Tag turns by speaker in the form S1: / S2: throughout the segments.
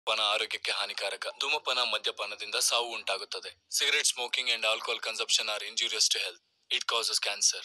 S1: ಪಾನ ಆರೋಗ್ಯಕ್ಕೆ ಹಾನಿಕಾರಕ ಧೂಮಪಾನ ಮದ್ಯಪಾನದಿಂದ ಸಾವು ಉಂಟಾಗುತ್ತದೆ cigarette smoking and alcohol consumption are injurious to health it causes cancer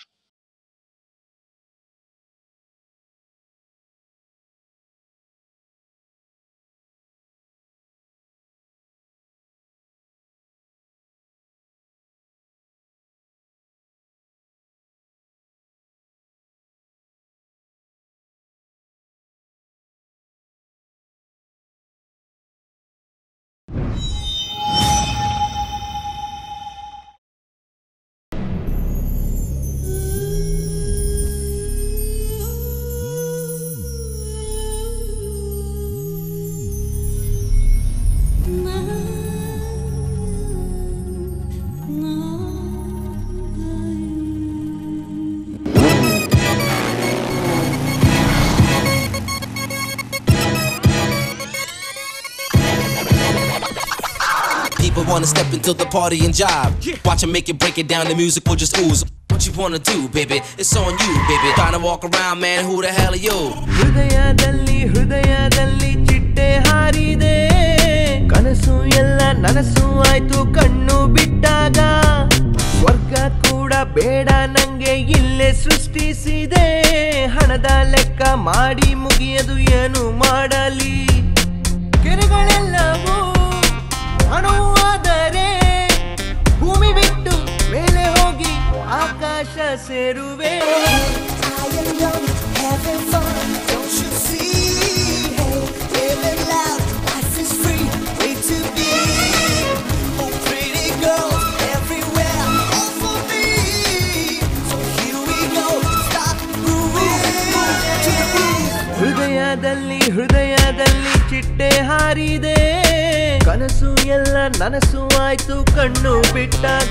S2: People wanna step into the party and jive. Watch 'em make it break it down, the music will just ooze. What you wanna do, baby? It's on you, baby. Trying to walk around, man, who the hell are you?
S3: ಹೃದಯದಲ್ಲಿ ಹೃದಯದಲ್ಲಿ ಚಿಟ್ಟೆ ಹಾರಿದೆ ಕನಸು ಎಲ್ಲ ನನಸು ಆಯ್ತು ಕಣ್ಣು ಬಿಟ್ಟಾಗ ಸ್ವರ್ಗ ಕೂಡ ಬೇಡ ನಂಗೆ ಇಲ್ಲೇ ಸೃಷ್ಟಿಸಿದೆ ಹಣದ ಲೆಕ್ಕ ಮಾಡಿ ಮುಗಿಯದು ಏನು ಮಾಡಲಿ ಕೆರೆಗಳೆಲ್ಲವೂ ಹಣವಾದರೆ ಭೂಮಿ ಬಿಟ್ಟು ಮೇಲೆ ಹೋಗಿ ಆಕಾಶ ಸೇರುವೆ
S4: I am young, having fun, don't you see? Hey, living loud, life is free, way to be. Oh, pretty girls everywhere, all for me. So here we go, stop moving to the beat.
S3: ಹೃದಯದಲ್ಲಿ ಹೃದಯದಲ್ಲಿ ಚಿಟ್ಟೆ ಹಾರಿದೆ ಕನಸು ಎಲ್ಲ ನನಸು ಆಯ್ತು ಕಣ್ಣು ಬಿಟ್ಟಾಗ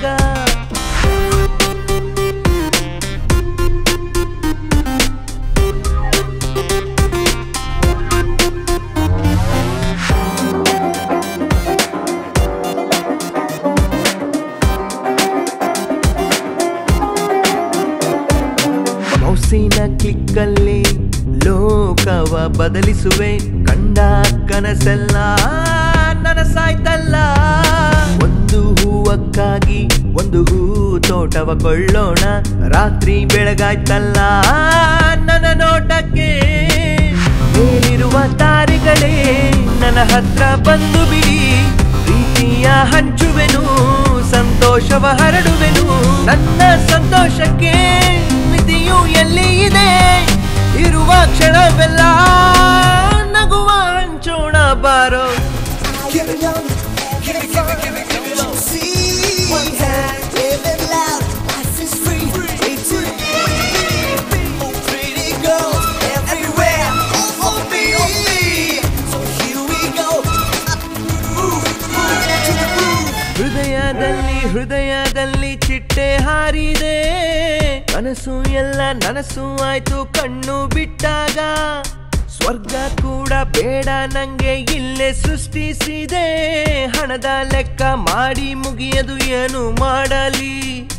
S3: ಮೌಸಿನ ಕ್ಲಿಕ್ಕಲ್ಲಿ ಲೋಕವ ಬದಲಿಸುವೆ ಕಂಡ ಕನಸೆಲ್ಲ ನನಸಾಯ್ತಲ್ಲ ಒಂದು ಹೂವಕ್ಕಾಗಿ ಒಂದು ಹೂ ತೋಟವ ಕೊಳ್ಳೋಣ ರಾತ್ರಿ ಬೆಳಗಾಯ್ತಲ್ಲ ನನ್ನ ನೋಟಕ್ಕೆ ಮೇಲಿರುವ ತಾರೆಗಳೇ ನನ್ನ ಹತ್ರ ಬಂದು ಬಿಡಿ ಪ್ರೀತಿಯ ಹಂಚುವೆನು ಸಂತೋಷವ ಹರಡುವೆನು ನನ್ನ ಸಂತೋಷಕ್ಕೆ ಮಿತಿಯು ಎಲ್ಲಿ ಇದೆ ಇರುವ ಕ್ಷಣವೆಲ್ಲ ನಗುವ ಹಂಚೋಣ ಬಾರೋ
S4: Give it young, give it, give it, give it, give it, don't you see? One time, living loud, life is free, way to be. Oh, pretty girls everywhere, all for me. So here we go, move, move to the groove.
S3: ಹೃದಯದಲ್ಲಿ ಹೃದಯದಲ್ಲಿ ಚಿಟ್ಟೆ ಹಾರಿದೆ ಕನಸು ಎಲ್ಲ ನನಸು ಆಯ್ತು ಕಣ್ಣು ಬಿಟ್ಟಾಗ ಸ್ವರ್ಗ ಕೂಡ ಬೇಡ ನಂಗೆ ಇಲ್ಲೇ ಸೃಷ್ಟಿಸಿದೆ ಹಣದ ಲೆಕ್ಕ ಮಾಡಿ ಮುಗಿಯದು ಏನು ಮಾಡಲಿ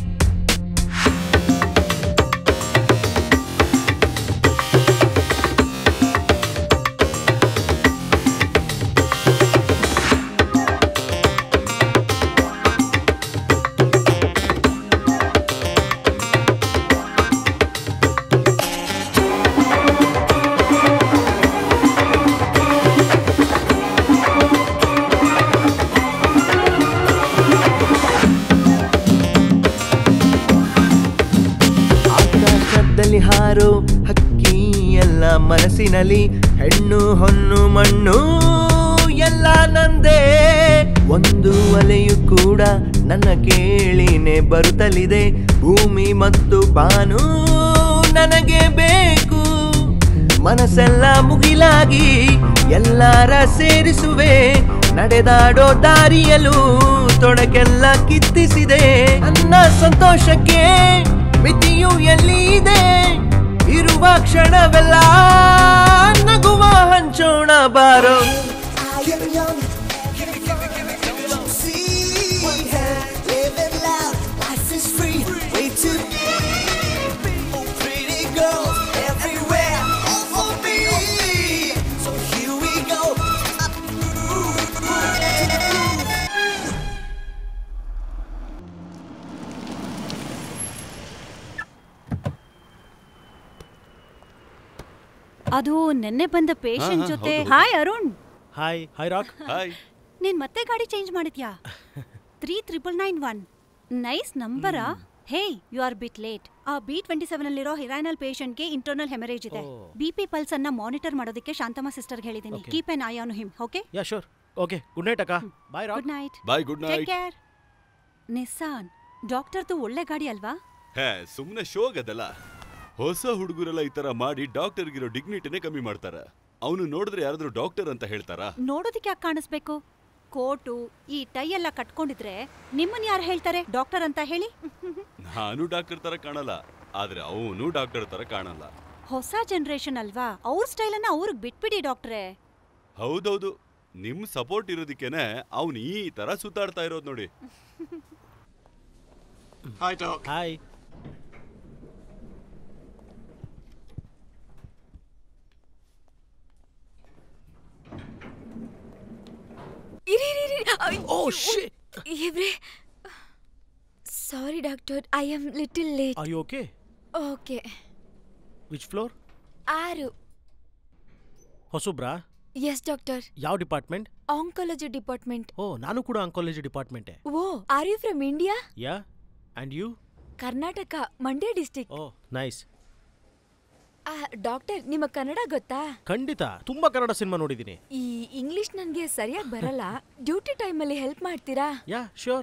S3: ಆಕಾಶದಲ್ಲಿ ಹಾರೋ ಹಕ್ಕಿ ಎಲ್ಲ ಮನಸ್ಸಿನಲ್ಲಿ ಹೆಣ್ಣು ಹೊನ್ನು ಮಣ್ಣು ಎಲ್ಲ ನಂದೇ ಒಂದು ಅಲೆಯು ಕೂಡ ನನ್ನ ಕೇಳಿನೇ ಬರುತ್ತಲಿದೆ ಭೂಮಿ ಮತ್ತು ಬಾನು ನನಗೆ ಬೇಕು ಮನಸ್ಸೆಲ್ಲ ಮುಗಿಲಾಗಿ ಎಲ್ಲಾರ ಸೇರಿಸುವೆ ನಡೆದಾಡೋ ದಾರಿಯಲು ತೊಡಕೆಲ್ಲ ಕಿತ್ತಿಸಿದೆ ನನ್ನ ಸಂತೋಷಕ್ಕೆ ಮಿತಿಯು ಎಲ್ಲಿ ಇದೆ ಇರುವ ಕ್ಷಣವೆಲ್ಲ ನಗುವ ಹಂಚೋಣ ಬಾರೋ
S4: Give it young, give it, give it, give it, give it, don't you see? One time, living loud, life is free, way to be. Oh, pretty girls everywhere, all for me. So here we go,
S5: ಅದು ನೆನ್ನೆ ಬಂದ patient
S6: ಹಾ,
S5: ಜೊತೆ
S6: ಹೌದು,
S5: hi Arun
S7: hi hi Rock
S6: hi
S5: ನೀನ್ ಮತ್ತೆ ಗಾಡಿ change ಮಾಡಿದ್ಯಾ three triple nine one nice ನಂಬರಾ hey you are bit late ಆ ಬಿ ಟ್ವೆಂಟಿ ಸೆವೆನ್ ಅಲ್ಲಿರೋ ಹಿರಾನಲ್ ಪೇಷಂಟ್ಗೆ ಇಂಟರ್ನಲ್ ಹೆಮರೇಜ್ ಇದೆ
S7: ಓ.
S5: ಬಿ ಪಿ ಪಲ್ಸ್ ಅನ್ನ ಮಾನಿಟರ್ ಮಾಡೋದಕ್ಕೆ ಶಾಂತಮ್ಮ ಸಿಸ್ಟರ್ ಹೇಳಿದ್ದೀನಿ
S7: Okay.
S5: Keep an eye on him okay
S7: yeah sure okay good night ಅಕ್ಕ bye Rock
S5: good night
S6: bye good
S5: take
S6: night
S5: care Nissan ಡಾಕ್ಟರ್ದು ಒಳ್ಳೆ ಗಾಡಿ ಅಲ್ವಾ
S6: ಹೇ ಸುಮ್ನೆ ಶೋಗದಲ್ಲ ಹೊಸ ಹುಡುಗರೆಲ್ಲ ಈ ತರ ಮಾಡಿ ಡಾಕ್ಟರ್ಗಿರೋ ಡಿಗ್ನಿಟಿನೇ ಕಮ್ಮಿ ಮಾಡ್ತಾರ ಅವನು ನೋಡಿದ್ರೆ ಯಾರಾದ್ರೂ ಡಾಕ್ಟರ್ ಅಂತ ಹೇಳ್ತಾರಾ
S5: ನೋಡೋದಕ್ಕೆ ಯಾಕೆ ಕಾಣಿಸ್ಬೇಕು ಕೋಟು ಈ ಟೈ ಎಲ್ಲ ಕಟ್ಕೊಂಡಿದ್ರೆ ನಿಮ್ಮನ್ ಯಾರು ಹೇಳ್ತಾರೆ ಡಾಕ್ಟರ್ ಅಂತ ಹೇಳಿ
S6: ನಾನು ಡಾಕ್ಟರ್ ತರ ಕಾಣಲ್ಲ ಆದ್ರೆ ಅವನು ಡಾಕ್ಟರ್ ತರ ಕಾಣಲ್ಲ
S5: ಹೊಸ ಜನರೇಷನ್ ಅಲ್ವಾ ಅವ್ರ ಸ್ಟೈಲನ್ನ ಅವ್ರಿಗೆ ಬಿಟ್ಬಿಡಿ ಡಾಕ್ಟ್ರೇ
S6: ಹೌದೌದು ನಿಮ್ ಸಪೋರ್ಟ್ ಇರೋದಕ್ಕೇನೆ ಅವನು ಈ ತರ ಸುತ್ತಾಡ್ತಾ ಇರೋದು ನೋಡಿ
S7: ಹಾಯ್ ಓ ಶಿಟ್
S8: ಇವ್ರೆ sorry doctor I am little late
S7: are you okay
S8: okay
S7: which floor
S8: ಆರು
S7: ಹೊಸಬ್ರಾ
S8: ಎಸ್ ಡಾಕ್ಟರ್
S7: ಯಾವ ಡಿಪಾರ್ಟ್ಮೆಂಟ್
S8: ಆಂಕಾಲಜಿ ಡಿಪಾರ್ಟ್ಮೆಂಟ್
S7: ಓ ನಾನು ಕೂಡ ಆಂಕಾಲಜಿ ಡಿಪಾರ್ಟ್ಮೆಂಟೇ
S8: oh are you from India
S7: yeah and you
S8: Karnataka Mandya district
S7: oh nice
S8: doctor ನಿಮ್ಮ ಕನ್ನಡ ಗೊತ್ತಾ
S7: ಖಂಡಿತ ತುಂಬಾ ಕನ್ನಡ ಸಿನಿಮಾ ನೋಡಿದ್ದೀನಿ
S8: ಈ ಇಂಗ್ಲಿಷ್ ನನಗೆ ಸರಿಯಾಗಿ ಬರಲ್ಲ ಡ್ಯೂಟಿ ಟೈಮಲ್ಲಿ ಹೆಲ್ಪ್ ಮಾಡ್ತೀರಾ
S7: yeah sure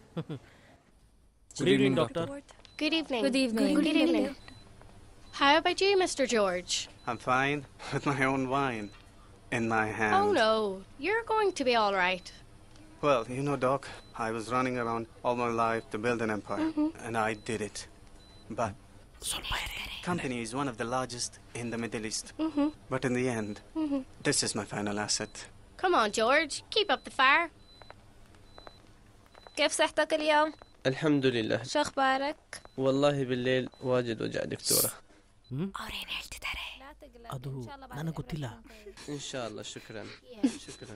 S7: good evening doctor
S9: Good evening.
S8: Good evening.
S9: Good evening. How about you, Mr. George?
S10: I'm fine with my own wine in my hand.
S9: Oh no, you're going to be all right.
S10: Well, you know, Doc, I was running around all my life to build an empire, and I did it. But company is one of the largest in the Middle East. But in the end, this is my final asset.
S9: Come on, George, keep up the fire.
S8: كيف صحتك اليوم؟
S11: الحمد لله
S8: شو أخبارك؟
S11: والله بالليل واجد وجع دكتورة
S8: ಅವ್ರೇನ್ ಹೇಳ್ತಿದ್ದಾರೆ
S7: ಅದು ನನಗೆ ಗೊತ್ತಿಲ್ಲ
S11: إن شاء الله شكرا شكرا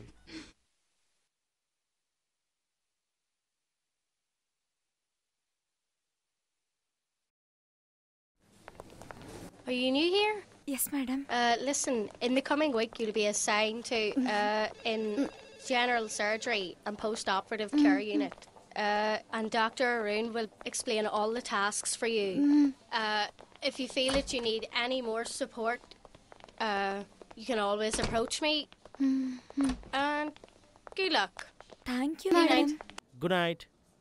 S9: Are you new here?
S8: Yes madam
S9: Uh, listen, in the coming week, you'll be assigned to uh, in general surgery and post-operative care unit. Uh, and Dr. Arun will explain all the tasks for you. Uh, if you feel that you need any more support, uh, you can always approach me. And good luck.
S8: Thank you
S9: Good
S8: madam
S9: night.
S7: Good night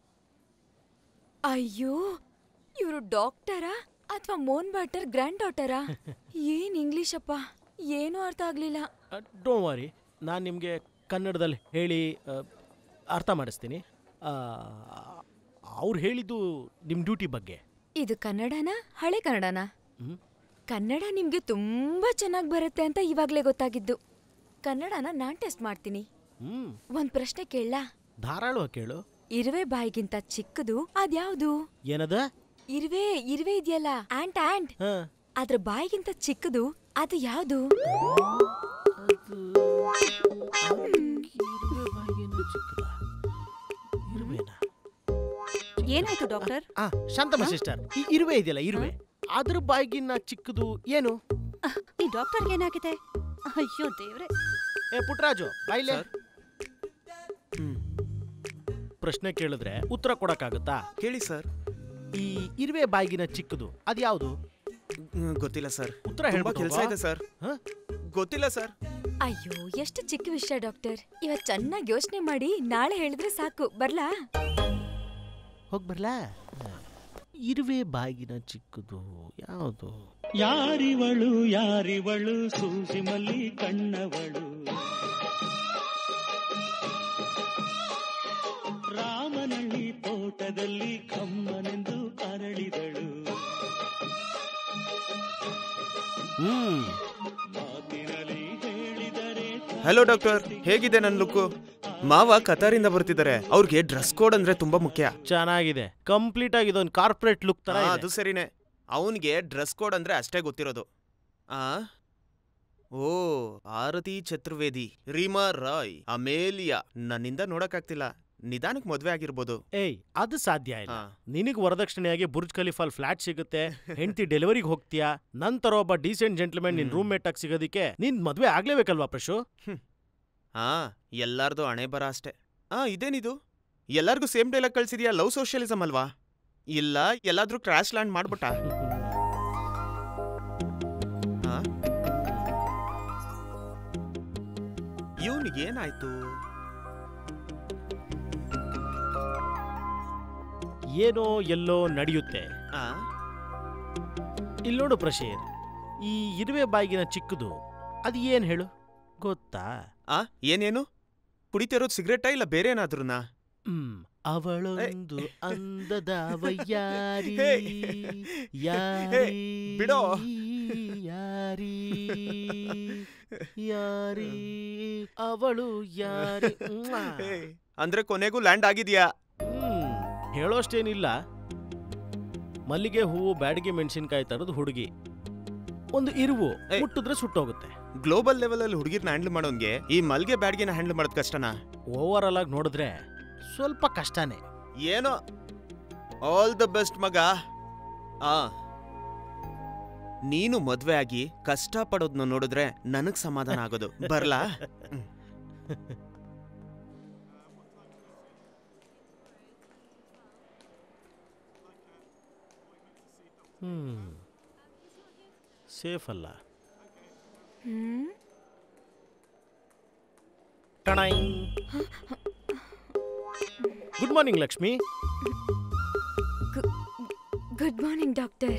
S8: ಅಯ್ಯೋ ಇವರು ಡಾಕ್ಟರಾ ಅಥವಾ ಮೋನ್ ಬಾಟರ್ grand ಡಾಟರಾ ಏನ್ English ಅಪ್ಪ ಏನೂ ಅರ್ಥ ಆಗ್ಲಿಲ್ಲ
S7: don't worry ನಾನು ನಿಮಗೆ ಕನ್ನಡದಲ್ಲಿ ಹೇಳಿ ಆ, ಅರ್ಥ ಮಾಡಿಸ್ತೀನಿ ಅವ್ರು ಹೇಳಿದ್ದು ನಿಮ್ಮ ಡ್ಯೂಟಿ ಬಗ್ಗೆ
S8: ಇದು ಕನ್ನಡನಾ ಹಳೆ ಕನ್ನಡನಾ
S7: ಹ್ಮ್.
S8: ಕನ್ನಡ ನಿಮ್ಗೆ ತುಂಬಾ ಚೆನ್ನಾಗಿ ಬರುತ್ತೆ ಅಂತ ಇವಾಗ್ಲೇ ಗೊತ್ತಾಗಿದ್ದು ಕನ್ನಡನ ನಾನ್ ಟೆಸ್ಟ್ ಮಾಡ್ತೀನಿ
S7: ಹ್ಞೂ
S8: ಒಂದ್ ಪ್ರಶ್ನೆ ಕೇಳಲಾ
S7: ಧಾರಾಳವಾಗಿ ಕೇಳು
S8: ಇರುವೆ ಬಾಯಿಗಿಂತ ಚಿಕ್ಕದು ಅದ್ಯಾವ್ದು
S7: ಏನದ
S8: ಇರುವೆ ಇರುವೆ ಇದೆಯಲ್ಲ ಆಂಟ್ ಆಂಟ್
S7: ಹಾಂ
S8: ಅದ್ರ ಬಾಯಿಗಿಂತ ಚಿಕ್ಕದು ಅದು ಯಾವ್ದು
S7: ಇರುವೆನಾ
S5: ಏನಾಯ್ತು ಡಾಕ್ಟರ್
S7: ಆ ಶಾಂತಮ್ಮ ಸಿಸ್ಟರ್ ಈ ಇರುವೆ ಇದೆಯಲ್ಲ ಇರುವೆ ಅದ್ರ ಬಾಯಿಗಿನ್ನ ಚಿಕ್ಕದು ಏನು
S5: ಈ ಡಾಕ್ಟರ್ಗೆ ಏನಾಗಿದೆ ಅಯ್ಯೋ ದೇವ್ರೆ
S7: ಏ ಪುಟ್ರಾಜು ಬಾಯ್ಲೆ ಹ್ಮ್. ಪ್ರಶ್ನೆ ಕೇಳಿದ್ರೆ ಉತ್ತರ ಕೊಡಕ್ಕಾಗತ್ತಾ
S12: ಹೇಳಿ ಸರ್
S7: ಈ ಇರುವೆ ಬಾಯಿಗಿನ ಚಿಕ್ಕದು ಅದ್ಯಾವುದು
S12: ಗೊತ್ತಿಲ್ಲ ಸರ್
S7: ಉತ್ತರ
S12: ತುಂಬಾ
S7: ಹೇಳ್ಬಿಟ್ಟು
S12: ಕೆಲಸ
S7: ಹೋಗೋ.
S12: ಇದೆ ಸರ್
S7: ಹ?
S12: ಗೊತ್ತಿಲ್ಲ ಸರ್
S8: ಅಯ್ಯೋ ಎಷ್ಟು ಚಿಕ್ಕ ವಿಷಯ ಡಾಕ್ಟರ್ ಇವತ್ ಚೆನ್ನಾಗಿ ಯೋಚನೆ ಮಾಡಿ ನಾಳೆ ಹೇಳಿದ್ರೆ ಸಾಕು ಬರ್ಲಾ
S7: ಹೋಗ್ ಬರ್ಲಾ ಇರುವೆ ಬಾಯಿಗಿನ ಚಿಕ್ಕದು ಯಾವುದು
S13: ಯಾರಿವಳು ಯಾರಿವಳು ಸೂಸಿ ಮಲ್ಲಿ ಕಣ್ಣವಳು ರಾಮನಳ್ಳಿ ತೋಟದಲ್ಲಿ ಕಮ್ಮನೆಂದು ಅರಳಿದಳು
S7: ಹ್ಮ್
S13: ಮಾತಿನಲ್ಲಿ ಹೇಳಿದರೆ
S12: ಹಲೋ ಡಾಕ್ಟರ್ ಹೇಗಿದೆ ನನ್ನ ಲುಕ್ಕು ಮಾವ ಕತಾರಿಂದ ಬರ್ತಿದ್ದಾರೆ ಅವ್ರಿಗೆ ಡ್ರೆಸ್ ಕೋಡ್ ಅಂದ್ರೆ ತುಂಬಾ ಮುಖ್ಯ
S7: ಚೆನ್ನಾಗಿದೆ ಕಂಪ್ಲೀಟ್ ಆಗಿ ಇದೊಂದು ಕಾರ್ಪೊರೇಟ್ ಲುಕ್ ತರ
S12: ಆ,
S7: ಇದೆ.
S12: ಅದು ಸರಿನೇ ಅವನಿಗೆ ಡ್ರೆಸ್ ಕೋಡ್ ಅಂದ್ರೆ ಅಷ್ಟೇ ಗೊತ್ತಿರೋದು ಆ ಓ ಆರತಿ ಚತುರ್ವೇದಿ ರೀಮಾ ರಾಯ್ ಅಮೇಲಿಯಾ ನನ್ನಿಂದ ನೋಡಕ್ಕಾಗ್ತಿಲ್ಲ ನಿಧಾನಕ್ಕೆ ಮದ್ವೆ ಆಗಿರ್ಬೋದು
S7: ಏಯ್ ಅದು ಸಾಧ್ಯ ಇಲ್ಲ ನಿನಗ್ ವರದಕ್ಷಿಣೆಯಾಗಿ ಬುರ್ಜ್ ಖಲೀಫಾಲ್ ಫ್ಲಾಟ್ ಸಿಗುತ್ತೆ ಹೆಂಡತಿ ಡೆಲಿವರಿಗೆ ಹೋಗ್ತೀಯಾ ನಂತರ ಒಬ್ಬ ಡೀಸೆಂಟ್ ಜೆಂಟ್ಲ್ಮನ್ ನಿನ್ ರೂಮ್ ಮೇಟ್ ಆಗಿ ಸಿಗೋದಿಕ್ಕೆ ನಿನ್ ಮದ್ವೆ ಆಗ್ಲೇಬೇಕಲ್ವಾ ಪ್ರಶು
S12: ಹಾ ಎಲ್ಲಾರ್ದು ಹಣೆ ಬರ ಅಷ್ಟೇ ಆ ಇದೇನಿದು ಎಲ್ಲಾರ್ಗೂ ಸೇಮ್ ಡೈಲಾಗ್ ಕಳ್ಸಿದ್ಯಾ ಲವ್ ಸೋಷಿಯಲಿಸಮ್ ಅಲ್ವಾ ಇಲ್ಲ ಎಲ್ಲಾದ್ರೂ ಕ್ರಾಶ್ ಲ್ಯಾಂಡ್ ಮಾಡ್ಬಿಟ್ಟ ಇವನಿಗೆ ಏನಾಯ್ತು
S7: ಏನೋ ಎಲ್ಲೋ ನಡೆಯುತ್ತೆ ಇಲ್ಲಿ ನೋಡು ಪ್ರಶೀರ್ ಈ ಇರುವೆ ಬಾಯಿಗಿನ ಚಿಕ್ಕದು ಅದು ಏನ್ ಹೇಳು ಗೊತ್ತಾ
S12: ಆ ಏನೇನು ಕುಡಿತಿರೋದು ಸಿಗರೇಟಾ ಇಲ್ಲ ಬೇರೆ ಏನಾದ್ರೂನಾ
S7: ಹ್ಮ್ ಅವಳೊಂದು ಅಂದದ ವಯ್ಯಾರಿ
S12: ಹೇ,
S7: ಯಾರಿ
S12: ಬಿಡೋ.
S7: ಯಾರಿ ಯಾರಿ ಅವಳು ಯಾರಿ ಮ್ವಾ.
S12: ಅಂದ್ರೆ ಕೊನೆಗೂ ಲ್ಯಾಂಡ್ ಆಗಿದ್ಯಾ
S7: ಹ್ಮ್ ಹೇಳೋಷ್ಟೇನಿಲ್ಲ ಮಲ್ಲಿಗೆ ಹೂವು ಬ್ಯಾಡಿಗೆ ಮೆಣಸಿನ್ಕಾಯಿ ತರದ್ ಹುಡುಗಿ ಒಂದು ಇರುವು ಮುಟ್ಟಿದ್ರೆ ಸುಟ್ಟೋಗುತ್ತೆ
S12: ಗ್ಲೋಬಲ್ ಲೆವೆಲ್ ಅಲ್ಲಿ ಹುಡುಗಿರ್ನ ಹ್ಯಾಂಡಲ್ ಮಾಡೋನ್ಗೆ ಈ ಮಲ್ಗೆ ಬ್ಯಾಡ್ಗೆನ ಹ್ಯಾಂಡಲ್ ಮಾಡೋದ್ ಕಷ್ಟನಾ
S7: ಓವರ್ ಆಲ್ ಆಗಿ ನೋಡಿದ್ರೆ ಸ್ವಲ್ಪ ಕಷ್ಟನೇ
S12: ಏನೋ ಆಲ್ ದ ಬೆಸ್ಟ್ ಮಗ ಆ ನೀನು ಮದ್ವೆ ಆಗಿ ಕಷ್ಟ ಪಡೋದ್ನ ನೋಡಿದ್ರೆ ನನಗ್ ಸಮಾಧಾನ ಆಗೋದು ಬರ್ಲಾ ಹ್ಮ್.
S7: ಹ್ಮ್ ಸೇಫ್ ಅಲ್ಲ
S8: ಹ್ಮ್
S7: ಟಣಾಯ್ good morning Lakshmi
S8: good morning doctor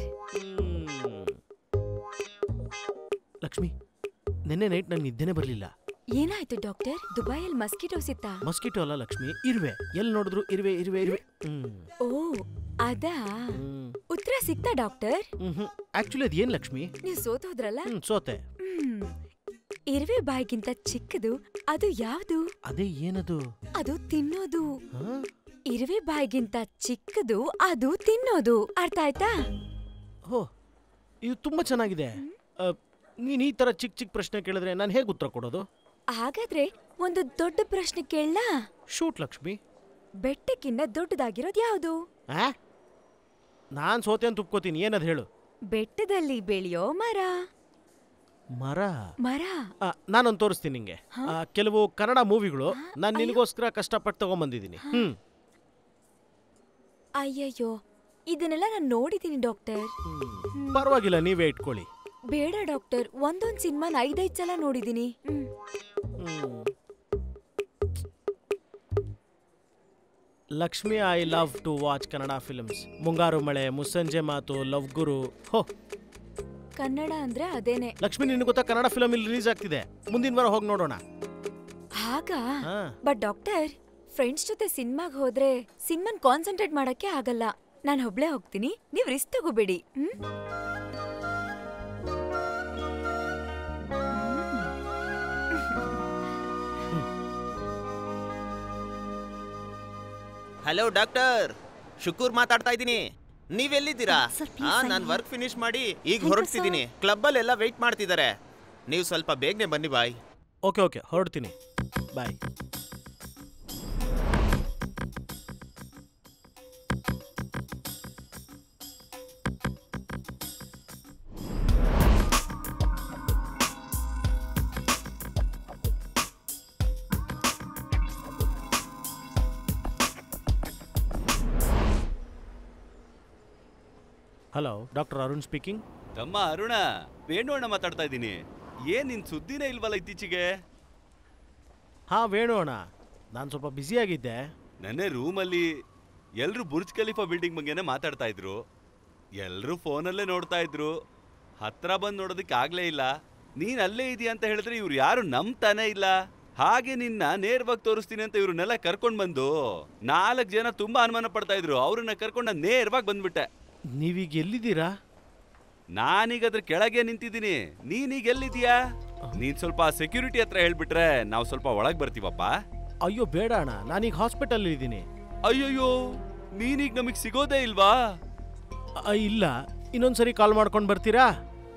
S7: Lakshmi ನಿನ್ನೆ ನೈಟ್ ನಂಗೆ ನಿದ್ದೆನೆ ಬರಲಿಲ್ಲ
S8: ಏನಾಯ್ತು ಡಾಕ್ಟರ್ ದುಬೈಯಲ್ಲಿ ಮಸ್ಕಿಟೋಸ್ ಇತ್ತಾ
S7: ಮಸ್ಕಿಟೋ ಅಲ್ಲ ಲಕ್ಷ್ಮಿ ಇರುವೆ ಎಲ್ಲಿ ನೋಡಿದ್ರು ಇರುವೆ ಇರುವೆ ಇರುವೆ ಹ್ಮ್
S8: ಓ ಅದಾ ಉತ್ತರ ಸಿಕ್ತಾ ಡಾಕ್ಟರ್
S7: ಹ್ಮ್ ಆಕ್ಚುಲಿ ಅದು ಏನ್ ಲಕ್ಷ್ಮಿ
S8: ನೀವು ಸೋತೋದ್ರಲ್ಲ
S7: ಹ್ಮ್ ಸೋತೆ
S8: ಹ್ಮ್ ಇರುವೆ ಬಾಯಿಗಿಂತ ಚಿಕ್ಕದು ಅದು ಯಾವುದು
S7: ಅದೇ ಏನದು
S8: ಅದು ತಿನ್ನೋದು ಇರುವೆ ಬಾಯಿಗಿಂತ ಚಿಕ್ಕದು ಅದು ತಿನ್ನೋದು ಅರ್ಥ ಆಯ್ತಾ
S7: ಹೋ ಇದು ತುಂಬಾ ಚೆನ್ನಾಗಿದೆ ಅ, ನೀನ್ ಈ ತರ ಚಿಕ್ಕ ಚಿಕ್ಕ ಪ್ರಶ್ನೆ ಕೇಳಿದ್ರೆ ನಾನು ಹೇಗೆ ಉತ್ತರ ಕೊಡೋದು
S8: ಹಾಗಾದ್ರೆ ಒಂದು ದೊಡ್ಡ ಪ್ರಶ್ನೆ ಕೇಳಲಾ
S7: ಶೂಟ್ ಲಕ್ಷ್ಮಿ
S8: ಬೆಟ್ಟಕ್ಕಿಂತ ದೊಡ್ಡದಾಗಿರೋದು ಯಾವುದು
S7: ಆ ನಾನ್ ಸೋತೆ ಅಂತ ಒಪ್ಕೋತೀನಿ ಏನದು ಹೇಳು
S8: ಬೆಟ್ಟದಲ್ಲಿ ಬೆಳೆಯೋ ಮರ
S7: ಮರ
S8: ಮರ
S7: ಆ, ನಾನೊಂದು ತೋರಿಸ್ತೀನಿ ನಿಂಗೆ ಆ, ಕೆಲವು ಕನ್ನಡ ಮೂವಿಗಳು ನಾನು ನಿನಗೋಸ್ಕರ ಕಷ್ಟಪಟ್ಟು ತಗೊಂಬಂದಿದ್ದೀನಿ ಹ್ಮ್
S8: ಅಯ್ಯಯ್ಯೋ ಇದನ್ನೆಲ್ಲ ನಾನು ನೋಡಿದ್ದೀನಿ ಡಾಕ್ಟರ್
S7: ಪರವಾಗಿಲ್ಲ ನೀವೇ ಇಟ್ಕೊಳ್ಳಿ
S8: ಬೇಡ ಡಾಕ್ಟರ್ ಒಂದೊಂದ್ ಸಿನಿಮಾನ ಐದೈದ್ ಸಲ ನೋಡಿದೀನಿ ಹ್ಮ್.
S7: Lakshmi I love to watch Kannada films Mungaru Male ಮುಸ್ಸಂಜೆ ಮಾತು ಲವ್ ಗುರು ಹೋ
S8: ಕನ್ನಡ ಅಂದ್ರೆ ಅದೇನೆ
S7: ಲಕ್ಷ್ಮಿ ನಿನಗೆ ಗೊತ್ತಾ ಕನ್ನಡ ಫಿಲಮ್ ಇಲ್ಲಿ ರಿಲೀಸ್ ಆಗ್ತಿದೆ ಮುಂದಿನ ವಾರ ಹೋಗಿ ನೋಡೋಣ
S8: ಆಗ
S7: ಹಾ.
S8: ಬಟ್ ಡಾಕ್ಟರ್ ಫ್ರೆಂಡ್ಸ್ ಜೊತೆ ಸಿನಿಮಾಗ್ ಹೋದ್ರೆ ಸಿನಿಮಾನ್ ಕಾನ್ಸಂಟ್ರೇಟ್ ಮಾಡಕ್ಕೆ ಆಗಲ್ಲ ನಾನು ಒಬ್ಳೇ ಹೋಗ್ತೀನಿ ನೀವ್ ರಿಸ್ಕ್ ತಗೋಬೇಡಿ ಹ್ಮ್
S12: ಹಲೋ ಡಾಕ್ಟರ್ ಶುಕೂರ್ ಮಾತಾಡ್ತಾ ಇದ್ದೀನಿ ನೀವೆಲ್ಲಿದ್ದೀರಾ
S5: Sir, please,
S12: ಹಾ
S5: sign
S12: ನಾನು
S5: here.
S12: ವರ್ಕ್ ಫಿನಿಶ್ ಮಾಡಿ ಈಗ
S5: Thank you,
S12: ಹೊರಡ್ತಿದ್ದೀನಿ ಕ್ಲಬ್ಬಲ್ಲಿ ಎಲ್ಲ ವೆಯ್ಟ್ ಮಾಡ್ತಿದ್ದಾರೆ ನೀವು ಸ್ವಲ್ಪ ಬೇಗನೆ ಬನ್ನಿ ಬಾಯ್
S7: ಓಕೆ ಓಕೆ ಹೊರಡ್ತೀನಿ bye hello doctor Arun speaking
S6: ತಮ್ಮ ಅರುಣ ವೇಣು ಅಣ್ಣ ಮಾತಾಡ್ತಾ ಇದ್ದೀನಿ ಏನ್ ನಿನ್ ಸುದ್ದಿನೇ ಇಲ್ವಲ್ಲ ಇತ್ತೀಚೆಗೆ
S7: ಹಾ ವೇಣು ಅಣ್ಣ ನಾನು ಸ್ವಲ್ಪ ಬ್ಯುಸಿಯಾಗಿದ್ದೆ
S6: ನೆನ್ನೆ ರೂಮಲ್ಲಿ ಎಲ್ರು ಬುರ್ಜ್ ಖಲೀಫಾ ಬಿಲ್ಡಿಂಗ್ ಬಗ್ಗೆನೇ ಮಾತಾಡ್ತಾ ಇದ್ರು ಎಲ್ರು ಫೋನಲ್ಲೇ ನೋಡ್ತಾ ಇದ್ರು ಹತ್ರ ಬಂದು ನೋಡೋದಕ್ಕೆ ಆಗ್ಲೇ ಇಲ್ಲ ನೀನ್ ಅಲ್ಲೇ ಇದೀಯ ಅಂತ ಹೇಳಿದ್ರೆ ಇವ್ರು ಯಾರು ನಂಬ್ತಾನೆ ಇಲ್ಲ ಹಾಗೆ ನಿನ್ನ ನೇರವಾಗಿ ತೋರಿಸ್ತೀನಿ ಅಂತ ಇವ್ರನ್ನೆಲ್ಲ ಕರ್ಕೊಂಡ್ ಬಂದು ನಾಲ್ಕು ಜನ ತುಂಬಾ ಅನುಮಾನ ಪಡ್ತಾ ಇದ್ರು ಅವ್ರನ್ನ ಕರ್ಕೊಂಡ ನೇರವಾಗಿ ಬಂದ್ಬಿಟ್ಟೆ
S7: ನೀವೀಗ ಎಲ್ಲಿದ್ದೀರಾ
S6: ನಾನೀಗ ಅದ್ರ ಕೆಳಗೆ ನಿಂತಿದ್ದೀನಿ ನೀನೀಗ ಎಲ್ಲಿದ್ಯಾ ನೀನ್ ಸ್ವಲ್ಪ ಸೆಕ್ಯೂರಿಟಿ ಹತ್ರ ಹೇಳ್ಬಿಟ್ರೆ ನಾವು ಸ್ವಲ್ಪ ಒಳಗ್ ಬರ್ತೀವಪ್ಪ
S7: ಅಯ್ಯೋ ಬೇಡ ಅಣ್ಣ ನಾನೀಗ ಹಾಸ್ಪಿಟಲ್ ಇದ್ದೀನಿ
S6: ಅಯ್ಯಯ್ಯೋ ನೀನೀಗ ನಮಗ್ ಸಿಗೋದೇ ಇಲ್ವಾ
S7: ಅ, ಇಲ್ಲ ಇನ್ನೊಂದ್ಸರಿ ಕಾಲ್ ಮಾಡ್ಕೊಂಡು ಬರ್ತೀರಾ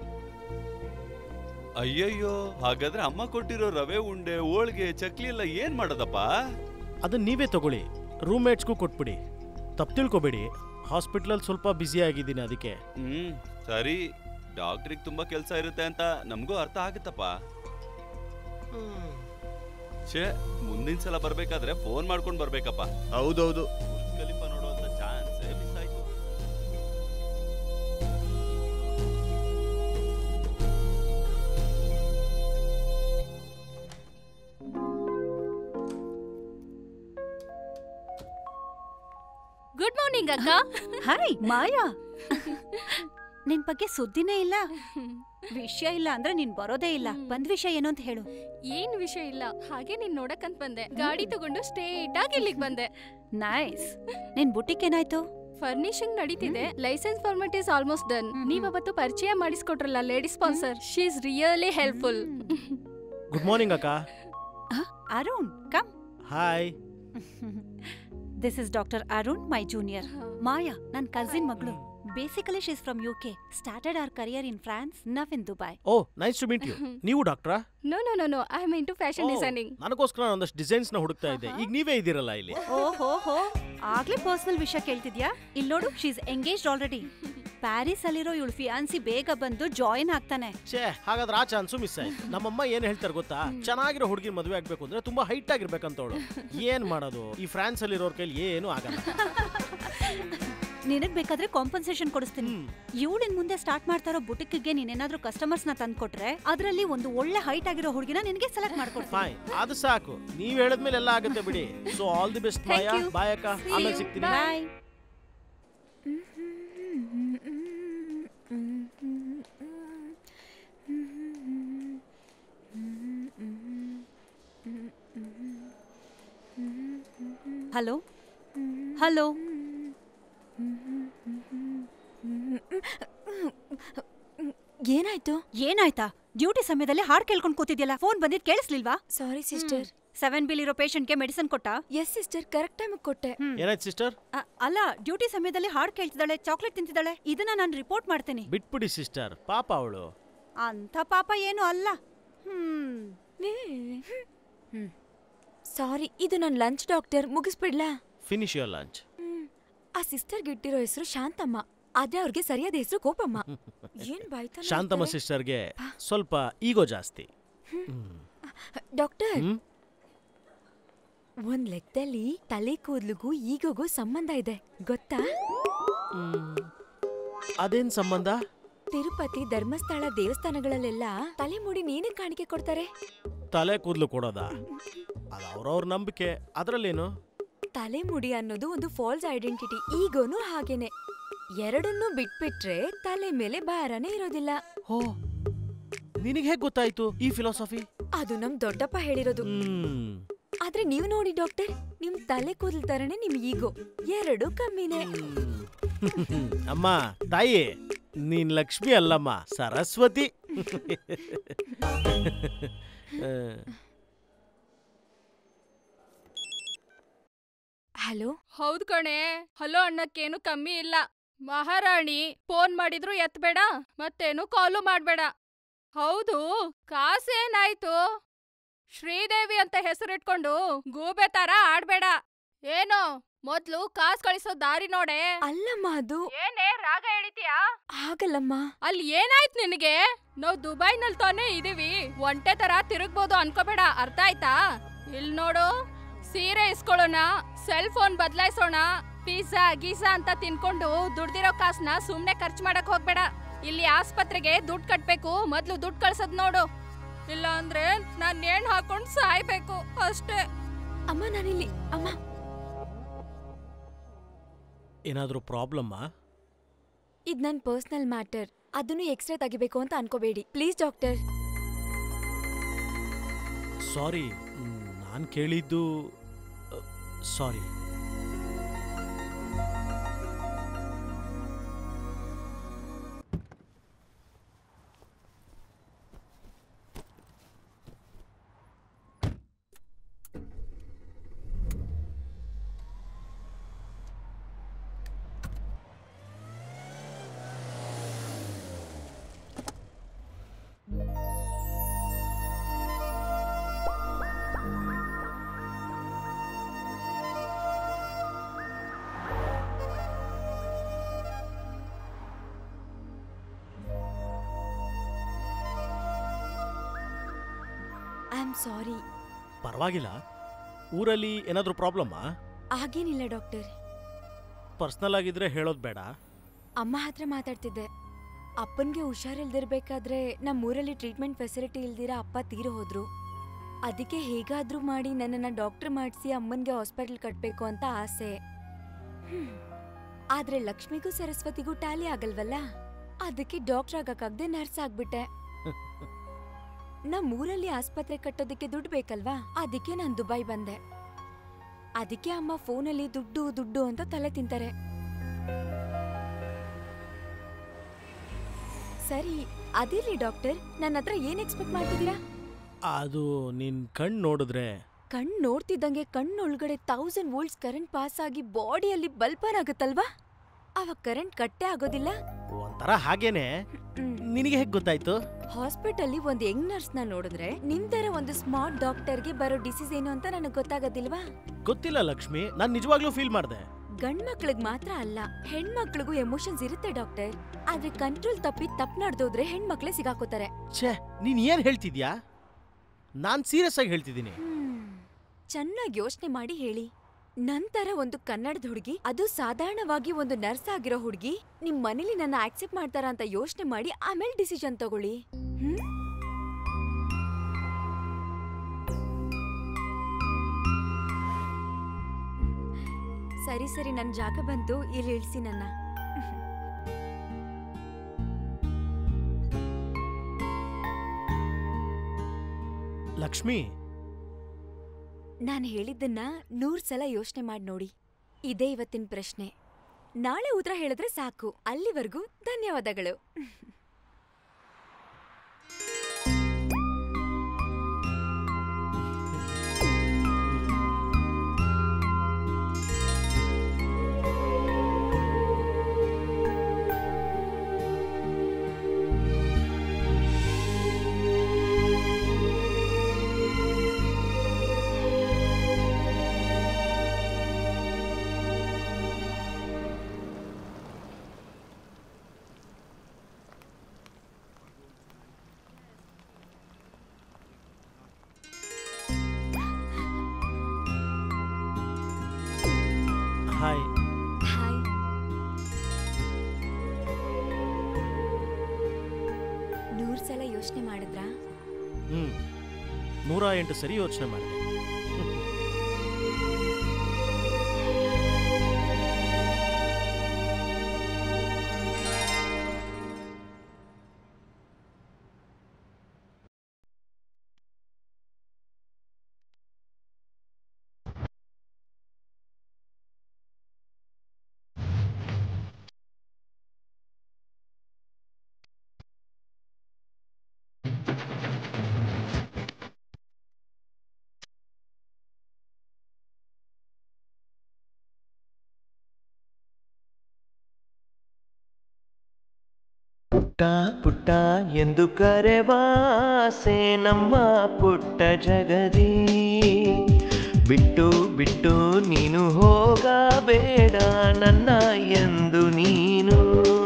S6: ಅಯ್ಯಯ್ಯೋ ಹಾಗಾದ್ರೆ ಅಮ್ಮ ಕೊಟ್ಟಿರೋ ರವೆ ಉಂಡೆ ಹೋಳ್ಗೆ ಚಕ್ಲಿ ಎಲ್ಲ ಏನ್ ಮಾಡೋದಪ್ಪ
S7: ಅದನ್ನ ನೀವೇ ತಗೊಳ್ಳಿ ರೂಮ್ಮೇಟ್ಸ್ಗೂ ಕೊಟ್ಬಿಡಿ ತಪ್ಪು ತಿಳ್ಕೊಬೇಡಿ ಹಾಸ್ಪಿಟ್ಲಲ್ಲಿ ಸ್ವಲ್ಪ ಬ್ಯುಸಿ ಆಗಿದ್ದೀನಿ ಅದಕ್ಕೆ
S6: ಹ್ಮ್ ಸರಿ ಡಾಕ್ಟ್ರಿಗೆ ತುಂಬಾ ಕೆಲಸ ಇರುತ್ತೆ ಅಂತ ನಮಗೂ ಅರ್ಥ ಆಗುತ್ತಪ್ಪ ಛೇ ಮುಂದಿನ ಸಲ ಬರ್ಬೇಕಾದ್ರೆ ಫೋನ್ ಮಾಡ್ಕೊಂಡು ಬರ್ಬೇಕಪ್ಪ
S12: ಹೌದೌದು
S6: ಬುರ್ಜ್ ಖಲೀಫಾ ನೋಡುವಂತ ಚಾನ್ಸ್ ಮಿಸ್ ಆಯ್ತು
S5: ಗುಡ್ ಮಾರ್ನಿಂಗ್ ಅಕ್ಕ ಹಾಯ್ ಮಾಯಾ ನಿನ್ ಬಗ್ಗೆ ಸುದ್ದಿನೇ ಇಲ್ಲ ವಿಷಯ ಇಲ್ಲ ಅಂದ್ರೆ ನೀನ್ ಬರೋದೇ ಇಲ್ಲ ಬಂದ್ ವಿಷಯ ಏನು ಅಂತ ಹೇಳು
S14: ಏನ್ ವಿಷಯ ಇಲ್ಲ ಹಾಗೆ ನೀನ್ ನೋಡಕ್ಕಂತ ಬಂದೆ ಗಾಡಿ ತಗೊಂಡು ಸ್ಟೇಟ್ ಆಗಿ ಇಲ್ಲಿಗೆ ಬಂದೆ
S5: ನೈಸ್ ನಿನ್ ಬುಟಿಕ್ ಏನಾಯ್ತು
S14: ಫರ್ನಿಶಿಂಗ್ ನಡೀತಿದೆ licence format is almost done ನೀವ್ ಅವತ್ತು ಪರಿಚಯ ಮಾಡಿಸ್ಕೊಟ್ರಲ್ಲ lady sponsor she is really helpful
S7: good morning ಅಕ್ಕ
S5: Arun come
S7: hi
S5: this is doctor Arun my junior Maya ನನ್ ಕಸಿನ್ ಮಗಳು basically she's from U K started our career in France now in Dubai
S7: oh nice to meet you ನೀವು ಡಾಕ್ಟ್ರಾ
S14: no no no no I am into fashion designing
S7: ನನಗೋಸ್ಕರ ನಾನು ಒಂದಷ್ಟು designs ನ ಹುಡುಕ್ತಾ ಇದ್ದೆ ಈಗ ನೀವೇ ಇದ್ದೀರಲ್ಲ ಇಲ್ಲಿ
S5: ಓಹೋ ಹೋ ಆಗ್ಲೇ ಪರ್ಸನಲ್ ವಿಷಯ ಕೇಳ್ತಿದ್ಯಾ ಇಲ್ಲಿ ನೋಡು ಶೀಸ್ ಎಂಗೇಜ್ಡ್ ಆಲ್ರೆಡಿ ಪ್ಯಾರಿಸ್ ಅಲ್ಲಿರೋ ಇವಳು ಫಿಯಾನ್ಸಿ ಬೇಗ ಬಂದು ಜಾಯಿನ್ ಆಗ್ತಾನೆ
S7: ಛೇ ಹಾಗಾದ್ರೆ ಆ ಚಾನ್ಸು ಮಿಸ್ ಆಯ್ತು ನಮ್ಮಮ್ಮ ಏನ್ ಹೇಳ್ತಾರೆ ಗೊತ್ತಾ ಚೆನ್ನಾಗಿರೋ ಹುಡುಗಿ ಮದುವೆ ಆಗ್ಬೇಕು ಅಂದ್ರೆ ತುಂಬಾ ಹೈಟ್ ಆಗಿರ್ಬೇಕಂತವಳು ಏನ್ ಮಾಡೋದು ಈ ಫ್ರಾನ್ಸ್ ಅಲ್ಲಿರೋರ್ ಕೈಲಿ ಏನು ಆಗಲ್ಲ
S5: ನಿನಗ್ ಬೇಕಾದ್ರೆ ಕಾಂಪನ್ಸೇಷನ್ ಕೊಡಿಸ್ತೀನಿ ಇವಳು ಇನ್ ಮುಂದೆ ಸ್ಟಾರ್ಟ್ ಮಾಡ್ತಾ ಇರೋ ಬುಟಿಕ್ಗೆ ನೀನೇನಾದ್ರೂ ಕಸ್ಟಮರ್ಸ್ ನ ತಂದ್ಕೊಟ್ರೆ ಅದರಲ್ಲಿ ಒಂದು ಒಳ್ಳೆ ಹೈಟ್ ಆಗಿರೋ ಹುಡುಗಿನ ನಿನಗೆ ಸೆಲೆಕ್ಟ್ ಮಾಡ್ಕೊಡ್ತೀನಿ
S7: ಫೈನ್ ಅದು ಸಾಕು ನೀವ್ ಹೇಳಿದ್ಮೇಲೆ ಎಲ್ಲ ಆಗುತ್ತೆ ಬಿಡಿ so all the best
S5: Thank
S7: Maya
S5: you.
S7: Bye ಅಕ್ಕ
S5: See
S7: ಆಮೇಲೆ
S5: you.
S7: ಸಿಗ್ತೀನಿ
S5: Bye. ಹಲೋ ಹಲೋ
S8: ಏನಾಯ್ತು
S5: ಏನಾಯ್ತಾ ಡ್ಯೂಟಿ ಸಮಯದಲ್ಲಿ ಹಾಡ್ ಕೇಳ್ಕೊಂಡ್ ಕೂತಿದ್ಯಲ್ಲ ಫೋನ್ ಬಂದಿದ್ ಕೇಳಿಸ್ಲಿಲ್ವಾ
S8: ಸಾರಿ ಸಿಸ್ಟರ್
S5: ಸೆವೆನ್ ಬಿಲ್ ಇರೋ ಪೇಷಂಟ್ಗೆ ಮೆಡಿಸಿನ್ ಕೊಟ್ಟ
S8: ಎಸ್ ಸಿಸ್ಟರ್ ಕರೆಕ್ಟ್ ಟೈಮ್ ಕೊಟ್ಟೆ
S7: ಏನಾಯ್ತು ಸಿಸ್ಟರ್
S5: ಅ- ಅಲ್ಲ ಡ್ಯೂಟಿ ಸಮಯದಲ್ಲಿ ಹಾಡ್ ಕೇಳ್ತಿದ್ದಾಳೆ ಚಾಕ್ಲೇಟ್ ತಿಂತಿದ್ದಾಳೆ ಇದನ್ನ ನಾನು ರಿಪೋರ್ಟ್ ಮಾಡ್ತೀನಿ
S7: ಬಿಟ್ಬಿಡಿ ಸಿಸ್ಟರ್ ಪಾಪ ಅವಳು
S5: ಅಂತ ಪಾಪ ಏನು ಅಲ್ಲ ಹ್ಮ್
S8: ಸಾರಿ ಇದು ನನ್ನ ಲಂಚ್ ಡಾಕ್ಟರ್ ಮುಗಿಸ್ಬಿಡ್ಲಾ
S7: ಫಿನಿಶ್ ಯೋರ್ ಲಂಚ್
S8: ಆ ಸಿಸ್ಟರ್ಗೆ ಇಟ್ಟಿರೋ ಹೆಸರು ಶಾಂತಮ್ಮ ಆದ್ರೆ ಅವ್ರಿಗೆ ಸರಿಯಾದ ಹೆಸರು ಕೋಪಮ್ಮ ಏನ್ ಬಾಯ್ತಾನೆ
S7: ಶಾಂತಮ್ಮ
S8: ಇರ್ತಾರೆ?
S7: ಸಿಸ್ಟರ್ಗೆ ಸ್ವಲ್ಪ ಈಗೋ ಜಾಸ್ತಿ
S8: ಡಾಕ್ಟರ್
S7: ಹ್ಮ್?
S8: ಒಂದ್ ಲೆಕ್ಕದಲ್ಲಿ ತಲೆ ಕೂದ್ಲಿಗೂ ಈಗೋಗೂ ಸಂಬಂಧ ಇದೆ ಗೊತ್ತಾ
S7: ಅದೇನ್ ಸಂಬಂಧ
S8: ತಿರುಪತಿ ಧರ್ಮಸ್ಥಳ ದೇವಸ್ಥಾನಗಳಲ್ಲೆಲ್ಲ ತಲೆ ಮುಡಿ ನೀನೇ ಕಾಣಿಕೆ ಕೊಡ್ತಾರೆ
S7: ತಲೆ ಕೂದಲು ಕೊಡೋದಾ ಅದು ಅವ್ರವ್ರ ನಂಬಿಕೆ ಅದ್ರಲ್ಲೇನು
S8: ತಲೆ ಮುಡಿ ಅನ್ನೋದು ಒಂದು ಫಾಲ್ಸ್ ಐಡೆಂಟಿಟಿ ಈಗೋನು ಹಾಗೇನೆ ಎರಡನ್ನೂ ಬಿಟ್ಬಿಟ್ರೆ ತಲೆ ಮೇಲೆ ಭಾರನೇ ಇರೋದಿಲ್ಲ
S7: ಓ ನಿನಗೆ ಹೇಗೆ ಗೊತ್ತಾಯ್ತು ಈ ಫಿಲಾಸಫಿ
S8: ಅದು ನಮ್ ದೊಡ್ಡಪ್ಪ ಹೇಳಿರೋದು
S7: ಹ್ಮ್
S8: ಆದ್ರೆ ನೀವು ನೋಡಿ ಡಾಕ್ಟರ್ ನಿಮ್ ತಲೆ ಕೂದಲ್ ತರನೇ ನಿಮ್ ಈಗೋ ಎರಡು ಕಮ್ಮಿನೇ
S7: ಅಮ್ಮ ತಾಯಿ ನೀನ್ ಲಕ್ಷ್ಮಿ ಅಲ್ಲಮ್ಮ ಸರಸ್ವತಿ ಆ,
S8: ಹಲೋ
S14: ಹೌದು ಕಣೆ ಹಲೋ ಅನ್ನಕ್ಕೇನು ಕಮ್ಮಿ ಇಲ್ಲ ಮಹಾರಾಣಿ ಫೋನ್ ಮಾಡಿದ್ರು ಎತ್ಬೇಡ ಮತ್ತೇನು ಕಾಲು ಮಾಡ್ಬೇಡ ಹೌದು ಕಾಸೇನಾಯ್ತು ಶ್ರೀದೇವಿ ಅಂತ ಹೆಸರಿಟ್ಕೊಂಡು ಗೂಬೆ ತರ ಆಡ್ಬೇಡ ಏನು ಮೊದ್ಲು ಕಾಸ್ ಕಳಿಸೋ ದಾರಿ ನೋಡೆ
S8: ಅಲ್ಲಮ್ಮ ಅದು
S14: ಏನೇ ರಾಗ ಎಳಿತೀಯಾ
S8: ಆಗಲ್ಲಮ್ಮ
S14: ಅಲ್ಲಿ ಏನಾಯ್ತು ನಿನಗೆ ನಾವ್ ದುಬೈನಲ್ಲಿ ತಾನೇ ಇದೀವಿ ಒಂಟೆ ತರ ತಿರುಗ್ಬೋದು ಅನ್ಕೋಬೇಡ ಅರ್ಥ ಆಯ್ತಾ ಇಲ್ ನೋಡು ಸೀರೆ ಇಸ್ಕೊಳ್ಳೋಣ ಸೆಲ್ ಫೋನ್ ಬದಲಾಯಿಸೋಣ ಪಿಜ್ಜಾ ಗೀಸಾ ಅಂತ ತಿನ್ಕೊಂಡು ದುಡ್ದಿರೋ ಕಾಸ್ನ ಸುಮ್ನೆ ಖರ್ಚು ಮಾಡಕ್ ಹೋಗ್ಬೇಡ ಇಲ್ಲಿ ಆಸ್ಪತ್ರೆಗೆ ದುಡ್ಡು ಕಟ್ಬೇಕು ಮೊದ್ಲು ದುಡ್ಡು ಕಳ್ಸದ್ ನೋಡು ಇಲ್ಲ ಅಂದ್ರೆ ನಾನ್ ನೇಣ್ ಹಾಕೊಂಡ್ ಸಾಯ್ಬೇಕು ಅಷ್ಟೇ
S8: ಅಮ್ಮ ನಾನಿಲ್ಲಿ ಅಮ್ಮ
S7: ಏನಾದ್ರೂ ಪ್ರಾಬ್ಲಮ್ಮ
S8: ಇದ್ ನನ್ ಪರ್ಸನಲ್ ಮ್ಯಾಟರ್ ಅದನ್ನು ಎಕ್ಸ್ರೇ ತೆಗಿಬೇಕು ಅಂತ ಅನ್ಕೋಬೇಡಿ ಪ್ಲೀಸ್ ಡಾಕ್ಟರ್
S7: ಸಾರಿ ನಾನು ಕೇಳಿದ್ದು ಸಾರಿ
S8: ಐ ಆಮ್ ಸಾರಿ
S7: ಪರವಾಗಿಲ್ಲ ಊರಲ್ಲಿ ಏನಾದರೂ ಪ್ರಾಬ್ಲಮ್ಮಾ
S8: ಆಗೇನಿಲ್ಲ ಡಾಕ್ಟರ್
S7: ಪರ್ಸ್ನಲ್ ಆಗಿದ್ರೆ ಹೇಳೋದು ಬೇಡ
S8: ಅಮ್ಮ ಹತ್ರ ಮಾತಾಡ್ತಿದ್ದೆ ಅಪ್ಪನ್ಗೆ ಹುಷಾರಿಲ್ದಿರ್ಬೇಕಾದ್ರೆ ನಮ್ಮ ಊರಲ್ಲಿ ಟ್ರೀಟ್ಮೆಂಟ್ ಫೆಸಿಲಿಟಿ ಇಲ್ದಿರ ಅಪ್ಪ ತೀರು ಹೋದ್ರು ಅದಕ್ಕೆ ಹೇಗಾದ್ರೂ ಮಾಡಿ ನನ್ನನ್ನ ಡಾಕ್ಟರ್ ಮಾಡಿಸಿ ಅಮ್ಮನ್ಗೆ ಹಾಸ್ಪಿಟಲ್ ಕಟ್ಬೇಕು ಅಂತ ಆಸೆ ಹ್ಮ್. ಆದ್ರೆ ಲಕ್ಷ್ಮಿಗೂ ಸರಸ್ವತಿಗೂ ಟ್ಯಾಲಿ ಆಗಲ್ವಲ್ಲ ಅದಕ್ಕೆ ಡಾಕ್ಟರ್ ಆಗಕ್ಕಾಗ್ದೆ ನರ್ಸ್ ಆಗ್ಬಿಟ್ಟೆ ನಮ್ಮ ಊರಲ್ಲಿ ಆಸ್ಪತ್ರೆ ಕಟ್ಟೋದಕ್ಕೆ ದುಡ್ಡು ಬೇಕಲ್ವಾ ಅದಕ್ಕೆ ನಾನು ದುಬೈ ಬಂದೆ ಅದಕ್ಕೆ ಅಮ್ಮ ಫೋನಲ್ಲಿ ದುಡ್ಡು ದುಡ್ಡು ಅಂತ ತಲೆ ತಿಂತಾರೆ ಸರಿ ಅದಿರ್ಲಿ ಡಾಕ್ಟರ್ ನನ್ನ ಹತ್ರ ಏನ್ ಎಕ್ಸ್ಪೆಕ್ಟ್ ಮಾಡ್ತಿದ್ದೀರಾ
S7: ಅದು ನಿನ್ ಕಣ್ಣು ನೋಡಿದ್ರೆ
S8: ಕಣ್ ನೋಡ್ತಿದ್ದಂಗೆ ಕಣ್ಣೊಳಗಡೆ ತೌಸಂಡ್ ವೋಲ್ಟ್ಸ್ ಕರೆಂಟ್ ಪಾಸ್ ಆಗಿ ಬಾಡಿಯಲ್ಲಿ ಬಲ್ಬರ್ ಆಗುತ್ತಲ್ವಾ ಅವಾಗ ಕರೆಂಟ್ ಕಟ್ಟೆ ಆಗೋದಿಲ್ಲ
S7: ಒಂಥರ ಹಾಗೇನೆ ನಿನಗೆ ಹೇಗೆ ಗೊತ್ತಾಯ್ತು
S8: ಹಾಸ್ಪಿಟಲ್ ಒಂದ್ ಯಂಗ್ ನರ್ಸ್ ನ ನೋಡಿದ್ರೆ ನಿಮ್ ತರ ಒಂದು ಸ್ಮಾರ್ಟ್ ಡಾಕ್ಟರ್ಗೆ ಬರೋ ಡಿಸೀಸ್ ಏನು ಅಂತ ನನಗೆ ಗೊತ್ತಾಗೋದಿಲ್ವಾ
S7: ಗೊತ್ತಿಲ್ಲ ಲಕ್ಷ್ಮಿ ನಾನು ನಿಜವಾಗ್ಲೂ ಫೀಲ್ ಮಾಡಿದೆ
S8: ಗಂಡ್ ಮಕ್ಳಿಗ್ ಮಾತ್ರ ಅಲ್ಲ ಹೆಣ್ಮಕ್ಳಿಗೂ ಎಮೋಷನ್ಸ್ ಇರುತ್ತೆ ಡಾಕ್ಟರ್ ಆದ್ರೆ ಕಂಟ್ರೋಲ್ ತಪ್ಪಿ ತಪ್ಪು ನಡೆದೋದ್ರೆ ಹೆಣ್ಮಕ್ಳೇ ಸಿಗಾಕೋತಾರೆ
S7: ಛೇ ನೀನ್ ಏನ್ ಹೇಳ್ತಿದ್ಯಾ ನಾನ್ ಸೀರಿಯಸ್ ಆಗಿ ಹೇಳ್ತಿದ್ದೀನಿ
S8: ಚೆನ್ನಾಗಿ ಯೋಚನೆ ಮಾಡಿ ಹೇಳಿ ನಂತರ ಒಂದು ಕನ್ನಡದ ಹುಡುಗಿ ಅದು ಸಾಧಾರಣವಾಗಿ ಒಂದು ನರ್ಸ್ ಆಗಿರೋ ಹುಡುಗಿ ನಿಮ್ ಮನೇಲಿ ನನ್ನ ಆಕ್ಸೆಪ್ಟ್ ಮಾಡ್ತಾರ ಅಂತ ಯೋಚನೆ ಮಾಡಿ ಆಮೇಲೆ ಡಿಸಿಷನ್ ತಗೊಳ್ಳಿ ಹ್ಮ್ ಸರಿ ಸರಿ ನನ್ ಜಾಗ ಬಂತು ಇಲ್ಲಿ ಇಳಿಸಿ ನನ್ನ
S7: ಲಕ್ಷ್ಮಿ
S8: ನಾನು ಹೇಳಿದ್ದನ್ನ ನೂರ್ ಸಲ ಯೋಚನೆ ಮಾಡಿ ನೋಡಿ ಇದೇ ಇವತ್ತಿನ ಪ್ರಶ್ನೆ ನಾಳೆ ಉತ್ತರ ಹೇಳಿದ್ರೆ ಸಾಕು ಅಲ್ಲಿವರೆಗೂ ಧನ್ಯವಾದಗಳು
S7: ಹಾಯ್
S8: ಹಾಯ್ ನೂರ್ ಸಲ ಯೋಚನೆ ಮಾಡಿದ್ರಾ
S7: ಹ್ಮ್ ನೂರ ಎಂಟು ಸರಿ ಯೋಚನೆ ಮಾಡಿದೆ
S3: ಪುಟ್ಟ ಪುಟ್ಟ ಎಂದು ಕರೆವಾಸೆ ನಮ್ಮ ಪುಟ್ಟ ಜಗದಿ ಬಿಟ್ಟು ಬಿಟ್ಟು ನೀನು ಹೋಗಬೇಡ ನನ್ನ ಎಂದು ನೀನು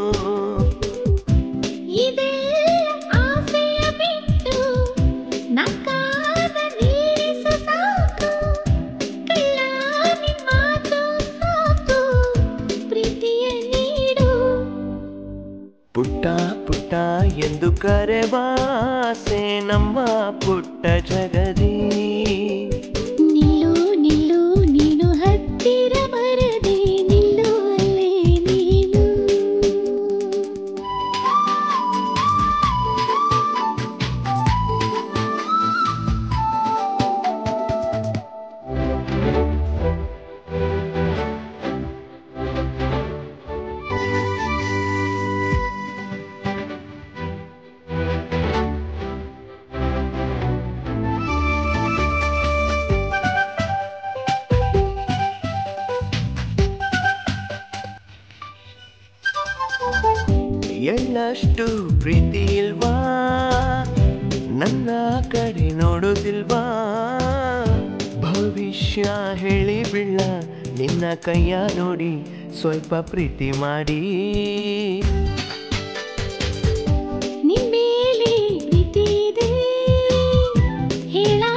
S4: ಆಸೆಯ ಬಿಟ್ಟು ನಕ್ಕಾದ ನೀರಿಸು ಸಾಕು ಕಳ್ಳ ನಿನ್ ಮಾತು ಸಾಕು ಪ್ರೀತಿಯ ನೀಡು
S3: ಪುಟ್ಟ ಪುಟ್ಟ ಎಂದು ಕರೆವಾಸೆ ನಮ್ಮ ಪುಟ್ಟ ಜಗದಿ
S4: ನಿಲ್ಲು ನಿಲ್ಲು ನೀನು ಹತ್ತಿರ ಬರದೆ ನಿಲ್ಲು ಅಲ್ಲೇ ನೀನು
S3: ಎಳ್ಳಷ್ಟು ಪ್ರೀತಿ ಇಲ್ವಾ ನನ್ನ ಕಡೆ ನೋಡೋದಿಲ್ವಾ ಭವಿಷ್ಯ ಹೇಳಿ ಬಿಳ್ಳ ನಿನ್ನ ಕೈಯ ನೋಡಿ ಸ್ವಲ್ಪ ಪ್ರೀತಿ ಮಾಡಿ
S4: ನಿಮ್ಮೇಲೆ ಪ್ರೀತಿ ಇದೆ ಹೇಳ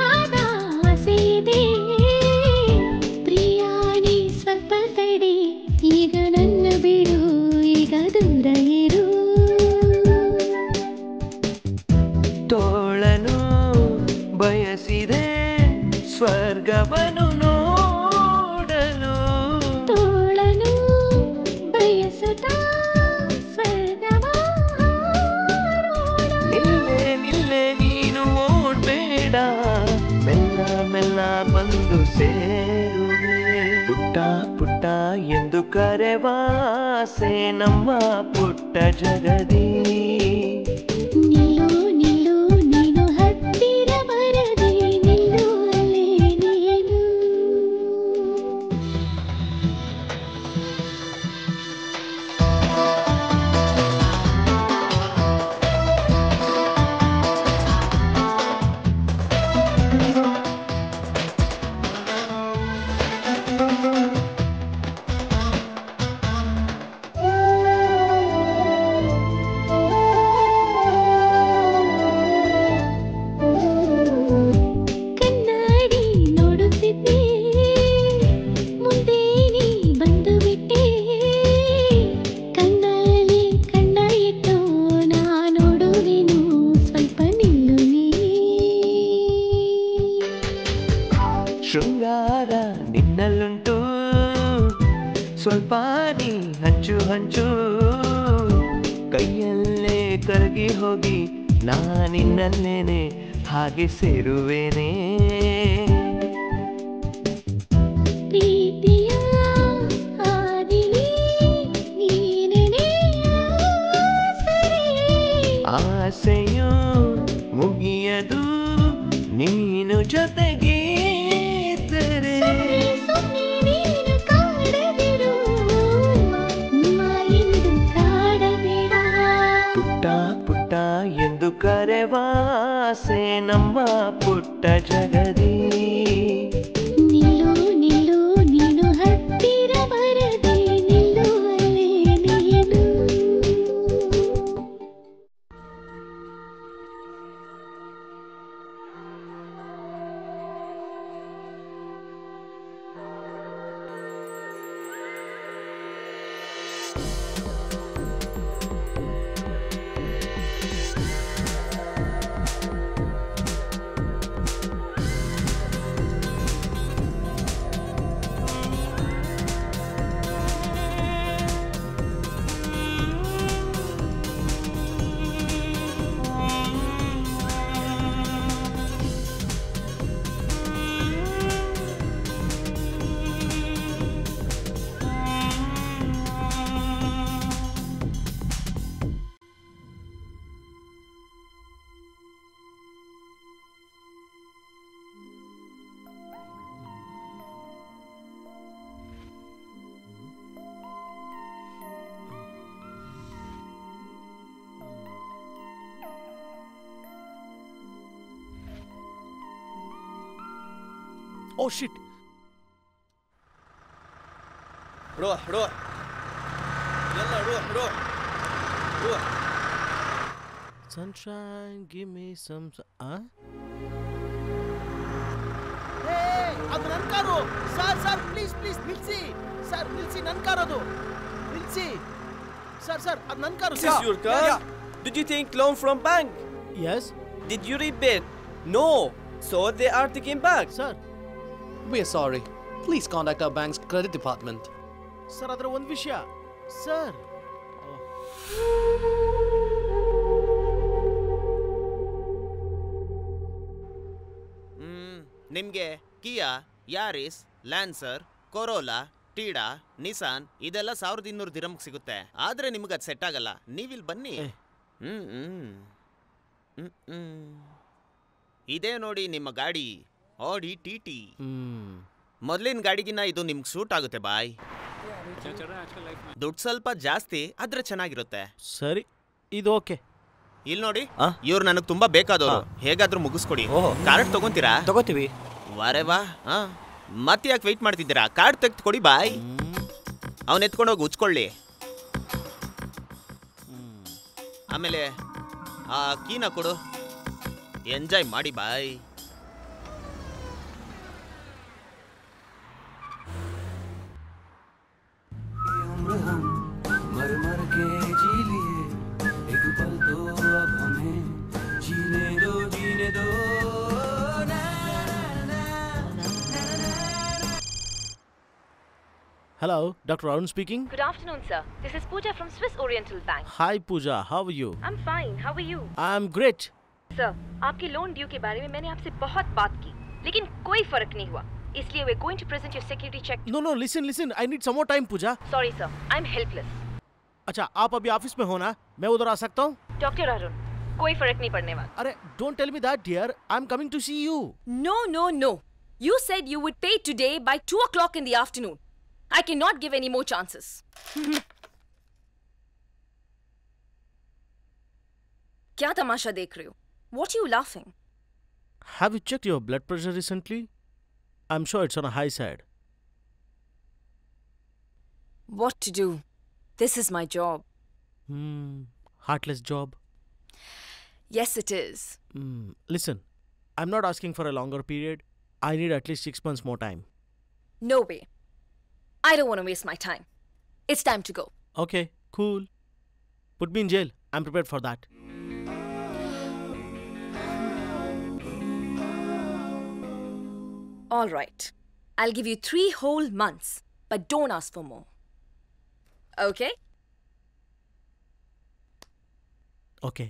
S3: ಪುಟ್ಟ ಎಂದು ಕರೆವಾಸೆ ನಮ್ಮ ಪುಟ್ಟ ಜಗದಿ
S4: ನಿಲ್ಲು ನಿಲ್ಲು ನೀನು ಹತ್ತಿರ ಬರದೆ ನಿಲ್ಲು ಅಲ್ಲೇ ನೀನು ಕನ್ನಡಿ ನೋಡುತ್ತಿದ್ದೆ ಮುಂದೆ ನೀ ಬಂದು ಬಿಟ್ಟೆ ಕಣ್ಣಲ್ಲಿ ಕಣ್ಣ ಇಟ್ಟು ನಾ ನೋಡುವೆನು ಸ್ವಲ್ಪ ನಿಲ್ಲು ನೀ
S3: ಶೃಂಗಾರ ನಿನ್ನಲ್ಲುಂಟು ಸ್ವಲ್ಪ ನೀ ಹಂಚು ಹಂಚು ಕೈಯಲ್ಲೇ ಕರಗಿ ಹೋಗಿ ನಾನಿನ್ನಲ್ಲೇನೆ ಹಾಗೆ ಸೇರುವೇನೆ
S4: ಪ್ರೀತಿಯ ಆದಿನಿ ನೀನೇ
S3: ಆಸೆಯು ಮುಗಿಯದು ನೀನು ಜೊತೆಗಿದ್ದರೆ
S4: ನೀನು ಕಾಡದಿರು ಮಾಯೆಂದು ಕಾಡಬೇಡ
S3: ಪುಟ್ಟ ಪುಟ್ಟ ಎಂದು ಕರೆವಾಸೆ ನಮ್ಮ ಪುಟ್ಟ ಜಗದಿ
S4: ನಿಲ್ಲು ನಿಲ್ಲು ನೀನು ಹತ್ತಿರ ಬರದೆ ನಿಲ್ಲು ಅಲ್ಲೇ ನೀನು
S7: oh shit
S11: روح روح يلا روح روح روح
S7: sunshine give me some ಆ
S12: ಅದು ನನ್ನ car sir sir please please ನಿಲ್ಸಿ ಸರ್ ನಿಲ್ಸಿ ನನ್ನ ಕಾರ್ ಅದು ನಿಲ್ಸಿ ಸರ್ ಸರ್ ಅದು ನನ್ನ car
S11: This is your car? Did you take loan from bank?
S7: Yes.
S11: Did you repay? No. So they are taking back.
S7: Sir.
S15: We're sorry. Please contact our bank's credit department.
S7: Sir ಅದರ ಒಂದು ವಿಷಯ sir
S12: ಹ್ಮ್ ನಿಮ್ಗೆ Kia Yaris Lancer Corolla Tiida Nissan ಇದೆಲ್ಲ ಸಾವಿರದ ಇನ್ನೂರು ದಿರಮ್ಗೆ ಸಿಗುತ್ತೆ ಆದ್ರೆ ನಿಮ್ಗೆ ಅದು ಸೆಟ್ ಆಗಲ್ಲ ನೀವಿಲ್ ಬನ್ನಿ ಹ್ಮ್ ಹ್ಮ್ ಹ್ಮ್ ಹ್ಮ್ ಇದೇ ನೋಡಿ ನಿಮ್ಮ ಗಾಡಿ ಆಡಿ ಟಿ ಟಿ ಮೊದಲಿನ ಗಾಡಿಗಿನ್ನ ಇದು ನಿಮ್ಗೆ ಸೂಟ್ ಆಗುತ್ತೆ ಬಾಯ್ ದುಡ್ಡು ಸ್ವಲ್ಪ ಜಾಸ್ತಿ ಆದ್ರೆ ಚೆನ್ನಾಗಿರುತ್ತೆ
S7: ಸರಿ ಇದು ಓಕೆ
S12: ಇಲ್ಲಿ ನೋಡಿ ಇವ್ರು ನನಗೆ ತುಂಬಾ ಬೇಕಾದವರು ಹೇಗಾದ್ರೂ ಮುಗಿಸ್ಕೊಡಿ ಕಾರ್ಡ್ ತಗೊಂತೀರಾ
S15: ತಗೋತೀವಿ
S12: ವಾರೆ ವಾ ಹಾ ಮತ್ತೆ ಯಾಕೆ ವೆಯ್ಟ್ ಮಾಡ್ತಿದ್ದೀರಾ ಕಾರ್ಡ್ ತೆಗ್ದು ಕೊಡಿ ಬಾಯ್ ಅವನ್ ಎತ್ಕೊಂಡು ಹೋಗಿ ಉಚ್ಕೊಳ್ಳಿ ಆಮೇಲೆ ಆ ಕೀನ ಕೊಡು ಎಂಜಾಯ್ ಮಾಡಿ ಬಾಯ್
S16: मर मर के जी लिए एक पल तो अब हमें जीने दो जीने दो ना,
S7: Hello, Dr. Arun speaking.
S17: Good afternoon, sir. This is Pooja from Swiss Oriental Bank.
S7: Hi Pooja, how are you?
S17: I'm fine. How are you?
S7: I'm great.
S17: Sir आपके लोन ड्यू के बारे में मैंने आपसे बहुत बात की लेकिन कोई फर्क नहीं हुआ इसलिए we're going to present your security check.
S7: No no listen listen I need some more time Pooja
S17: Sorry, sir. I'm helpless.
S7: अच्छा आप अभी ऑफिस में हो ना मैं उधर आ सकता हूँ
S17: Dr. Arun, कोई फर्क नहीं पड़ने वाला.
S7: अरे don't tell me that dear I am coming to see you
S8: No, no, no. You said you would pay today by 2 o'clock in the afternoon. I cannot give any more chances. क्या तमाशा देख रहे हो? What are you laughing?
S7: Have you checked your blood pressure recently? I'm sure it's on a high side.
S8: What to do? This is my job.
S7: Hmm. Heartless job.
S8: Yes, it is.
S7: Hmm. Listen, I'm not asking for a longer period. I need at least six months more time.
S8: No way. I don't want to waste my time. It's time to go.
S7: Okay, cool. Put me in jail. I'm prepared for that.
S8: All right. I'll give you three whole months, but don't ask for more. Okay?
S7: Okay.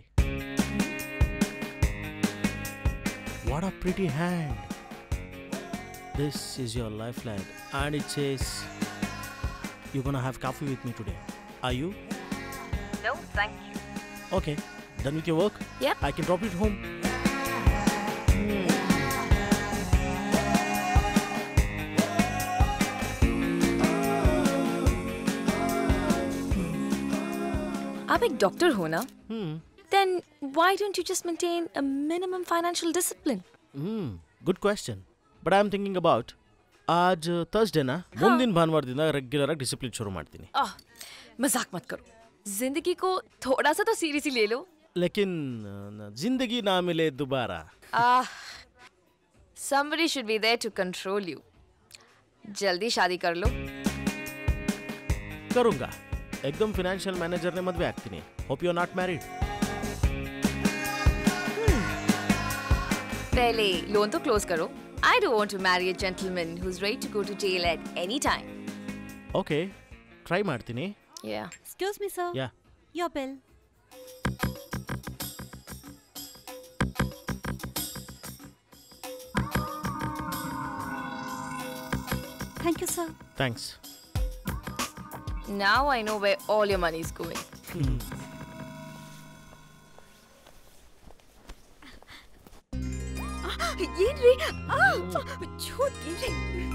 S7: What a pretty hand. This is your lifeline, and it says you're gonna have coffee with me today. Are you?
S17: No, thank you.
S7: Okay. Done with your work?
S8: Yep.
S7: I can drop you at home.
S8: आप एक doctor हो ना Then why don't you just maintain a minimum financial discipline?
S7: ಹ್ಮ್ good question but I am thinking about ಆಜ್ ಥರ್ಸ್ಡೇನಾ ಮುಂದಿನ ಭಾನುವಾರದಿಂದ regular ಆಗಿ ಡಿಸಿಪ್ಲಿನ್ ಶುರು ಮಾಡ್ತೀನಿ
S8: आह, मजाक मत करो जिंदगी को थोड़ा सा तो सीरियसली ले लो
S7: ಲೇಕಿನ್ ಜಿಂದಗಿ ನಾ ಮಿಲೆ ದುಬಾರಾ
S8: आह, somebody should be there to control you. जल्दी शादी कर लो
S7: ಕರುಂಗ ಎಕ್ದಮ್ ಫಿನಾನ್ಷಿಯಲ್ ಮ್ಯಾನೇಜರ್ನೇ ಮದುವೆ ಆಗ್ತೀನಿ ಹೋಪ್ ಯು ನಾಟ್ ಮ್ಯಾರಿಡ್
S8: पहले लोन तो क्लोज करो I don't want to marry a gentleman who's ready to go to jail at any time.
S7: Okay try ಮಾಡ್ತೀನಿ
S8: Yeah.
S5: Excuse me, sir.
S7: Yeah.
S5: Your bill. Thank you, sir.
S7: Thanks
S8: Now I know where all your money is going. ಏನ್ರಿ ಚೂತ್ ಏನ್ರಿ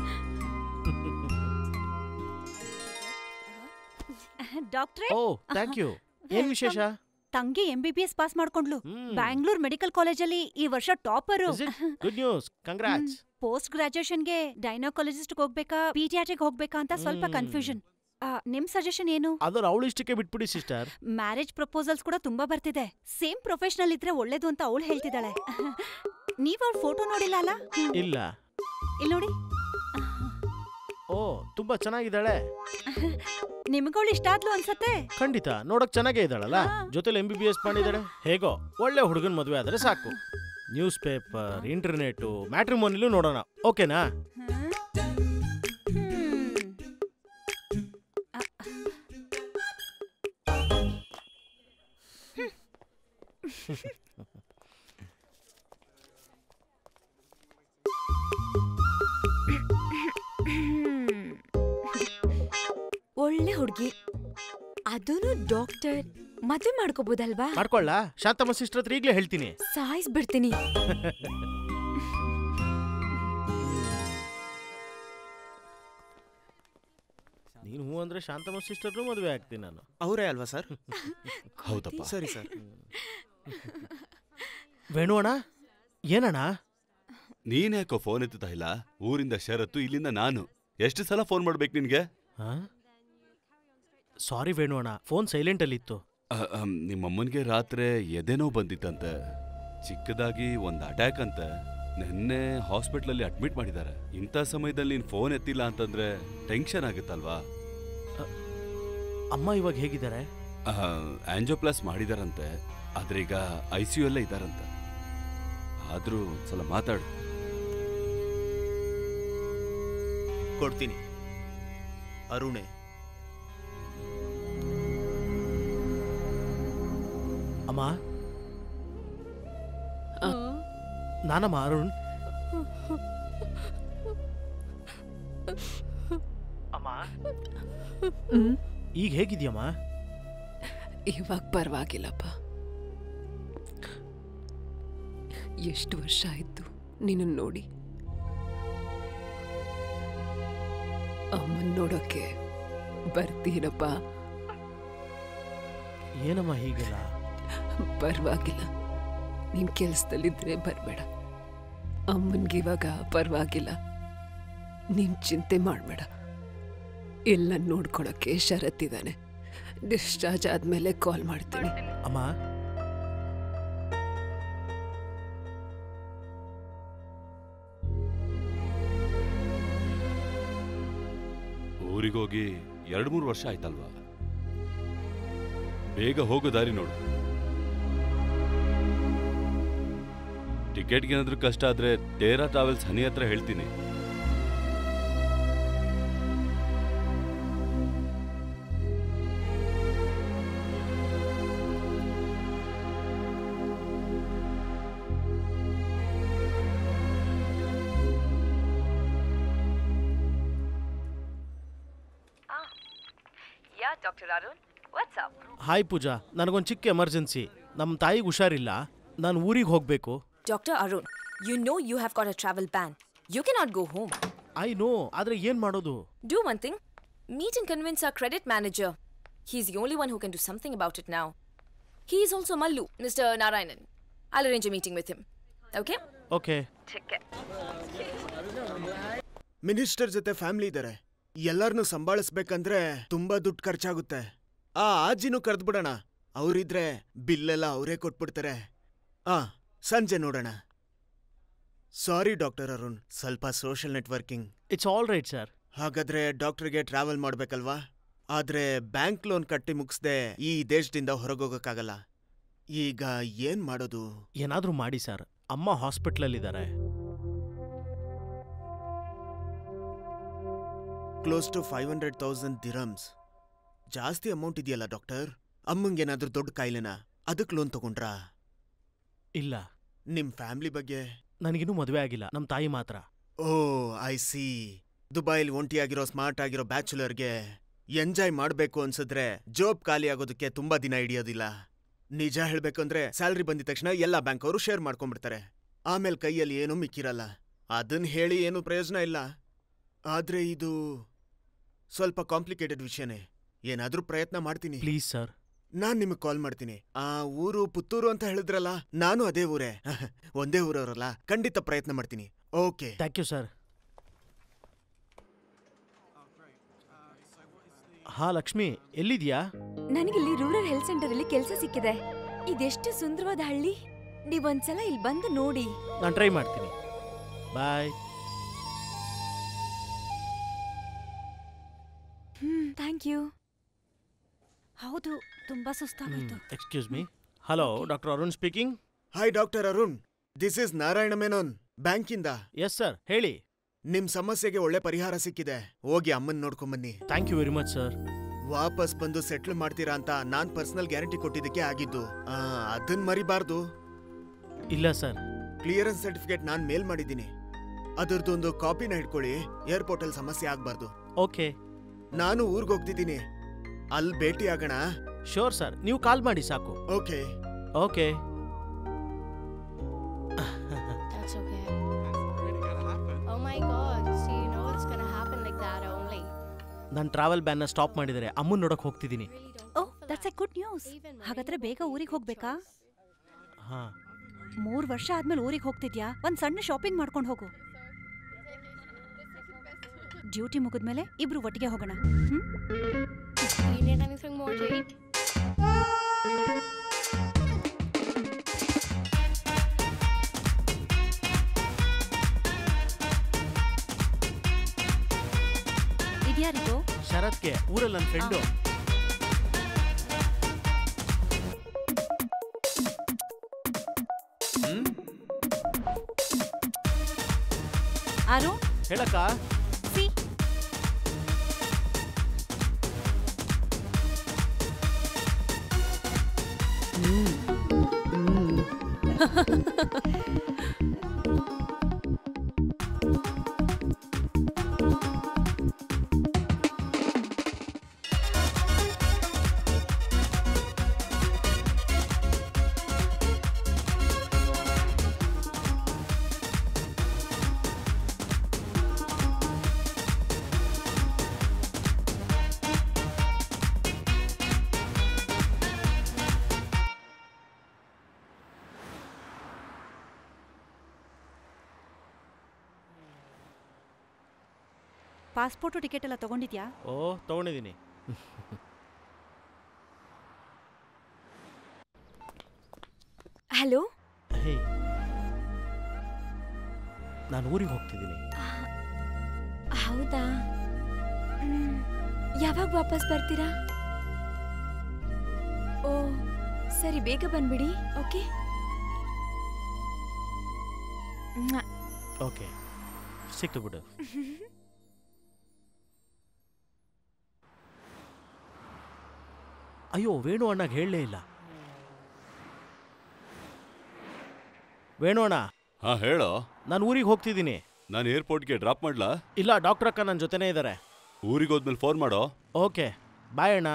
S5: ಡಾಕ್ಟ್ರೇ
S7: ಓ thank you ಏನ್ ವಿಶೇಷ
S5: ತಂಗಿ M B B S pass ಮಾಡ್ಕೊಂಡ್ಲು medical ಮೆಡಿಕಲ್ ಕಾಲೇಜಲ್ಲಿ ಈ ವರ್ಷ topper
S7: good news congrats
S5: post ಗ್ರಾಜುಯೇಷನ್ಗೆ ಡೈನೋಕಾಲಜಿಸ್ಟ್ ಹೋಗ್ಬೇಕಾ ಪೀಡಿಯಾಟ್ರಿಕ್ ಹೋಗ್ಬೇಕಾ ಅಂತ ಸ್ವಲ್ಪ
S7: ಹ್ಮ್.
S5: ಕನ್ಫ್ಯೂಷನ್ ನಿಮ್ ಸಜೆಷನ್ ಏನು
S7: ಅದರ ಅವಳು ಇಷ್ಟಕ್ಕೆ ಬಿಟ್ಬಿಡಿ ಸಿಸ್ಟರ್
S5: ಮ್ಯಾರೇಜ್ ಪ್ರಪೋಸಲ್ಸ್ ಕೂಡ ತುಂಬಾ ಬರ್ತಿದೆ ಸೇಮ್ ಪ್ರೊಫೆಷನಲ್ ಇದ್ರೆ ಒಳ್ಳೇದು ಅಂತ ಅವಳು ಹೇಳ್ತಿದ್ದಾಳೆ ನೀವ್ ಅವ್ಳ ಫೋಟೋ ನೋಡಿಲ್ಲ ಅಲ್ಲ
S7: ಇಲ್ಲ
S5: ಇಲ್ಲಿ ನೋಡಿ
S7: ಓ ತುಂಬಾ ಚೆನ್ನಾಗಿದ್ದಾಳೆ
S5: ನಿಮ್ಗಳು ಇಷ್ಟ ಆದ್ಲು ಅನ್ಸತ್ತೆ
S7: ಖಂಡಿತ ನೋಡಕ್ ಚೆನ್ನಾಗೇ ಇದ್ದಾಳಲ್ಲ ಜೊತೆಲಿ ಎಂ ಬಿ ಬಿ ಎಸ್ ಮಾಡಿದಾಳೆ ಹೇಗೋ ಒಳ್ಳೆ ಹುಡುಗನ್ ಮದುವೆ ಆದ್ರೆ ಸಾಕು ನ್ಯೂಸ್ ಪೇಪರ್ ಇಂಟರ್ನೆಟ್ ಮ್ಯಾಟ್ರಿಮೋನಿಲು ನೋಡೋಣ ಓಕೆನಾ
S8: ಒಳ್ಳೆ ಹುಡುಗಿ ಅದೂನು ಡಾಕ್ಟರ್ ಮದ್ವೆ ಮಾಡ್ಕೋಬಹುದಲ್ವಾ
S7: ಮಾಡ್ಕೊಳ್ಳ ಶಾಂತಮ್ಮ ಸಿಸ್ಟರ್ ಹತ್ರ ಈಗಲೇ ಹೇಳ್ತೀನಿ
S8: ಸಾಯಿಸ್ಬಿಡ್ತೀನಿ
S7: ನೀನು ಹೂ ಅಂದ್ರೆ ಶಾಂತಮ್ಮ ಸಿಸ್ಟರ್ನು ಮದುವೆ ಆಗ್ತೀನಿ ನಾನು
S12: ಅವರೇ ಅಲ್ವಾ ಸರ್
S6: ಹೌದಪ್ಪ
S12: ಸರಿ ಸರ್
S7: ವೇಣು ಅಣ್ಣ ಏನಣ್ಣ
S6: ನೀನ್ಯಾಕೋ ಫೋನ್ ಎತ್ತುತ್ತಾ ಇಲ್ಲ ಊರಿಂದ ಶರತ್ತು ಇಲ್ಲಿಂದ ನಾನು ಎಷ್ಟು ಸಲ ಫೋನ್ ಮಾಡ್ಬೇಕು ನಿನ್ಗೆ
S7: ಸಾರಿ ವೇಣು ಅಣ್ಣ ಫೋನ್ ಸೈಲೆಂಟ್ ಅಲ್ಲಿ ಇತ್ತು
S6: ಅಹ್, ಅಹ್, ನಿಮ್ಮಮ್ಮನ್ಗೆ ರಾತ್ರಿ ಎದೆನೋ ಬಂದಿತ್ತಂತೆ ಚಿಕ್ಕದಾಗಿ ಒಂದು ಅಟ್ಯಾಕ್ ಅಂತ ನಿನ್ನೆ ಹಾಸ್ಪಿಟ್ಲಲ್ಲಿ ಅಡ್ಮಿಟ್ ಮಾಡಿದ್ದಾರೆ ಇಂಥ ಸಮಯದಲ್ಲಿ ನೀನು ಫೋನ್ ಎತ್ತಿಲ್ಲ ಅಂತಂದ್ರೆ ಟೆನ್ಷನ್ ಆಗುತ್ತಲ್ವಾ
S7: ಅಮ್ಮ ಇವಾಗ ಹೇಗಿದ್ದಾರೆ
S6: ಆಂಜೋಪ್ಲಾಸ್ ಮಾಡಿದಾರಂತೆ ಆದ್ರೆ ಈಗ ಐ ಸಿ ಯು ಅಲ್ಲೇ ಇದ್ದಾರಂತೆ ಆದ್ರೂ ಸಲ ಮಾತಾಡು
S12: ಕೊಡ್ತೀನಿ ಅರುಣೆ
S7: ಅಮ್ಮ ನಾನಮ್ಮ ಅರುಣ್ ಅಮ್ಮ
S18: ಹ್ಮ್
S7: ಈಗ ಹೇಗಿದ್ಯಮ್ಮ
S18: ಇವಾಗ ಪರವಾಗಿಲ್ಲಪ್ಪ ಎಷ್ಟು ವರ್ಷ ಆಯ್ತು ನಿನ್ನನ್ನು ನೋಡಿ ಅಮ್ಮನ್ ನೋಡೋಕೆ ಬರ್ತೀನಪ್ಪ
S7: ಏನಮ್ಮ ಹೀಗೆಲ್ಲ
S18: ಪರವಾಗಿಲ್ಲ ನೀನ್ ಕೆಲ್ಸದಲ್ಲಿದ್ರೆ ಬರಬೇಡ ಅಮ್ಮನ್ಗೆ ಇವಾಗ ಪರವಾಗಿಲ್ಲ ನೀನ್ ಚಿಂತೆ ಮಾಡಬೇಡ ಎಲ್ಲ ನೋಡ್ಕೊಳಕ್ಕೆ ಷರತ್ತಿದ್ದಾನೆ ಡಿಸ್ಚಾರ್ಜ್ ಆದ್ಮೇಲೆ ಕಾಲ್ ಮಾಡ್ತೀನಿ
S7: ಅಮ್ಮ
S6: ಊರಿಗೋಗಿ ಎರಡು ಮೂರು ವರ್ಷ ಆಯ್ತಲ್ವಾ ಬೇಗ ಹೋಗೋ ದಾರಿ ನೋಡು ಟಿಕೆಟ್ಗೆ ಏನಾದ್ರೂ ಕಷ್ಟ ಆದ್ರೆ ಟೇರಾ ಟ್ರಾವೆಲ್ಸ್ ಹನಿ ಹತ್ರ ಹೇಳ್ತೀನಿ
S17: Yeah, Dr. Arun. What's up?
S7: Hi Pooja ನನಗೊಂದು ಚಿಕ್ಕ ಎಮರ್ಜೆನ್ಸಿ ನಮ್ಮ ತಾಯಿಗೆ ಹುಷಾರಿಲ್ಲ ನಾನು ಊರಿಗೆ ಹೋಗಬೇಕು
S19: Dr. Arun, you know you have got a travel ban. You cannot go home.
S7: I know ಆದರೆ ಏನು ಮಾಡೋದು
S19: Do one thing meet and convince our credit manager. He's the only one who can do something about it now. He is also Mallu, Mr. Narayanan. I'll arrange a meeting with him. Okay?
S7: Okay
S20: minister ಜೊತೆ family ಇದ್ದಾರೆ ಎಲ್ಲಾರನ್ನೂ ಸಂಭಾಳಿಸ್ಬೇಕಂದ್ರೆ ತುಂಬಾ ದುಡ್ಡು ಖರ್ಚಾಗುತ್ತೆ ಆ ಆಜಿನೂ ಕರೆದ್ಬಿಡೋಣ ಅವರಿದ್ರೆ ಬಿಲ್ಲೆಲ್ಲ ಅವರೇ ಕೊಟ್ಬಿಡ್ತಾರೆ ಆ ಸಂಜೆ ನೋಡೋಣ ಸಾರಿ ಡಾಕ್ಟರ್ ಅರುಣ್ ಸ್ವಲ್ಪ social networking
S7: it's all right sir
S20: ಹಾಗಾದ್ರೆ ಡಾಕ್ಟರ್ಗೆ ಟ್ರಾವೆಲ್ ಮಾಡ್ಬೇಕಲ್ವಾ ಆದ್ರೆ ಬ್ಯಾಂಕ್ ಲೋನ್ ಕಟ್ಟಿ ಮುಗಿಸ್ದೆ ಈ ದೇಶದಿಂದ ಹೊರಗೋಗಕ್ಕಾಗಲ್ಲ ಈಗ ಏನ್ ಮಾಡೋದು
S7: ಏನಾದರೂ ಮಾಡಿ ಸರ್ ಅಮ್ಮ ಹಾಸ್ಪಿಟ್ಲಲ್ಲಿದ್ದಾರೆ
S20: close to five hundred thousand dirhams ಜಾಸ್ತಿ ಅಮೌಂಟ್ ಇದೆಯಲ್ಲ ಡಾಕ್ಟರ್ ಅಮ್ಮಂಗೇನಾದ್ರೂ ದೊಡ್ಡ ಕಾಯಿಲೆನಾ ಅದಕ್ಕೆ ಲೋನ್ ತಗೊಂಡ್ರಾ
S7: ಇಲ್ಲ
S20: ನಿಮ್ ಫ್ಯಾಮಿಲಿ ಬಗ್ಗೆ
S7: ನನಗಿನ್ನೂ ಮದುವೆ ಆಗಿಲ್ಲ ನಮ್ಮ ತಾಯಿ ಮಾತ್ರ
S20: ಓ ಐ ಸಿ ದುಬೈಲಿ ಒಂಟಿಯಾಗಿರೋ ಸ್ಮಾರ್ಟ್ ಆಗಿರೋ ಬ್ಯಾಚುಲರ್ಗೆ ಎಂಜಾಯ್ ಮಾಡ್ಬೇಕು ಅನ್ಸಿದ್ರೆ ಜಾಬ್ ಖಾಲಿ ಆಗೋದಕ್ಕೆ ತುಂಬಾ ದಿನ ಹಿಡಿಯೋದಿಲ್ಲ ನಿಜ ಹೇಳ್ಬೇಕಂದ್ರೆ ಸ್ಯಾಲ್ರಿ ಬಂದಿದ ತಕ್ಷಣ ಎಲ್ಲ ಬ್ಯಾಂಕ್ ಅವರು ಶೇರ್ ಮಾಡ್ಕೊಂಡ್ಬಿಡ್ತಾರೆ ಆಮೇಲೆ ಕೈಯಲ್ಲಿ ಏನೂ ಮಿಕ್ಕಿರಲ್ಲ ಅದನ್ನ ಹೇಳಿ ಏನು ಪ್ರಯೋಜನ ಇಲ್ಲ ಆದ್ರೆ ಇದು ಸ್ವಲ್ಪ ಕಾಂಪ್ಲಿಕೇಟೆಡ್ ವಿಷಯನೇ ಏನಾದ್ರೂ ಪ್ರಯತ್ನ ಮಾಡ್ತೀನಿ
S7: ಪ್ಲೀಸ್ ಸರ್
S20: ನಾನ್ ನಿಮಗೆ ಕಾಲ್ ಮಾಡ್ತೀನಿ ಆ ಊರು ಪುತ್ತೂರು ಅಂತ ಹೇಳಿದ್ರಲ್ಲ ನಾನು ಅದೇ ಊರೇ ಒಂದೇ ಊರವರಲ್ಲ ಖಂಡಿತ ಪ್ರಯತ್ನ ಮಾಡ್ತೀನಿ ಓಕೆ
S7: ಥ್ಯಾಂಕ್ ಯು ಸರ್ ಹಾ ಲಕ್ಷ್ಮಿ ಎಲ್ಲಿದ್ಯಾ
S8: ನನಗಿಲ್ಲಿ ರೂರಲ್ ಹೆಲ್ತ್ ಸೆಂಟರ್ ಅಲ್ಲಿ ಕೆಲಸ ಸಿಕ್ಕಿದೆ ಇದೆಷ್ಟು ಸುಂದರವಾದ ಹಳ್ಳಿ ನೀವೊಂದ್ಸಲ ಇಲ್ಲಿ ಬಂದು ನೋಡಿ
S7: ನಾನು ಟ್ರೈ ಮಾಡ್ತೀನಿ ಬಾಯ್
S8: ಹ್ಮ್ ಥ್ಯಾಂಕ್ ಯು
S5: ಹೌದು ತುಂಬಾ ಸುಸ್ತಾಗೋಯ್ತು
S7: excuse me hello doctor Arun speaking
S20: hi doctor Arun this is Narayana Menon ಬ್ಯಾಂಕಿಂದ
S7: ಎಸ್ ಸರ್ ಹೇಳಿ
S20: ನಿಮ್ ಸಮಸ್ಯೆಗೆ ಒಳ್ಳೆ ಪರಿಹಾರ ಸಿಕ್ಕಿದೆ ಹೋಗಿ ಅಮ್ಮನ್ ನೋಡ್ಕೊಂಬನ್ನಿ
S7: thank you very much sir
S20: ವಾಪಸ್ ಬಂದು ಸೆಟ್ಲ್ ಮಾಡ್ತೀರಾ ಅಂತ ನಾನ್ ಪರ್ಸನಲ್ ಗ್ಯಾರಂಟಿ ಕೊಟ್ಟಿದ್ದಕ್ಕೆ ಆಗಿದ್ದು ಆ, ಅದನ್ ಮರಿಬಾರ್ದು
S7: ಇಲ್ಲ ಸರ್
S20: ಕ್ಲಿಯರೆನ್ಸ್ ಸರ್ಟಿಫಿಕೇಟ್ ನಾನ್ ಮೇಲ್ ಮಾಡಿದ್ದೀನಿ ಅದರದೊಂದು ಕಾಪಿನ ಇಟ್ಕೊಳ್ಳಿ ಏರ್ಪೋರ್ಟ್ ಅಲ್ಲಿ ಸಮಸ್ಯೆ ಆಗ್ಬಾರ್ದು
S7: ಓಕೆ
S20: ನಾನು ಊರ್ಗ್ ಹೋಗ್ತಿದ್ದೀನಿ ಅಲ್ಲಿ ಭೇಟಿ ಆಗೋಣ
S7: ಶೋರ್ ಸರ್ ನೀವು ಕಾಲ್ ಮಾಡಿ ಸಾಕು
S20: okay
S7: okay
S9: That's okay. Oh my god, so you know it's gonna happen like that only.
S7: ನಾನು ಟ್ರಾವೆಲ್ ಬ್ಯಾನ್ನ ಸ್ಟಾಪ್ ಮಾಡಿದರೆ ಅಮ್ಮನ್ ನೋಡಕ್ ಹೋಗ್ತಿದ್ದೀನಿ
S5: oh that's a good news ಹಾಗಾದ್ರೆ ಬೇಗ ಊರಿಗೆ ಹೋಗ್ಬೇಕಾ
S7: ಹಾ
S5: ಮೂರ್ ವರ್ಷ ಆದ್ಮೇಲೆ ಊರಿಗೆ ಹೋಗ್ತಿದ್ಯಾ ಒಂದ್ ಸಣ್ಣ ಶಾಪಿಂಗ್ ಮಾಡ್ಕೊಂಡು ಹೋಗು ಡ್ಯೂಟಿ ಮುಗಿದ್ಮೇಲೆ ಇಬ್ರು ಒಟ್ಟಿಗೆ ಹೋಗೋಣ ಹ್ಮ್
S9: Do you need anything more to eat?
S5: ಇದ್ಯಾರಿದು
S7: ಶರತ್ಗೆ ಊರಲ್ಲಿ ನನ್ನ ಫ್ರೆಂಡು
S5: ಆರು
S7: ಹೇಳಕ್ಕ
S5: ಸಿ ಪಾಸ್ಪೋರ್ಟು ಟಿಕೆಟ್ ಎಲ್ಲ ತಗೊಂಡಿದ್ಯಾ
S7: ಓ ತಗೊಂಡಿದ್ದೀನಿ
S8: ಹಲೋ
S7: ಹೇ ನಾನು ಊರಿಗೆ ಹೋಗ್ತಿದ್ದೀನಿ
S8: ಹೌದಾ ಮ್, ಯಾವಾಗ ವಾಪಸ್ ಬರ್ತೀರಾ ಓ ಸರಿ ಬೇಗ ಬಂದ್ಬಿಡಿ ಓಕೆ ಮ್ವಾ.
S7: ಓಕೆ ಸಿಕ್ತು ಬಿಡು ಅಯ್ಯೋ ವೇಣು ಅಣ್ಣಗೆ ಹೇಳಲೇ ಇಲ್ಲ ವೇಣು ಅಣ್ಣ
S6: ಹಾ ಹೇಳೋ
S7: ನಾನು ಊರಿಗೆ ಹೋಗ್ತಿದ್ದೀನಿ
S6: ನಾನು ಏರ್ಪೋರ್ಟ್ಗೆ ಡ್ರಾಪ್ ಮಾಡ್ಲಾ
S7: ಇಲ್ಲ ಡಾಕ್ಟರ್ ಅಕ್ಕ ನನ್ನ ಜೊತೆನೇ ಇದ್ದಾರೆ
S6: ಊರಿಗೆ ಹೋದ್ಮೇಲೆ ಫೋನ್ ಮಾಡೋ
S7: ಓಕೆ ಬಾಯ್ ಅಣ್ಣ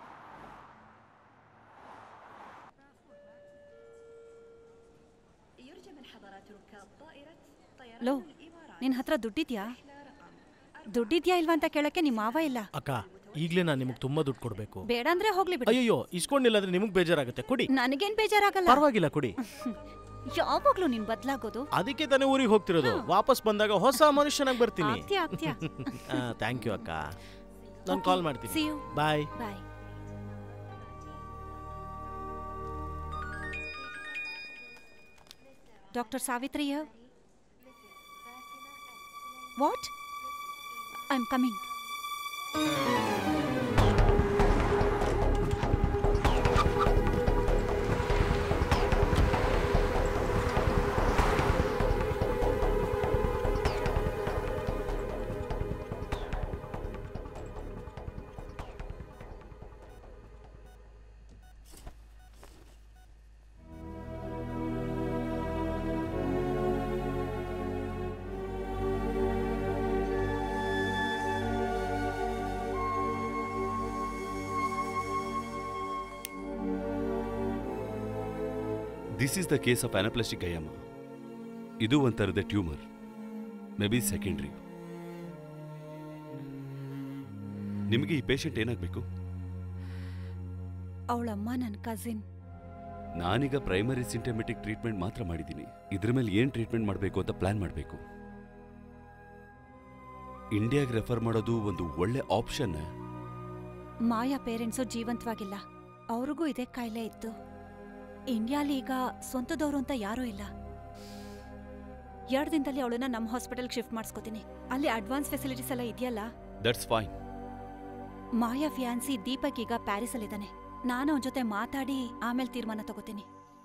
S5: ಲೋ ನಿನ್ ಹತ್ರ ದುಡ್ಡಿದ್ಯಾ ದುಡ್ಡಿದ್ಯಾ ಇಲ್ವಾ ಅಂತ ಕೇಳಕ್ಕೆ ನಿಮ್ಮ ಮಾವ ಇಲ್ಲ
S7: ಅಕ್ಕ ಈಗಲೇ ನಾನು ನಿಮಗೆ ತುಂಬಾ ದುಡ್ಡು ಕೊಡಬೇಕು
S5: ಬೇಡ ಅಂದ್ರೆ ಹೋಗ್ಲಿ ಬಿಡು
S7: ಅಯ್ಯೋ ಇಸ್ಕೊಂಡಿಲ್ಲ ಅಂದ್ರೆ ನಿಮಗೆ ಬೇಜಾರಾಗುತ್ತೆ ಕೊಡಿ
S5: ನನಗೇನ್ ಬೇಜಾರಾಗಲ್ಲ
S7: ಪರವಾಗಿಲ್ಲ ಕೊಡಿ
S5: ಯಾವಾಗ್ಲೂ ನೀನ್ ಬದ್ಲಾಗೋದು
S7: ಅದಕ್ಕೆ ತಾನೇ ಊರಿಗೆ ಹೋಗ್ತಿರೋದು ವಾಪಸ್ ಬಂದಾಗ ಹೊಸ ಮನುಷ್ಯನಾಗಿ ಬರ್ತೀನಿ
S5: ಆಗ್ತ್ಯಾ, ಆಗ್ತ್ಯಾ.
S7: ಥ್ಯಾಂಕ್ ಯು ಅಕ್ಕ ನಾನು ಕಾಲ್
S5: See
S7: ಮಾಡ್ತೀನಿ
S5: you.
S7: Bye
S5: bye doctor Savitri here. What? I'm coming.
S6: This is the case of anaplastic ಗಯಮ್ಮ ಇದು ಒಂಥರದ ಟ್ಯೂಮರ್ ಮೇ ಬಿ ಸೆಕೆಂಡ್ರಿ ನಿಮಗೆ ಈ ಪೇಷಂಟ್ ಏನಾಗಬೇಕು
S5: ಅವಳಮ್ಮ ನನ್ನ ಕಸಿನ್
S6: ನಾನೀಗ ಪ್ರೈಮರಿ ಸಿಂಟಮೆಟಿಕ್ ಟ್ರೀಟ್ಮೆಂಟ್ ಮಾತ್ರ ಮಾಡಿದ್ದೀನಿ ಇದ್ರ ಮೇಲೆ ಏನು ಟ್ರೀಟ್ಮೆಂಟ್ ಮಾಡಬೇಕು ಅಂತ ಪ್ಲಾನ್ ಮಾಡಬೇಕು ಇಂಡಿಯಾಗೆ ರೆಫರ್ ಮಾಡೋದು ಒಂದು ಒಳ್ಳೆ ಆಪ್ಷನ್
S5: ಮಾಯಾ ಪೇರೆಂಟ್ಸು ಜೀವಂತವಾಗಿಲ್ಲ ಅವ್ರಿಗೂ ಇದೇ ಕಾಯಿಲೆ ಇತ್ತು ಇಂಡಿಯಾಲಿ ಈಗ ಸ್ವಂತದವರು ಅಂತ ಯಾರೂ ಇಲ್ಲ ಎರಡು ದಿನದಲ್ಲಿ ಅವಳನ್ನ ನಮ್ಮ ಹಾಸ್ಪಿಟಲ್ಗೆ ಶಿಫ್ಟ್ ಮಾಡಿಸ್ಕೋತೀನಿ ಅಲ್ಲಿ ಅಡ್ವಾನ್ಸ್ ಫೆಸಿಲಿಟೀಸ್ ಎಲ್ಲ ಇದೆಯಲ್ಲ
S6: that's fine
S5: Maya fiance Deepak ಈಗ ಪ್ಯಾರಿಸಲ್ಲಿದ್ದಾನೆ ನಾನು ಅವನ ಜೊತೆ ಮಾತಾಡಿ ಆಮೇಲೆ ತೀರ್ಮಾನ ತಗೋತೀನಿ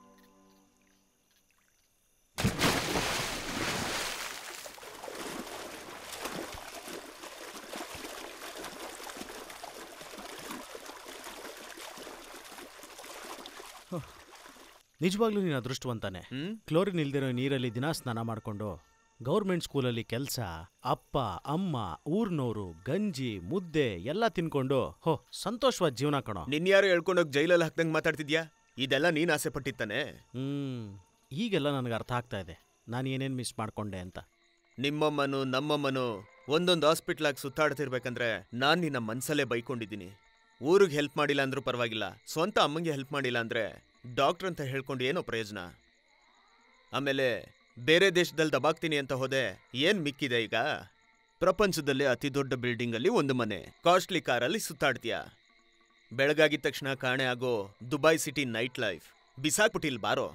S7: ನಿಜವಾಗ್ಲೂ ನೀನು ಅದೃಷ್ಟವಂತಾನೆ ಕ್ಲೋರಿನ್ ಇಲ್ದಿರೋ ನೀರಲ್ಲಿ ದಿನ ಸ್ನಾನ ಮಾಡ್ಕೊಂಡು ಗೌರ್ಮೆಂಟ್ ಸ್ಕೂಲಲ್ಲಿ ಕೆಲಸ ಅಪ್ಪ ಅಮ್ಮ ಊರ್ನೋರು ಗಂಜಿ ಮುದ್ದೆ ಎಲ್ಲ ತಿನ್ಕೊಂಡು ಹೋ ಸಂತೋಷವಾದ ಜೀವನ ಕಣೋ
S20: ನಿನ್ಯಾರು ಹೇಳ್ಕೊಂಡೋಗಿ ಜೈಲಲ್ಲಿ ಹಾಕ್ದಂಗೆ ಮಾತಾಡ್ತಿದ್ಯಾ ಇದೆಲ್ಲ ನೀನ್ ಆಸೆ ಪಟ್ಟಿತ್ತಾನೆ
S7: ಹ್ಮ್ ಈಗೆಲ್ಲ ನನಗೆ ಅರ್ಥ ಆಗ್ತಾ ಇದೆ ನಾನು ಏನೇನು ಮಿಸ್ ಮಾಡ್ಕೊಂಡೆ ಅಂತ
S20: ನಿಮ್ಮಮ್ಮನು ನಮ್ಮಮ್ಮನು ಒಂದೊಂದು ಹಾಸ್ಪಿಟ್ಲಾಗಿ ಸುತ್ತಾಡ್ತಿರ್ಬೇಕಂದ್ರೆ ನಾನ್ ನಿನ್ನ ಮನ್ಸಲ್ಲೇ ಬೈಕೊಂಡಿದ್ದೀನಿ ಊರಿಗೆ ಹೆಲ್ಪ್ ಮಾಡಿಲ್ಲ ಅಂದ್ರೂ ಪರವಾಗಿಲ್ಲ ಸ್ವಂತ ಅಮ್ಮಂಗೆ ಹೆಲ್ಪ್ ಮಾಡಿಲ್ಲ ಅಂದ್ರೆ ಡಾಕ್ಟರ್ ಅಂತ ಹೇಳ್ಕೊಂಡು ಏನೋ ಪ್ರಯೋಜನ ಆಮೇಲೆ ಬೇರೆ ದೇಶದಲ್ಲಿ ದಬಾಕ್ತೀನಿ ಅಂತ ಹೋದೆ ಏನ್ ಮಿಕ್ಕಿದೆ ಈಗ ಪ್ರಪಂಚದಲ್ಲೇ ಅತಿ ದೊಡ್ಡ ಬಿಲ್ಡಿಂಗ್ ಅಲ್ಲಿ ಒಂದು ಮನೆ ಕಾಸ್ಟ್ಲಿ ಕಾರಲ್ಲಿ ಸುತ್ತಾಡ್ತೀಯ ಬೆಳಗಾಗಿದ ತಕ್ಷಣ ಕಾಣೆ ಆಗೋ ದುಬೈ ಸಿಟಿ ನೈಟ್ ಲೈಫ್ ಬಿಸಾಕ್ಬಿಟ್ಟಿಲ್ ಬಾರೋ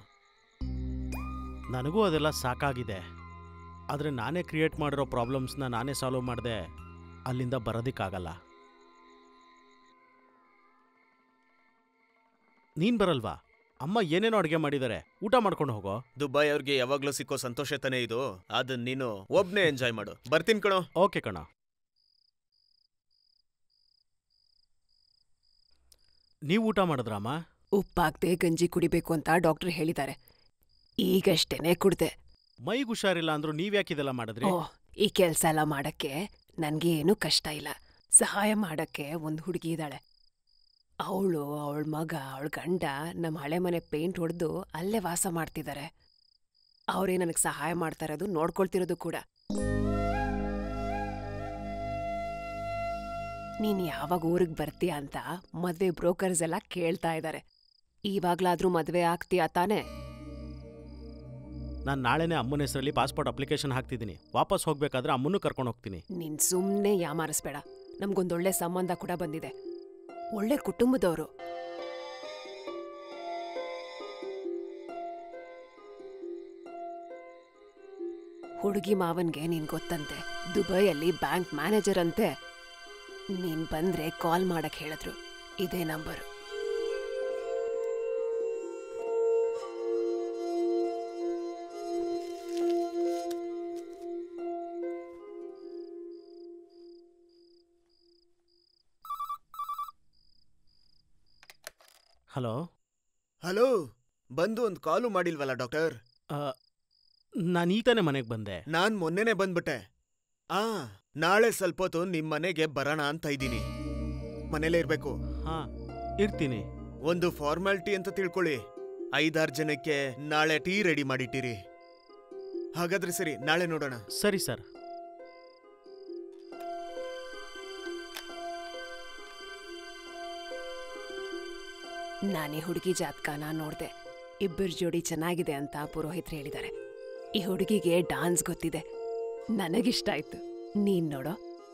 S7: ನನಗೂ ಅದೆಲ್ಲ ಸಾಕಾಗಿದೆ ಆದರೆ ನಾನೇ ಕ್ರಿಯೇಟ್ ಮಾಡಿರೋ ಪ್ರಾಬ್ಲಮ್ಸ್ನ ನಾನೇ ಸಾಲ್ವ್ ಮಾಡಿದೆ ಅಲ್ಲಿಂದ ಬರೋದಕ್ಕಾಗಲ್ಲ ನೀನ್ ಬರಲ್ವಾ ಅಮ್ಮ ಏನೇನೋ ಅಡುಗೆ ಮಾಡಿದ್ದಾರೆ ಊಟ ಮಾಡ್ಕೊಂಡು ಹೋಗೋ
S20: ದುಬೈ ಅವ್ರಿಗೆ ಯಾವಾಗ್ಲೂ ಸಿಕ್ಕೋ ಸಂತೋಷ ತಾನೇ ಇದು ಅದನ್ನ ನೀನು ಒಬ್ನೇ ಎಂಜಾಯ್ ಮಾಡು ಬರ್ತೀನಿ ಕಣೋ
S7: ಓಕೆ ಕಣ ನೀವು ಊಟ ಮಾಡಿದ್ರಮ್ಮ
S18: ಉಪ್ಪಾಗ್ದೆ ಗಂಜಿ ಕುಡಿಬೇಕು ಅಂತ ಡಾಕ್ಟರ್ ಹೇಳಿದ್ದಾರೆ ಈಗಷ್ಟೇನೆ ಕುಡ್ದೆ
S7: ಮೈಗೆ ಹುಷಾರಿಲ್ಲ ಅಂದ್ರೂ ನೀವ್ಯಾಕೆ ಇದೆಲ್ಲ ಮಾಡಿದ್ರಿ
S18: ಓ ಈ ಕೆಲ್ಸ ಎಲ್ಲ ಮಾಡಕ್ಕೆ ನನ್ಗೆ ಏನೂ ಕಷ್ಟ ಇಲ್ಲ ಸಹಾಯ ಮಾಡಕ್ಕೆ ಒಂದು ಹುಡುಗಿ ಇದ್ದಾಳೆ ಅವಳು ಅವಳ ಮಗ ಅವಳ ಗಂಡ ನಮ್ಮ ಹಳೆ ಮನೆ ಪೇಂಟ್ ಹೊಡೆದು ಅಲ್ಲೇ ವಾಸ ಮಾಡ್ತಿದ್ದಾರೆ ಅವರೇ ನನಗೆ ಸಹಾಯ ಮಾಡ್ತಾ ಇರೋದು ನೋಡ್ಕೊಳ್ತಿರೋದು ಕೂಡ ನೀನ್ ಯಾವಾಗ ಊರಿಗೆ ಬರ್ತೀಯ ಅಂತ ಮದ್ವೆ ಬ್ರೋಕರ್ಸ್ ಎಲ್ಲ ಕೇಳ್ತಾ ಇದ್ದಾರೆ ಇವಾಗ್ಲಾದ್ರೂ ಮದ್ವೆ ಆಗ್ತೀಯಾ ತಾನೇ
S7: ನಾನು ನಾಳೆನೇ ಅಮ್ಮನ ಹೆಸರಲ್ಲಿ ಪಾಸ್ಪೋರ್ಟ್ ಅಪ್ಲಿಕೇಶನ್ ಹಾಕ್ತಿದ್ದೀನಿ ವಾಪಸ್ ಹೋಗ್ಬೇಕಾದ್ರೆ ಅಮ್ಮನ್ನೂ ಕರ್ಕೊಂಡು ಹೋಗ್ತೀನಿ
S18: ನೀನ್ ಸುಮ್ನೆ ಯಾಮಾರಿಸ್ಬೇಡ ನಮ್ಗೊಂದೊಳ್ಳೆ ಸಂಬಂಧ ಕೂಡ ಬಂದಿದೆ ಒಳ್ಳೆ ಕುಟುಂಬದವರು ಹುಡುಗಿ ಮಾವನ್ಗೆ ನೀನ್ ಗೊತ್ತಂತೆ ದುಬೈಯಲ್ಲಿ ಬ್ಯಾಂಕ್ ಮ್ಯಾನೇಜರ್ ಅಂತೆ ನೀನ್ ಬಂದ್ರೆ ಕಾಲ್ ಮಾಡಕ್ ಹೇಳಿದ್ರು ಇದೇ ನಂಬರು
S7: ಹಲೋ
S20: ಹಲೋ ಬಂದು ಒಂದು ಕಾಲು ಮಾಡಿಲ್ವಲ್ಲ ಡಾಕ್ಟರ್
S7: ನಾನು ಈ ತಾನೇ ಮನೆಗೆ ಬಂದೆ
S20: ನಾನ್ ಮೊನ್ನೆನೆ ಬಂದ್ಬಿಟ್ಟೆ ಆ ನಾಳೆ ಸ್ವಲ್ಪ ಹೊತ್ತು ನಿಮ್ ಮನೆಗೆ ಬರೋಣ ಅಂತ ಇದ್ದೀನಿ ಮನೇಲೇ ಇರ್ಬೇಕು
S7: ಹಾ ಇರ್ತೀನಿ
S20: ಒಂದು ಫಾರ್ಮಾಲಿಟಿ ಅಂತ ತಿಳ್ಕೊಳ್ಳಿ ಐದಾರು ಜನಕ್ಕೆ ನಾಳೆ ಟೀ ರೆಡಿ ಮಾಡಿಟ್ಟಿರಿ ಹಾಗಾದ್ರೆ ಸರಿ ನಾಳೆ ನೋಡೋಣ
S7: ಸರಿ ಸರ್
S18: ನಾನೀ ಹುಡುಗಿ ಜಾತಕನ ನೋಡ್ದೆ ಇಬ್ಬರ ಜೋಡಿ ಚೆನ್ನಾಗಿದೆ ಅಂತ ಪುರೋಹಿತ್ರು ಹೇಳಿದ್ದಾರೆ ಈ ಹುಡುಗಿಗೆ ಡಾನ್ಸ್ ಗೊತ್ತಿದೆ ನನಗಿಷ್ಟ ಆಯ್ತು ನೀನ್ ನೋಡೋ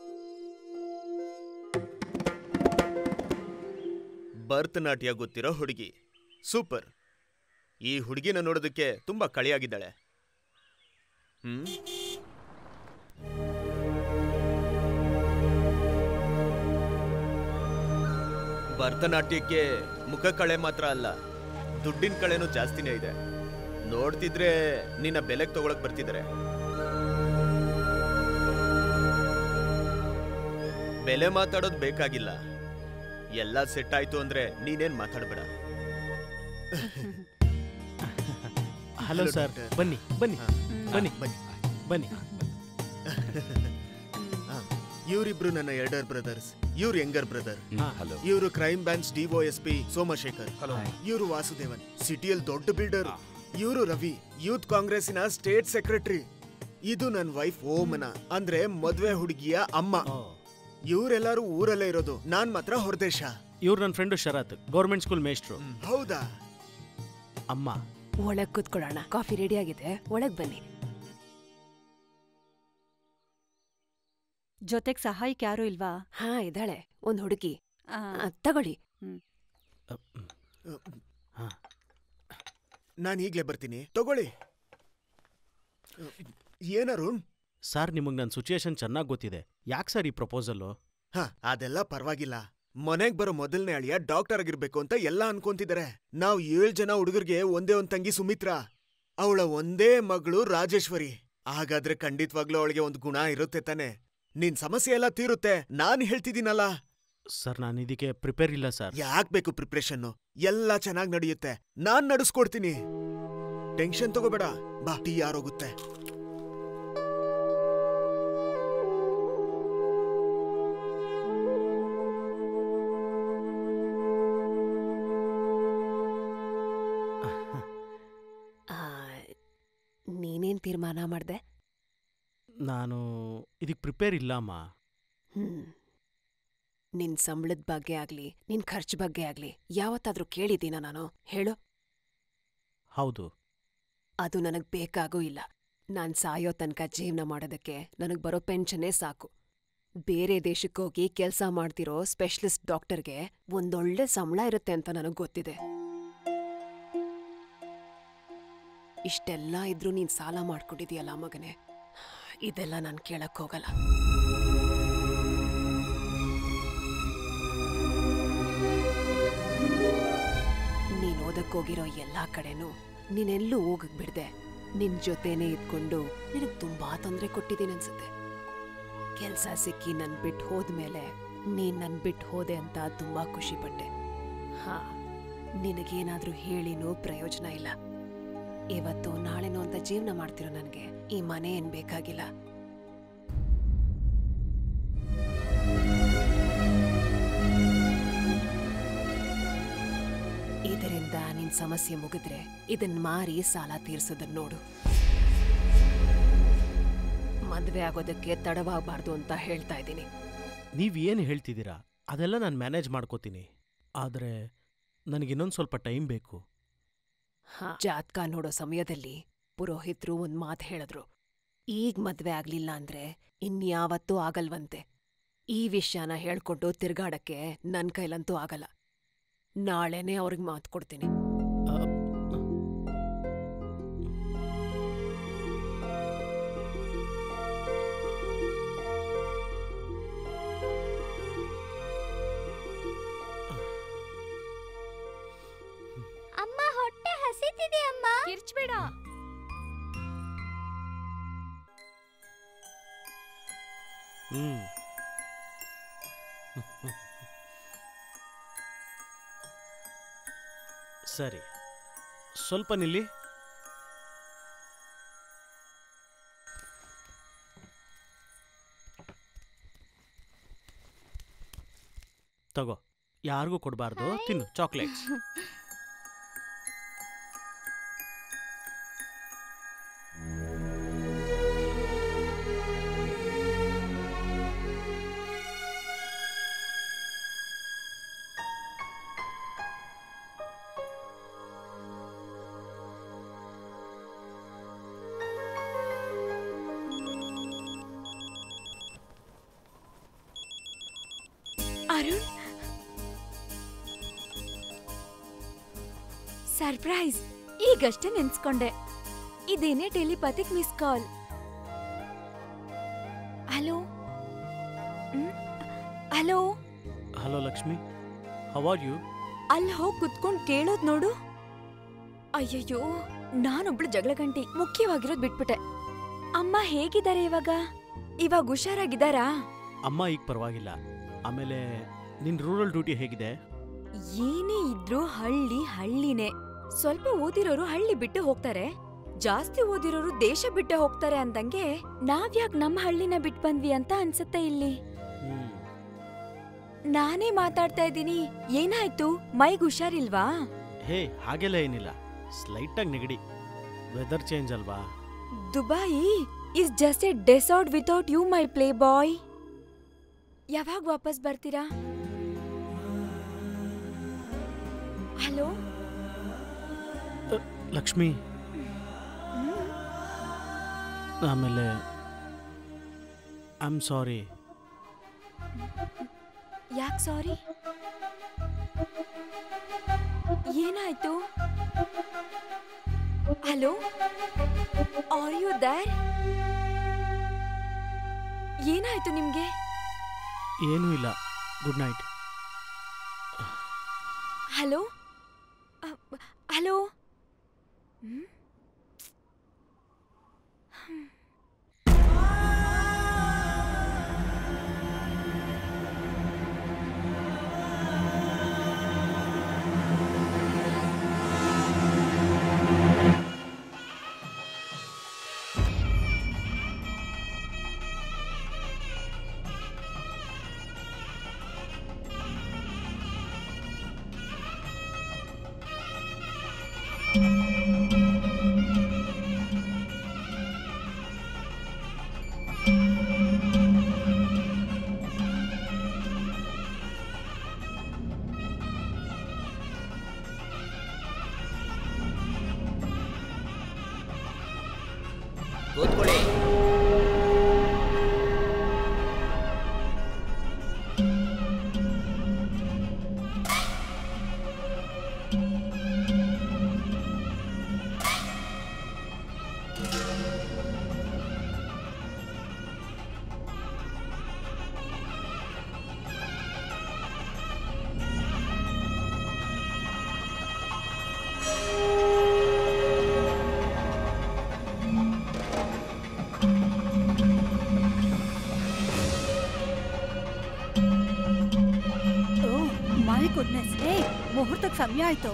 S20: ಭರತನಾಟ್ಯ ಗೊತ್ತಿರೋ ಹುಡುಗಿ ಸೂಪರ್ ಈ ಹುಡುಗಿನ ನೋಡೋದಕ್ಕೆ ತುಂಬಾ ಕಳಿಯಾಗಿದ್ದಾಳೆ ಹ್ಮ್ ಭರತನಾಟ್ಯಕ್ಕೆ ಮುಖ ಕಳೆ ಮಾತ್ರ ಅಲ್ಲ ದುಡ್ಡಿನ ಕಳೆನೂ ಜಾಸ್ತಿನೇ ಇದೆ ನೋಡ್ತಿದ್ರೆ ನಿನ್ನ ಬೆಲೆಗೆ ತಗೊಳಕ್ ಬರ್ತಿದ್ದಾರೆ ಬೆಲೆ ಮಾತಾಡೋದು ಬೇಕಾಗಿಲ್ಲ ಎಲ್ಲ ಸೆಟ್ ಆಯ್ತು ಅಂದ್ರೆ ನೀನೇನ್ ಮಾತಾಡ್ಬೇಡ
S7: ಹಲೋ ಸರ್ ಬನ್ನಿ ಬನ್ನಿ ಬನ್ನಿ
S20: ಬನ್ನಿ
S7: ಬನ್ನಿ
S20: ಇವರಿಬ್ರು ನನ್ನ ಎಲ್ಡರ್ ಬ್ರದರ್ಸ್ ಇವ್ರು ಯಂಗರ್ ಬ್ರದರ್
S7: ಹಲೋ
S20: ಇವರು crime branch D O S P Somashekar ಇವರು ವಾಸುದೇವನ್ ಸಿಟಿಯಲ್ಲಿ ದೊಡ್ಡ ಬಿಲ್ಡರ್ ಇವರು ರವಿ ಯೂತ್ ಕಾಂಗ್ರೆಸ್ಸಿನ ಸ್ಟೇಟ್ ಸೆಕ್ರೆಟರಿ ಇದು ನನ್ನ ವೈಫ್ ಓಮನ ಅಂದ್ರೆ ಮದ್ವೆ ಹುಡುಗಿಯ ಅಮ್ಮ ಇವರೆಲ್ಲರೂ ಊರಲ್ಲೇ ಇರೋದು ನಾನ್ ಮಾತ್ರ ಹೊರದೇಶ
S7: ಇವ್ರು ನನ್ನ ಫ್ರೆಂಡು ಶರತ್ ಗೌರ್ಮೆಂಟ್ ಸ್ಕೂಲ್ ಮೇಸ್ಟ್ರು
S20: ಹೌದಾ
S7: ಅಮ್ಮ
S18: ಒಳಗ್ ಕೂತ್ಕೊಳ್ಳೋಣ ಕಾಫಿ ರೆಡಿ ಆಗಿದೆ ಒಳಗ್ ಬನ್ನಿ
S5: ಜೊತೆಗ್ ಸಹಾಯಕ್ಕೆ ಯಾರು ಇಲ್ವಾ
S18: ಹಾ ಇದ್ದಾಳೆ ಒಂದ್ ಹುಡುಗಿ
S5: ಆ,
S18: ಆ, ತಗೊಳ್ಳಿ
S20: ನಾನು ಈಗ್ಲೇ ಬರ್ತೀನಿ ತಗೊಳ್ಳಿ ಏನರುಣ್
S7: ಸರ್ ನಿಮಗೆ ನನ್ನ ಸಿಚುಯೇಷನ್ ಚೆನ್ನಾಗಿ ಗೊತ್ತಿದೆ ಯಾಕೆ ಸರ್ ಈ ಪ್ರಪೋಸಲ್ಲು
S20: ಹ ಅದೆಲ್ಲ ಪರವಾಗಿಲ್ಲ ಮನೆಗ್ ಬರೋ ಮೊದಲನೇ ಅಳಿಯ ಡಾಕ್ಟರ್ ಆಗಿರ್ಬೇಕು ಅಂತ ಎಲ್ಲ ಅನ್ಕೊಂತಿದ್ದಾರೆ ನಾವ್ ಏಳ್ ಜನ ಹುಡುಗರಿಗೆ ಒಂದೇ ಒಂದ್ ತಂಗಿ ಸುಮಿತ್ರಾ ಅವಳ ಒಂದೇ ಮಗಳು ರಾಜೇಶ್ವರಿ ಹಾಗಾದ್ರೆ ಖಂಡಿತವಾಗ್ಲೂ ಅವಳಿಗೆ ಒಂದು ಗುಣ ಇರುತ್ತೆ ತಾನೆ ನಿನ್ ಸಮಸ್ಯೆ ಎಲ್ಲ ತೀರುತ್ತೆ ನಾನ್ ಹೇಳ್ತಿದ್ದೀನಲ್ಲ
S7: ಸರ್ ನಾನು ಇದಕ್ಕೆ ಪ್ರಿಪೇರ್ ಇಲ್ಲ ಸರ್
S20: ಯಾಕ್ ಬೇಕು ಪ್ರಿಪ್ರೇಷನ್ ಎಲ್ಲ ಚೆನ್ನಾಗ್ ನಡೆಯುತ್ತೆ ನಾನ್ ನಡೆಸ್ಕೊಡ್ತೀನಿ ಟೆನ್ಷನ್ ತಗೋಬೇಡ ಬಾ ಟೀ ಯಾರೋಗುತ್ತೆ
S18: ಆ, ನೀನೇನ್ ತೀರ್ಮಾನ ಮಾಡ್ದೆ
S7: ನಾನು ಇದಕ್ಕೆ ಪ್ರಿಪೇರ್ ಇಲ್ಲ ಅಮ್ಮ
S18: ಹ್ಮ್ ನಿನ್ ಸಂಬಳದ ಬಗ್ಗೆ ಆಗ್ಲಿ ನಿನ್ ಖರ್ಚು ಬಗ್ಗೆ ಆಗ್ಲಿ ಯಾವತ್ತಾದ್ರೂ ಕೇಳಿದ್ದೀನ ನಾನು ಹೇಳು
S7: ಹೌದು
S18: ಅದು ನನಗ್ ಬೇಕಾಗೂ ಇಲ್ಲ ನಾನ್ ಸಾಯೋ ತನಕ ಜೀವನ ಮಾಡೋದಕ್ಕೆ ನನಗ್ ಬರೋ ಪೆನ್ಷನ್ನೇ ಸಾಕು ಬೇರೆ ದೇಶಕ್ಕೋಗಿ ಕೆಲ್ಸ ಮಾಡ್ತಿರೋ ಸ್ಪೆಷಲಿಸ್ಟ್ ಡಾಕ್ಟರ್ಗೆ ಒಂದೊಳ್ಳೆ ಸಂಬಳ ಇರುತ್ತೆ ಅಂತ ನನಗ್ ಗೊತ್ತಿದೆ ಇಷ್ಟೆಲ್ಲ ಇದ್ರೂ ನೀನ್ ಸಾಲ ಮಾಡ್ಕೊಂಡಿದೀಯಲ್ಲ ಮಗನೇ ಇದೆಲ್ಲ ನಾನ್ ಕೇಳಕ್ ಹೋಗಲ್ಲ ನೀನ್ ಓದಕ್ಕೋಗಿರೋ ಎಲ್ಲಾ ಕಡೆನೂ ನೀನೆಲ್ಲೂ ಹೋಗಕ್ ಬಿಡ್ದೆ ನಿನ್ ಜೊತೆನೇ ಇದ್ಕೊಂಡು ನಿನಗ್ ತುಂಬಾ ತೊಂದ್ರೆ ಕೊಟ್ಟಿದ್ದೀನಿ ಅನ್ಸುತ್ತೆ ಕೆಲ್ಸ ಸಿಕ್ಕಿ ನನ್ ಬಿಟ್ಟು ಹೋದ್ಮೇಲೆ ನೀನ್ ನನ್ ಬಿಟ್ಟು ಹೋದೆ ಅಂತ ತುಂಬಾ ಖುಷಿ ಪಟ್ಟೆ ಹಾ ನಿನಗೇನಾದ್ರೂ ಹೇಳಿನೂ ಪ್ರಯೋಜನ ಇಲ್ಲ ಇವತ್ತು ನಾಳೆನೋ ಅಂತ ಜೀವನ ಮಾಡ್ತಿರೋ ನನ್ಗೆ ಈ ಮನೆ ಏನ್ ಬೇಕಾಗಿಲ್ಲ ಇದರಿಂದ ನಿನ್ ಸಮಸ್ಯೆ ಮುಗಿದ್ರೆ ಇದನ್ ಮಾರಿ ಸಾಲ ತೀರ್ಸೋದನ್ ನೋಡು ಮದ್ವೆ ಆಗೋದಕ್ಕೆ ತಡವಾಗಬಾರ್ದು ಅಂತ ಹೇಳ್ತಾ ಇದ್ದೀನಿ
S7: ನೀವು ಏನು ಹೇಳ್ತಿದ್ದೀರಾ ಅದೆಲ್ಲ ನಾನು ಮ್ಯಾನೇಜ್ ಮಾಡ್ಕೋತೀನಿ ಆದರೆ ನನಗಿನ್ನೊಂದು ಸ್ವಲ್ಪ ಟೈಮ್ ಬೇಕು
S18: ಹಾ ಜಾತಕ ನೋಡೋ ಸಮಯದಲ್ಲಿ ಪುರೋಹಿತ್ರು ಒಂದ್ ಮಾತ್ ಹೇಳಿದ್ರು ಈಗ ಮದ್ವೆ ಆಗ್ಲಿಲ್ಲ ಅಂದ್ರೆ ಇನ್ಯಾವತ್ತೂ ಆಗಲ್ವಂತೆ ಈ ವಿಷಯನ ಹೇಳ್ಕೊಂಡು ತಿರ್ಗಾಡಕ್ಕೆ ನನ್ ಕೈಲಂತೂ ಆಗಲ್ಲ ನಾಳೆನೇ ಅವ್ರಿಗೆ ಮಾತು ಕೊಡ್ತೀನಿ
S14: ಅಮ್ಮ ಹೊಟ್ಟೆ ಹಸಿತಿದೆ ಅಮ್ಮ ಕಿರ್ಚ್ಬೇಡ
S7: ಹ್ಮ್ ಸರಿ ಸ್ವಲ್ಪ ನಿಲ್ಲಿ ತಗೋ ಯಾರಿಗೂ ಕೊಡಬಾರ್ದು ತಿನ್ನು ಚಾಕ್ಲೇಟ್ಸ್
S8: ಅರುಣ್ ಸರ್ಪ್ರೈಸ್ ಈಗಷ್ಟೇ ನೆನ್ಸ್ಕೊಂಡೆ ಇದೇನೇ telepathic miss call hello hello
S7: hello Lakshmi how are you
S8: ಅಲ್ಲಿ ಹೋಗಿ ಕುತ್ಕೊಂಡ್ ಕೇಳೋದ್ ನೋಡು ಅಯ್ಯಯ್ಯೋ ನಾನೊಬ್ಳು ಜಗಳ ಗಂಟಿ ಮುಖ್ಯವಾಗಿರೋದ್ ಬಿಟ್ಬಿಟ್ಟೆ ಅಮ್ಮ ಹೇಗಿದ್ದಾರೆ ಇವಾಗ ಇವಾಗ ಹುಷಾರಾಗಿದ್ದಾರಾ
S7: ಅಮ್ಮ ಈಗ ಪರವಾಗಿಲ್ಲ ಆಮೇಲೆ ನಿನ್ ರೂರಲ್ ಡ್ಯೂಟಿ ಹೇಗಿದೆ
S8: ಏನೇ ಇದ್ರೂ ಹಳ್ಳಿ ಹಳ್ಳಿನೇ ಸ್ವಲ್ಪ ಓದಿರೋರು ಹಳ್ಳಿ ಬಿಟ್ಟು ಹೋಗ್ತಾರೆ ಜಾಸ್ತಿ ಓದಿರೋರು ದೇಶ ಬಿಟ್ಟು ಹೋಗ್ತಾರೆ ಅಂದಂಗೆ ನಾವ್ಯಾಕ್ ನಮ್ಮ ಹಳ್ಳಿನ ಬಿಟ್ ಬಂದ್ವಿ ಅಂತ ಅನ್ಸತ್ತೆ ಇಲ್ಲಿ ನಾನೇ ಮಾತಾಡ್ತಾ ಇದ್ದೀನಿ ಏನಾಯ್ತು ಮೈಗ್ ಹುಷಾರಿಲ್ವಾ
S7: ಹೇ ಹಾಗೆಲ್ಲ ಏನಿಲ್ಲ ಸ್ಲೈಟಾಗಿ ನೆಗಡಿ ವೆದರ್ ಚೇಂಜ್ ಅಲ್ವಾ
S8: Dubai is just a desert without you my playboy ಯಾವಾಗ ವಾಪಸ್ ಬರ್ತೀರಾ ಹಲೋ
S7: ಲಕ್ಷ್ಮಿ ಆಮೇಲೆ ಐ ಆಮ್ ಸಾರಿ
S8: ಯಾಕೆ ಸಾರಿ ಏನಾಯ್ತು ಹಲೋ ಆರ್ ಯು ದರ್ ಏನಾಯ್ತು ನಿಮ್ಗೆ
S7: ಏನೂ ಇಲ್ಲ ಗುಡ್ ನೈಟ್
S8: ಹಲೋ ಹಲೋ
S12: ಕೂತ್ಕೊಳ್ಳಿ
S5: ಓ ಮೈ ಗುಡ್ನೆಸ್ ಏ ಮುಹೂರ್ತಕ್ಕೆ ಸಮಯ ಆಯ್ತು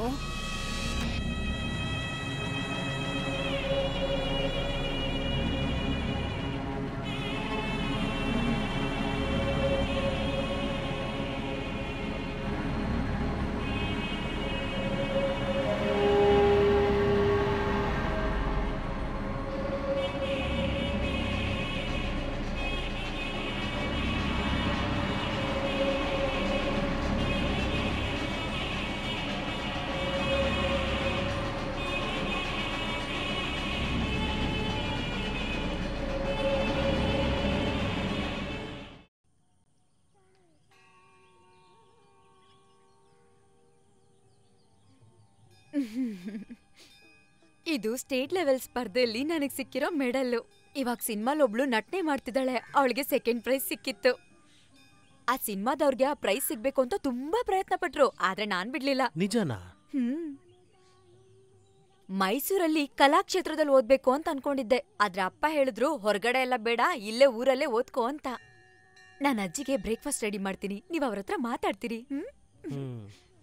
S8: ಇದು ಸ್ಟೇಟ್ ಲೆವೆಲ್ ಸ್ಪರ್ಧೆಯಲ್ಲಿ ನನಗೆ ಸಿಕ್ಕಿರೋ ಮೆಡಲ್ಲು ಇವಾಗ ಸಿನಿಮಾಲ್ ಒಬ್ಳು ನಟನೆ ಮಾಡ್ತಿದ್ದಾಳೆ ಅವಳಿಗೆ ಸೆಕೆಂಡ್ ಪ್ರೈಸ್ ಸಿಕ್ಕಿತ್ತು ಆ ಸಿನಿಮಾದವ್ರಿಗೆ ಆ ಪ್ರೈಸ್ ಸಿಗ್ಬೇಕು ಅಂತ ತುಂಬಾ ಪ್ರಯತ್ನ ಪಟ್ರು ಆದ್ರೆ ನಾನ್ ಬಿಡ್ಲಿಲ್ಲ
S7: ನಿಜನಾ
S8: ಹ್ಮ್ ಮೈಸೂರಲ್ಲಿ ಕಲಾಕ್ಷೇತ್ರದಲ್ಲಿ ಓದ್ಬೇಕು ಅಂತ ಅನ್ಕೊಂಡಿದ್ದೆ ಆದ್ರೆ ಅಪ್ಪ ಹೇಳಿದ್ರು ಹೊರಗಡೆ ಎಲ್ಲ ಬೇಡ ಇಲ್ಲೇ ಊರಲ್ಲೇ ಓದ್ಕೋ ಅಂತ ನಾನ್ ಅಜ್ಜಿಗೆ ಬ್ರೇಕ್ಫಾಸ್ಟ್ ರೆಡಿ ಮಾಡ್ತೀನಿ ನೀವ್ ಅವ್ರ ಹತ್ರ ಮಾತಾಡ್ತೀರಿ ಹ್ಮ್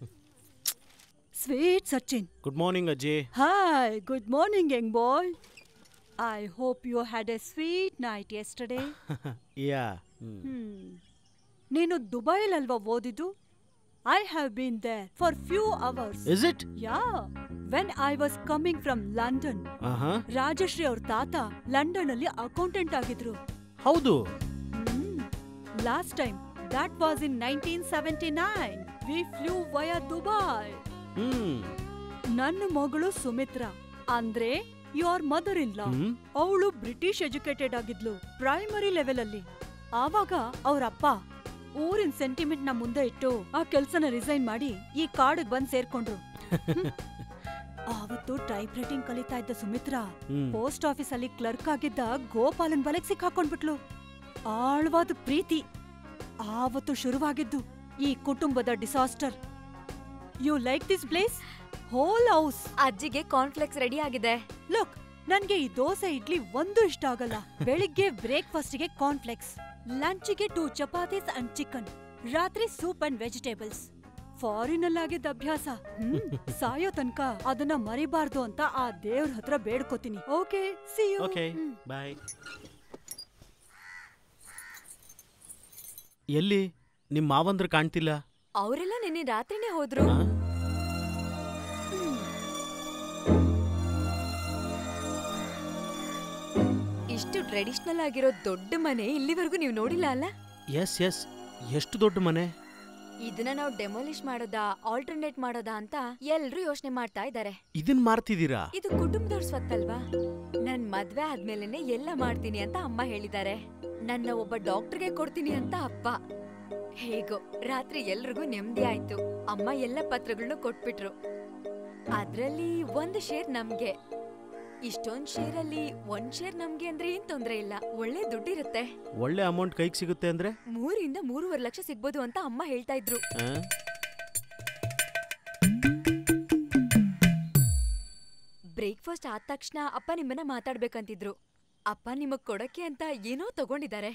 S5: Sweet Sachin.
S7: ಗುಡ್ ಮಾರ್ನಿಂಗ್ ಅಜ್ಜಿ
S5: Hi, good morning, young boy. I hope you had a sweet night yesterday.
S7: Yeah
S5: Hmm. ನೀನು ದುಬೈಲಲ್ವಾ ಓದಿದ್ದು I have been there for few hours
S7: Is it?
S5: Yeah when I was coming from London
S7: ಆಹಾ
S5: ರಾಜಶ್ರೀ ಅವ್ರ ತಾತ London ಅಲ್ಲಿ accountant ಆಗಿದ್ರು
S7: ಹೌದು
S5: last time that was in nineteen seventy nine we flew via Dubai
S7: hmm
S5: ನನ್ನ ಮಗಳು ಸುಮಿತ್ರಾ ಅಂದ್ರೆ your mother in law
S7: hmm.
S5: ಅವಳು ಬ್ರಿಟಿಷ್ ಎಜುಕೇಟೆಡ್ ಆಗಿದ್ಲು ಪ್ರೈಮರಿ ಲೆವೆಲ್ ಅಲ್ಲಿ ಆವಾಗ ಅವ್ರಪ್ಪ ಊರಿನ ಸೆಂಟಿಮೆಂಟ್ ನ ಮುಂದೆ ಇಟ್ಟು ಆ ಕೆಲ್ಸನ ರಿಸೈನ್ ಮಾಡಿ ಈ ಕಾಡಿಗೆ ಬಂದ್ ಸೇರ್ಕೊಂಡ್ರು ಹ್ಮ್. ಆವತ್ತು ಟೈಪ್ ರೈಟಿಂಗ್ ಕಲಿತಾ ಇದ್ದ ಸುಮಿತ್ರಾ
S7: ಹ್ಮ್.
S5: ಪೋಸ್ಟ್ ಆಫೀಸ್ ಅಲ್ಲಿ ಕ್ಲರ್ಕ್ ಆಗಿದ್ದ ಗೋಪಾಲನ್ ಬಲೆಗ್ ಸಿಕ್ಕಾಕೊಂಡ್ಬಿಟ್ಲು ಆಳ್ವಾದ ಪ್ರೀತಿ ಆವತ್ತು ಶುರುವಾಗಿದ್ದು ಈ ಕುಟುಂಬದ disaster you like this place whole house
S8: ಅಜ್ಜಿಗೆ ಕಾನ್ಫ್ಲೆಕ್ಸ್ ರೆಡಿ ಆಗಿದೆ
S5: ಲುಕ್ ನನ್ಗೆ ಈ ದೋಸೆ ಇಡ್ಲಿ ಒಂದು ಇಷ್ಟ ಆಗಲ್ಲ ಬೆಳಿಗ್ಗೆ ಬ್ರೇಕ್ಫಾಸ್ಟ್ಗೆ ಕಾರ್ನ್ಫ್ಲೆಕ್ಸ್ ಲಂಚ್ಗೆ ಟೂ ಚಪಾತೀಸ್ ಅಂಡ್ ಚಿಕನ್ ರಾತ್ರಿ ಸೂಪ್ ಅಂಡ್ ವೆಜಿಟೇಬಲ್ಸ್ ಫಾರಿನ್ ಆಗಿದ್ದ ಅಭ್ಯಾಸ ಹ್ಮ್, ಸಾಯೋ ತನಕ ಅದನ್ನ ಮರಿಬಾರ್ದು ಅಂತ ಆ ದೇವ್ರ ಹತ್ರ ಬೇಡ್ಕೋತೀನಿ okay see you
S7: okay bye ಎಲ್ಲಿ ನಿಮ್ಮ ಮಾವಂದ್ರು ಕಾಣ್ತಿಲ್ಲ
S8: ಅವರೆಲ್ಲ ನಿನ್ನೆ ರಾತ್ರಿನೇ ಹೋದ್ರು ಇಷ್ಟು ಟ್ರೆಡಿಷನಲ್ ಆಗಿರೋ ದೊಡ್ಡ ಮನೆ ಇಲ್ಲಿವರೆಗೂ ನೀವು ನೋಡಿಲ್ಲ ಅಲ್ಲ
S7: ಎಸ್ ಎಸ್ ಎಷ್ಟು ದೊಡ್ಡ ಮನೆ
S8: ಇದನ್ನ ನಾವು ಡೆಮೊಲಿಷ್ ಮಾಡೋದಾ ಆಲ್ಟರ್ನೇಟ್ ಮಾಡೋದಾ ಅಂತ ಎಲ್ರೂ ಯೋಚನೆ ಮಾಡ್ತಾ ಇದ್ದಾರೆ
S7: ಇದನ್ ಮಾರ್ತಿದ್ದೀರಾ
S8: ಇದು ಕುಟುಂಬದವ್ರ ಸ್ವತ್ತಲ್ವಾ ನನ್ ಮದ್ವೆ ಆದ್ಮೇಲೆನೆ ಎಲ್ಲ ಮಾಡ್ತೀನಿ ಅಂತ ಅಮ್ಮ ಹೇಳಿದ್ದಾರೆ ನನ್ನ ಒಬ್ಬ ಡಾಕ್ಟರ್ಗೆ ಕೊಡ್ತೀನಿ ಅಂತ ಅಪ್ಪ ಹೇಗೋ ರಾತ್ರಿ ಎಲ್ರಿಗೂ ನೆಮ್ಮದಿ ಆಯ್ತು ಅಮ್ಮ ಎಲ್ಲ ಪತ್ರಗಳನ್ನೂ ಕೊಟ್ಬಿಟ್ರು ಅದ್ರಲ್ಲಿ ಒಂದು ಶೇರ್ ನಮ್ಗೆ ಇಷ್ಟೊಂದ್ ಶೇರ್ ಅಲ್ಲಿ ಒಂದ್ ಶೇರ್ ನಮ್ಗೆ ಅಂದ್ರೆ ಏನ್ ತೊಂದ್ರೆ ಇಲ್ಲ ಒಳ್ಳೆ ದುಡ್ಡಿರುತ್ತೆ
S7: ಒಳ್ಳೆ ಅಮೌಂಟ್ ಕೈಗೆ ಸಿಗುತ್ತೆ ಅಂದ್ರೆ
S8: ಮೂರಿಂದ ಮೂರುವರೆ ಲಕ್ಷ ಸಿಗ್ಬೋದು ಅಂತ ಅಮ್ಮ ಹೇಳ್ತಾ ಇದ್ರು
S7: ಆ?
S8: ಬ್ರೇಕ್ಫಾಸ್ಟ್ ಆದ ತಕ್ಷಣ ಅಪ್ಪ ನಿಮ್ಮನ್ನ ಮಾತಾಡ್ಬೇಕಂತಿದ್ರು ಅಪ್ಪ ನಿಮಗ್ ಕೊಡಕ್ಕೆ ಅಂತ ಏನೋ ತಗೊಂಡಿದ್ದಾರೆ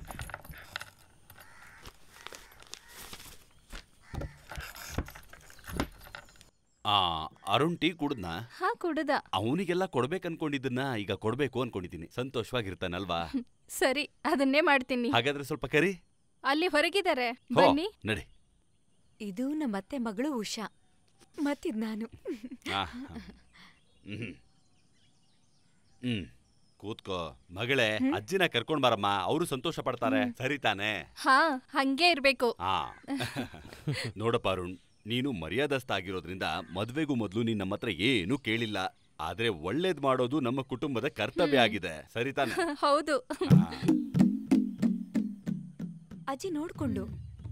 S6: ಆ ಅರುಣ್ ಟೀ ಕುಡ್ದ್ನಾ
S14: ಹಾ ಕುಡ್ದ
S6: ಅವನಿಗೆಲ್ಲ ಕೊಡ್ಬೇಕು ಅನ್ಕೊಂಡಿದ್ದನ್ನ ಈಗ ಕೊಡ್ಬೇಕು ಅನ್ಕೊಂಡಿದ್ದೀನಿ ಸಂತೋಷವಾಗಿರ್ತಾನಲ್ವಾ
S14: ಸರಿ ಅದನ್ನೇ ಮಾಡ್ತೀನಿ
S6: ಹಾಗಾದ್ರೆ ಸ್ವಲ್ಪ ಕರಿ
S14: ಅಲ್ಲಿ ಹೊರಗಿದ್ದಾರೆ
S6: ಹೋ
S14: ಬನ್ನಿ
S6: ನಡಿ
S8: ಇದು ನಮ್ಮತ್ತೆ ಮಗಳು ಉಷಾ ಮತ್ತಿದ್ ನಾನು
S6: ಆ, ಹ್ಮ್ ಹ್ಮ್ ಕೂತ್ಕೋ ಮಗಳೇ ಅಜ್ಜಿನ ಕರ್ಕೊಂಡ್ ಬಾರಮ್ಮ ಅವರು ಸಂತೋಷ ಪಡ್ತಾರೆ ಸರಿ ತಾನೇ
S14: ಹಾ ಹಂಗೆ ಇರ್ಬೇಕು
S6: ಆ ನೋಡಪ್ಪ ಅರುಣ್ ನೀನು ಮರ್ಯಾದಸ್ಥ ಆಗಿರೋದ್ರಿಂದ ಮದ್ವೆಗೂ ಮೊದಲು ನೀನ್ ನಮ್ಮ ಹತ್ರ ಏನೂ ಕೇಳಿಲ್ಲ ಆದ್ರೆ ಒಳ್ಳೇದ್ ಮಾಡೋದು ನಮ್ಮ ಕುಟುಂಬದ ಕರ್ತವ್ಯ ಆಗಿದೆ ಸರಿ ತಾನೆ
S14: ಹೌದು
S8: ಅಜ್ಜಿ ನೋಡ್ಕೊಂಡು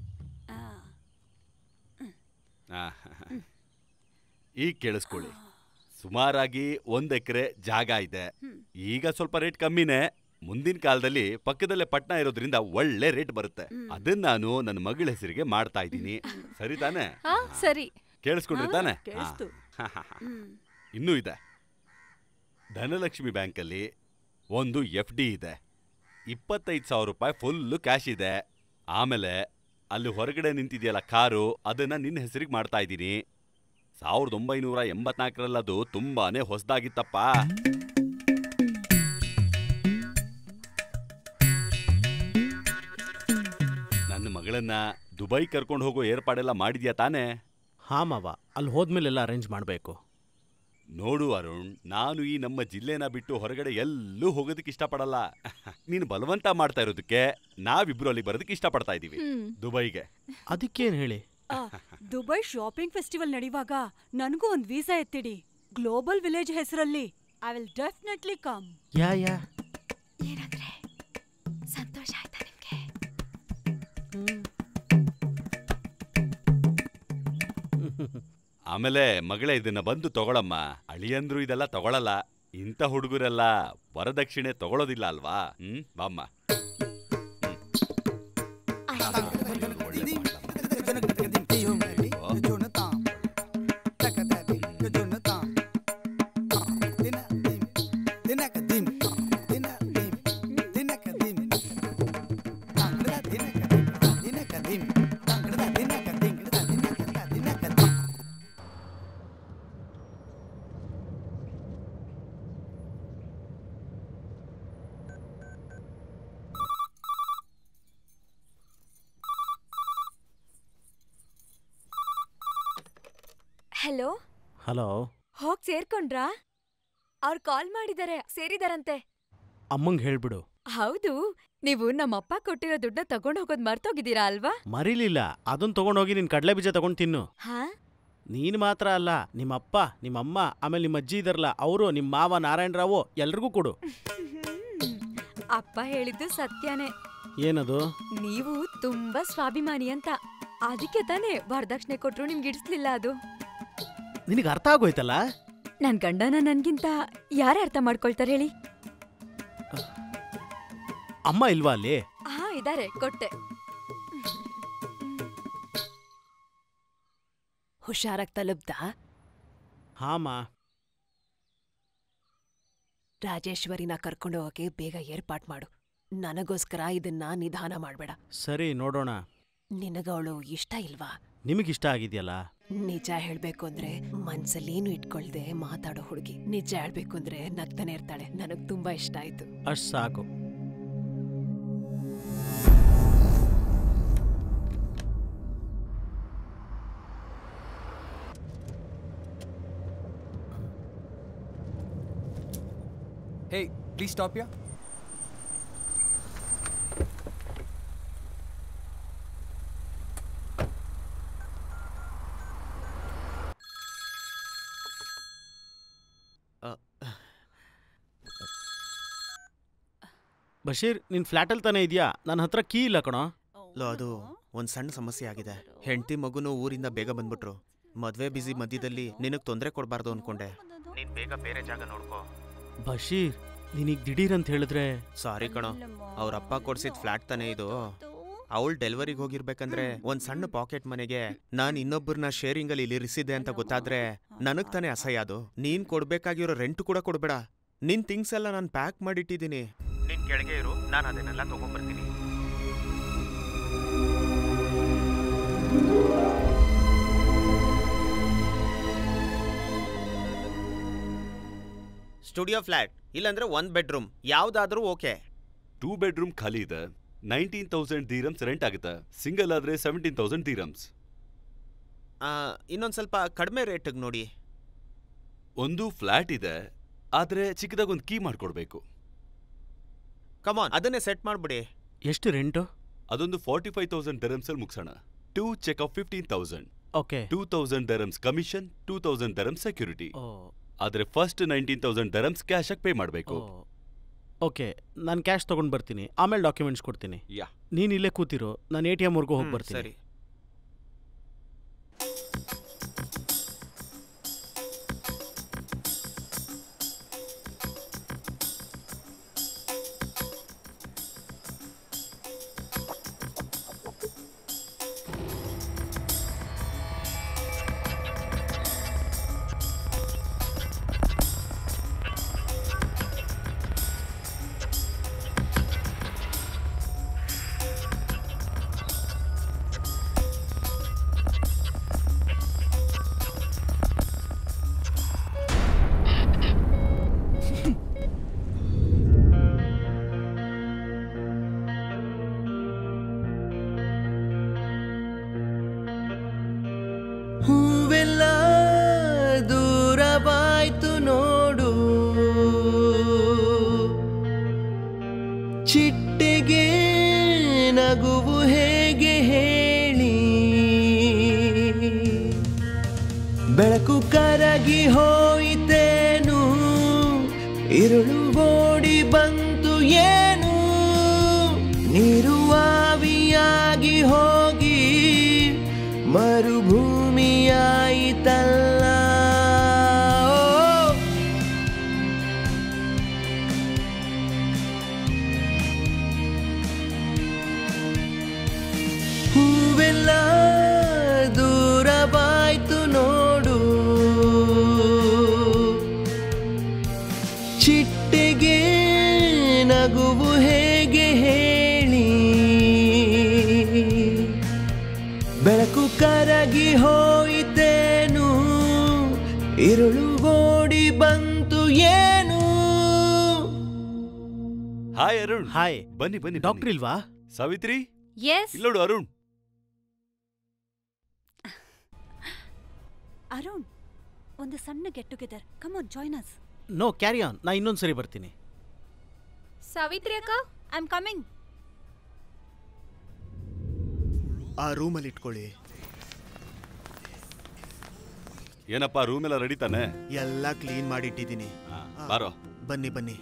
S6: ಆ, ಈಗ ಕೇಳಿಸ್ಕೊಳ್ಳಿ ಸುಮಾರಾಗಿ ಒಂದ್ ಎಕರೆ ಜಾಗ ಇದೆ ಈಗ ಸ್ವಲ್ಪ ರೇಟ್ ಕಮ್ಮಿನೇ ಮುಂದಿನ ಕಾಲದಲ್ಲಿ ಪಕ್ಕದಲ್ಲೇ ಪಟ್ನ ಇರೋದ್ರಿಂದ ಒಳ್ಳೆ ರೇಟ್ ಬರುತ್ತೆ ಅದನ್ನ ನಾನು ನನ್ನ ಮಗಳ ಹೆಸರಿಗೆ ಮಾಡ್ತಾ ಇದ್ದೀನಿ ಸರಿ ತಾನೆ
S14: ಹಾ ಸರಿ
S6: ಕೇಳಿಸ್ಕೊಂಡ್ರಿ ತಾನೆ
S14: ಹಾ, ಕೇಳಿಸ್ತು.
S6: ಹಾ, ಹಾ, ಹಾ. ಇನ್ನೂ ಇದೆ ಧನಲಕ್ಷ್ಮಿ ಬ್ಯಾಂಕಲ್ಲಿ ಒಂದು ಎಫ್ ಡಿ ಇದೆ ಇಪ್ಪತ್ತೈದು ಸಾವಿರ ರೂಪಾಯಿ ಫುಲ್ಲು ಕ್ಯಾಶ್ ಇದೆ ಆಮೇಲೆ ಅಲ್ಲಿ ಹೊರಗಡೆ ನಿಂತಿದೆಯಲ್ಲ ಕಾರು ಅದನ್ನ ನಿನ್ನ ಹೆಸರಿಗೆ ಮಾಡ್ತಾ ಇದ್ದೀನಿ ಸಾವಿರದ ಒಂಬೈನೂರ ಎಂಬತ್ನಾಲ್ಕರಲ್ಲಿ ಅದು ತುಂಬಾನೇ ಹೊಸದಾಗಿತ್ತಪ್ಪ ನನ್ನ ಮಗಳನ್ನ ದುಬೈ ಕರ್ಕೊಂಡು ಹೋಗೋ ಏರ್ಪಾಡೆಲ್ಲ ಮಾಡಿದ್ಯಾ ತಾನೇ
S7: ಹಾ ಮಾವ ಅಲ್ಲಿ ಹೋದ್ಮೇಲೆಲ್ಲ ಅರೇಂಜ್ ಮಾಡಬೇಕು
S6: ನೋಡು ಅರುಣ್ ನಾನು ಈ ನಮ್ಮ ಜಿಲ್ಲೆನ ಬಿಟ್ಟು ಹೊರಗಡೆ ಎಲ್ಲೂ ಹೋಗೋದಕ್ಕೆ ಇಷ್ಟಪಡಲ್ಲ ನೀನು ಬಲವಂತ ಮಾಡ್ತಾ ಇರೋದಕ್ಕೆ ನಾವಿಬ್ರು ಅಲ್ಲಿ ಬರೋದಕ್ಕೆ ಇಷ್ಟಪಡ್ತಾ ಇದ್ದೀವಿ
S5: ಹ್ಮ್.
S6: ದುಬೈಗೆ
S7: ಅದಕ್ಕೇನು ಹೇಳಿ
S5: ಆ, ದುಬೈ ಶಾಪಿಂಗ್ ಫೆಸ್ಟಿವಲ್ ನಡೆಯುವಾಗ ನನಗೂ ಒಂದ್ ವೀಸಾ ಎತ್ತಿಡಿ ಗ್ಲೋಬಲ್ ವಿಲೇಜ್ ಹೆಸರಲ್ಲಿ I will definitely come
S7: yeah yeah
S8: ಏನಂದ್ರೆ ಸಂತೋಷ ಆಯ್ತಾ ನಿಮ್ಗೆ
S6: ಆಮೇಲೆ ಮಗಳೇ ಇದನ್ನ ಬಂದು ತಗೊಳಮ್ಮ ಅಳಿಯಂದ್ರು ಇದೆಲ್ಲ ತಗೊಳಲ್ಲ ಇಂಥ ಹುಡುಗರೆಲ್ಲ ವರದಕ್ಷಿಣೆ ತಗೊಳೋದಿಲ್ಲ ಅಲ್ವಾ ಹ್ಮ್ ಬಾಮ್ಮ
S8: ಹಲೋ
S7: ಹಲೋ
S8: ಹೋಗ್ ಸೇರ್ಕೊಂಡ್ರಾ ಅವ್ರು ಕಾಲ್ ಮಾಡಿದ್ದಾರೆ ಸೇರಿದಾರಂತೆ
S7: ಅಮ್ಮಂಗೆ ಹೇಳ್ಬಿಡು
S8: ಹೌದು ನೀವು ನಮ್ಮಪ್ಪ ಕೊಟ್ಟಿರೋ ದುಡ್ಡ ತಗೊಂಡ್ ಹೋಗೋದ್ ಮರ್ತೋಗಿದ್ದೀರಾ ಅಲ್ವಾ
S7: ಮರಿಲಿಲ್ಲ ಅದನ್ನ ತಗೊಂಡೋಗಿ ನಿನ್ ಕಡಲೆ ಬೀಜ ತಗೊಂಡ್ ತಿನ್ನು
S8: ಹಾ
S7: ನೀನ್ ಮಾತ್ರ ಅಲ್ಲ ನಿಮ್ಮಪ್ಪ ನಿಮ್ಮಮ್ಮ ಆಮೇಲೆ ನಿಮ್ಮ ಅಜ್ಜಿ ಇದಾರಲ್ಲ ಅವರು ನಿಮ್ಮ ಮಾವ ನಾರಾಯಣರಾವು ಎಲ್ರಿಗೂ ಕೊಡು
S8: ಅಪ್ಪ ಹೇಳಿದ್ದು ಸತ್ಯನೇ
S7: ಏನದು
S8: ನೀವು ತುಂಬಾ ಸ್ವಾಭಿಮಾನಿ ಅಂತ ಅದಕ್ಕೆ ತಾನೇ ವರದಕ್ಷಿಣೆ ಕೊಟ್ರು ನಿಮ್ಗೆ ಇಡಿಸ್ಲಿಲ್ಲ ಅದು
S7: ನಿನಗೆ ಅರ್ಥ ಆಗೋಯ್ತಲ್ಲ
S8: ನನ್ ಗಂಡನ ನನ್ಗಿಂತ ಯಾರೇ ಅರ್ಥ ಮಾಡ್ಕೊಳ್ತಾರೆ ಹೇಳಿ
S7: ಅಮ್ಮ ಇಲ್ವಾ ಅಲ್ಲಿ
S8: ಹಾ ಇದಾರೆ ಕೊಟ್ಟೆ
S18: ಹುಷಾರಾಗಿ ತಲುಪ್ದ
S7: ಹಾಮ
S18: ರಾಜೇಶ್ವರಿನ ಕರ್ಕೊಂಡು ಹೋಗಕ್ಕೆ ಬೇಗ ಏರ್ಪಾಟ್ ಮಾಡು ನನಗೋಸ್ಕರ ಇದನ್ನ ನಿಧಾನ ಮಾಡ್ಬೇಡ
S7: ಸರಿ ನೋಡೋಣ
S18: ನಿನಗವಳು ಇಷ್ಟ ಇಲ್ವಾ
S7: ನಿಮಗಿಷ್ಟ ಆಗಿದೆಯಲ್ಲ
S18: ನಿಜ ಹೇಳ್ಬೇಕು ಅಂದ್ರೆ ಮನ್ಸಲ್ಲೇನು ಇಟ್ಕೊಳ್ದೆ ಮಾತಾಡೋ ಹುಡುಗಿ ನಿಜ ಹೇಳ್ಬೇಕು ಅಂದ್ರೆ ನಗ್ತಾನೆ ಇರ್ತಾಳೆ ನನಗ್ ತುಂಬಾ ಇಷ್ಟ ಆಯ್ತು
S7: ಅಷ್ಟು ಸಾಕು
S21: Hey, please stop here.
S7: Basheer ನಿನ್ ಫ್ಲ್ಯಾಟಲ್ಲಿ ತಾನೇ ಇದೆಯಾ ನನ್ನ ಹತ್ರ ಕೀ ಇಲ್ಲ ಕಣೋ
S20: ಲೋ ಅದು ಒಂದ್ ಸಣ್ಣ ಸಮಸ್ಯೆ ಆಗಿದೆ ಹೆಂಡತಿ ಮಗುನು ಊರಿಂದ ಬೇಗ ಬಂದ್ಬಿಟ್ರು ಮದ್ವೆ ಬಿಸಿ ಮಧ್ಯದಲ್ಲಿ ನಿನಗ್ ತೊಂದರೆ ಕೊಡಬಾರ್ದು ಅನ್ಕೊಂಡೆ ನೀನ್ ಬೇಗ ಬೇರೆ ಜಾಗ ನೋಡ್ಕೋ
S7: ಬಶೀರ್ ನಿನಗ್ ದಿಢೀರ್ ಅಂತ ಹೇಳಿದ್ರೆ
S20: ಸಾರಿ ಕಣೋ ಅವ್ರ ಅಪ್ಪ ಕೊಡ್ಸಿದ್ ಫ್ಲಾಟ್ ತಾನೇ ಇದು ಅವಳು ಡೆಲಿವರಿಗೆ ಹೋಗಿರ್ಬೇಕಂದ್ರೆ ಒಂದ್ ಸಣ್ಣ ಪಾಕೆಟ್ ಮನೆಗೆ ನಾನ್ ಇನ್ನೊಬ್ಬರನ್ನ ಶೇರಿಂಗ್ ಅಲ್ಲಿ ಇರಿಸಿದ್ದೆ ಅಂತ ಗೊತ್ತಾದ್ರೆ ನನಗ್ ತಾನೇ ಅಸಹ್ಯ ಅದು ನೀನ್ ಕೊಡ್ಬೇಕಾಗಿರೋ ರೆಂಟ್ ಕೂಡ ಕೊಡ್ಬೇಡ ನಿನ್ ಥಿಂಗ್ಸ್ ಎಲ್ಲ ನಾನು ಪ್ಯಾಕ್ ಮಾಡಿಟ್ಟಿದ್ದೀನಿ ನಿನ್ ಕೆಳಗೆ ಇರು ನಾನು ಅದನ್ನೆಲ್ಲ ತಗೊಂಡ್ಬರ್ತೀನಿ ಸ್ಟುಡಿಯೋ ಫ್ಲಾಟ್ ಇಲ್ಲಾಂದ್ರೆ ಒಂದ್ ಬೆಡ್ರೂಮ್ ಯಾವ್ದಾದ್ರೂ ಓಕೆ
S6: ಟೂ ಬೆಡ್ರೂಮ್ ಖಾಲಿ ಇದೆ ನೈನ್ಟೀನ್ ತೌಸಂಡ್ ದೀರಮ್ಸ್ ರೆಂಟ್ ಆಗುತ್ತೆ ಸಿಂಗಲ್ ಆದ್ರೆ ಸೆವೆಂಟೀನ್ ತೌಸಂಡ್ ದೀರಮ್ಸ್
S20: ಇನ್ನೊಂದ್ ಸ್ವಲ್ಪ ಕಡಿಮೆ ರೇಟಿಗೆ ನೋಡಿ
S6: ಒಂದು ಫ್ಲಾಟ್ ಇದೆ ಆದ್ರೆ ಚಿಕ್ಕದಾಗ ಒಂದು ಕೀ ಮಾಡ್ಕೊಡ್ಬೇಕು
S20: ಕಮಾನ್ ಅದನ್ನೇ ಸೆಟ್ ಮಾಡ್ಬಿಡಿ
S7: ಎಷ್ಟು ರೆಂಟು
S6: ಅದೊಂದು ಫಾರ್ಟಿ ಫೈವ್ ತೌಸಂಡ್ ಡರಮ್ಸ್ ಅಲ್ಲಿ ಮುಗಿಸೋಣ two cheque of fifteen thousand
S7: okay
S6: two thousand dirhams commission two thousand dirhams security ಆದ್ರೆ first nineteen thousand dirhams cash ಆಗಿ ಪೇ ಮಾಡಬೇಕು
S7: ಓಕೆ ನಾನು ಕ್ಯಾಶ್ ತಗೊಂಡ್ ಬರ್ತೀನಿ ಆಮೇಲೆ ಡಾಕ್ಯುಮೆಂಟ್ಸ್ ಕೊಡ್ತೀನಿ
S6: ಯಾ
S7: ನೀನ್ ಇಲ್ಲೇ ಕೂತಿರೋ ನಾನು ಎ ಟಿ ಎಮ್ವರೆಗೂ ಹೋಗಿ
S20: ಹ್ಮ್,
S7: ಬರ್ತೀನಿ
S20: ಸರಿ.
S3: ಹೂವೆಲ್ಲ ದೂರವಾಯ್ತು ನೋಡು ಚಿಟ್ಟೆಗೆ ನಗುವು ಹೇಗೆ ಹೇಳಿ ಬೆಳಕು ಕರಗಿ ಹೋಯಿತೇನು ಇರುಳು ಓಡಿ ಬಂತು ಏನು ನೀರು ಆವಿಯಾಗಿ ಹೋಗಿ ಮರುಭೂಮಿಯಾಯಿತಲ್ಲ ಓ, ಹೂವೆಲ್ಲ ದೂರವಾಯ್ತು ನೋಡು ಚಿಟ್ಟೆಗೆ ನಗುವು ಹೇಗೆ ಹೇಳಿ ಬೆಳಕು ಕರಗಿ ಹೋಯಿತೇನು ಇರುಳು ಓಡಿ ಬಂತು ಏನು
S6: ಹಾಯ್ ಅರುಣ್
S7: ಹಾಯ್
S6: ಬನ್ನಿ ಬನ್ನಿ
S7: ಡಾಕ್ಟರ್ ಇಲ್ವಾ
S6: ಸಾವಿತ್ರಿ
S5: ಎಸ್
S6: ಇಲ್ಲೋಡು ಅರುಣ್
S5: ಅರುಣ್ ಒಂದು ಸಣ್ಣ get together come on join us
S7: no carry on ನಾ ಇನ್ನೊಂದ್ಸರಿ ಬರ್ತೀನಿ
S5: ಸಾವಿತ್ರಿ ಅಕ್ಕ ಐ ಆಮ್ ಕಮಿಂಗ್
S20: ಆ ರೂಮಲ್ಲಿ ಇಟ್ಕೊಳ್ಳಿ
S6: ಏನಪ್ಪ ರೂಮ್ ಎಲ್ಲ ರೆಡಿ ತಾನೆ
S20: ಎಲ್ಲ ಕ್ಲೀನ್ ಮಾಡಿಟ್ಟಿದ್ದೀನಿ
S6: ಬಾರೋ
S20: ಬನ್ನಿ ಬನ್ನಿ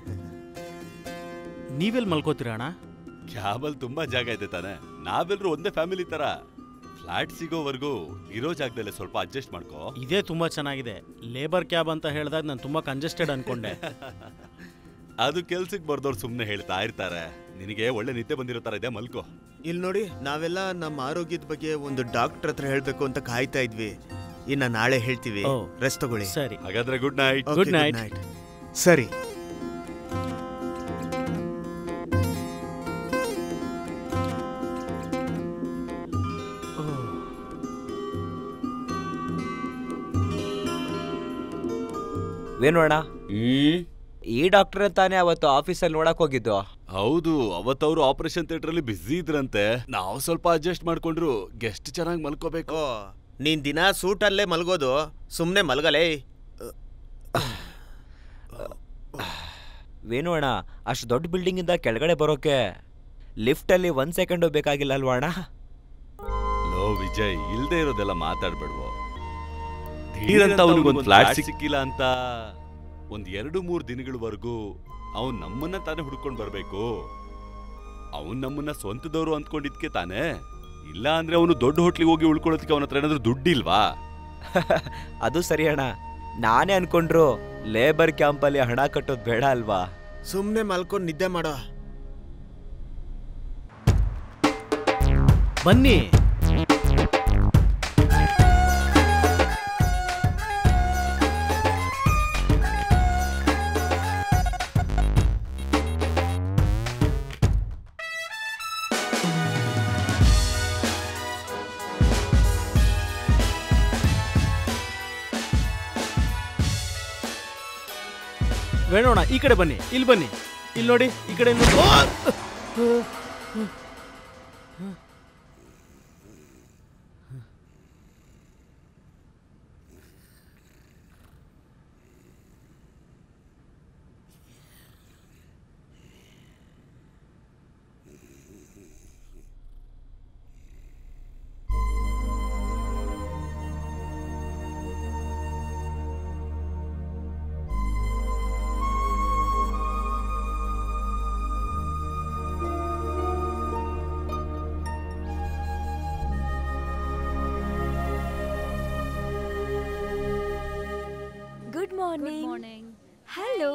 S7: ನೀವೆಲ್ಲಿ ಮಲ್ಕೋತೀರಾ ಅಣ್ಣ
S6: ಕ್ಯಾಬಲ್ ತುಂಬಾ ಜಾಗ ಇದೆ ತಾನೆ ನಾವೆಲ್ಲರೂ ಒಂದೇ ಫ್ಯಾಮಿಲಿ ತರ ಫ್ಲಾಟ್ ಸಿಗೋವರೆಗೂ ಇರೋ ಜಾಗದಲ್ಲೇ ಸ್ವಲ್ಪ ಅಡ್ಜಸ್ಟ್ ಮಾಡ್ಕೋ
S7: ಇದೇ ತುಂಬಾ ಚೆನ್ನಾಗಿದೆ ಲೇಬರ್ ಕ್ಯಾಬ್ ಅಂತ ಹೇಳಿದಾಗ ನಾನು ತುಂಬಾ ಕಂಜೆಸ್ಟೆಡ್ ಅನ್ಕೊಂಡೆ
S6: ಅದು ಕೆಲ್ಸಕ್ಕೆ ಬರ್ದವ್ರು ಸುಮ್ಮನೆ ಹೇಳ್ತಾ ಇರ್ತಾರೆ ನಿನಗೆ ಒಳ್ಳೆ ನಿದ್ದೆ ಬಂದಿರೋ ತರ ಇದೆ ಮಲ್ಕೋ
S20: ಇಲ್ಲಿ ನೋಡಿ ನಾವೆಲ್ಲ ನಮ್ಮ ಆರೋಗ್ಯದ ಬಗ್ಗೆ ಒಂದು ಡಾಕ್ಟರ್ ಹತ್ರ ಹೇಳ್ಬೇಕು ಅಂತ ಕಾಯ್ತಾ ಇದ್ವಿ ಇನ್ನ ನಾಳೆ ಹೇಳ್ತೀವಿ
S7: ಓ,
S20: ರೆಸ್ಟ್ ತಗೊಳ್ಳಿ
S7: ಸರಿ
S6: ಹಾಗಾದ್ರೆ good night
S20: Okay, good night. ಸರಿ
S1: ವೇಣೋಣ ಈ ಡಾಕ್ಟರ್ ತಾನೇ ಅವತ್ತು ಆಫೀಸಲ್ಲಿ ನೋಡಕ್ ಹೋಗಿದ್ದು
S6: ಹೌದು ಅವತ್ತವ್ರು ಆಪರೇಷನ್ ಥಿಯೇಟರ್ ಅಲ್ಲಿ ಬಿಸಿ ಇದ್ರಂತೆ ನಾವು ಸ್ವಲ್ಪ ಅಡ್ಜಸ್ಟ್ ಮಾಡ್ಕೊಂಡ್ರು ಗೆಸ್ಟ್ ಚೆನ್ನಾಗಿ ಮಲ್ಕೋಬೇಕು
S12: ನೀನ್ ದಿನ ಸೂಟಲ್ಲೇ ಮಲ್ಗೋದು ಸುಮ್ನೆ ಮಲ್ಗಲೇ
S1: ವೇಣು ಅಣ್ಣ ಅಷ್ಟು ದೊಡ್ಡ ಬಿಲ್ಡಿಂಗ್ ಇಂದ ಕೆಳಗಡೆ ಬರೋಕೆ ಲಿಫ್ಟ್ ಅಲ್ಲಿ ಒಂದ್ ಸೆಕೆಂಡು ಬೇಕಾಗಿಲ್ಲ ಅಲ್ವಾ ಅಣ್ಣ
S6: ಲೋ ವಿಜಯ್ ಇಲ್ದೇ ಇರೋದೆಲ್ಲ ಮಾತಾಡ್ಬೇಡ್ವೋ ಧೀರಂತ ಅವನಿಗೊಂದು ಫ್ಲಾಟ್ ಸಿಕ್ಕಿಲ್ಲ ಅಂತ ಒಂದ್ ಎರಡು ಮೂರು ದಿನಗಳವರೆಗೂ ಅವನ್ ನಮ್ಮನ್ನ ತಾನೇ ಹುಡ್ಕೊಂಡ್ ಬರ್ಬೇಕು ಅವನ್ ನಮ್ಮನ್ನ ಸ್ವಂತದವರು ಅಂದ್ಕೊಂಡಿದ್ಕೆ ತಾನೇ ಇಲ್ಲ ಅಂದ್ರೆ ಅವನು ದೊಡ್ಡ ಹೋಟ್ಲಿಗೆ ಹೋಗಿ ಉಳ್ಕೊಳ್ಳೋದಕ್ಕೆ ಅವನ ಹತ್ರ ಏನಾದ್ರೂ ದುಡ್ಡಿಲ್ವಾ
S1: ಅದು ಸರಿ ಅಣ್ಣ ನಾನೇ ಅನ್ಕೊಂಡ್ರು ಲೇಬರ್ ಕ್ಯಾಂಪಲ್ಲಿ ಹಣ ಕಟ್ಟೋದು ಬೇಡ ಅಲ್ವಾ
S20: ಸುಮ್ನೆ ಮಲ್ಕೊಂಡು ನಿದ್ದೆ ಮಾಡೋ
S7: ಬನ್ನಿ ವೇಣೋಣ ಈ ಕಡೆ ಬನ್ನಿ ಇಲ್ಲಿ ಬನ್ನಿ ಇಲ್ಲಿ ನೋಡಿ ಈ ಕಡೆ ನೋಡಿ. Oh!
S8: Good morning
S5: morning
S8: hello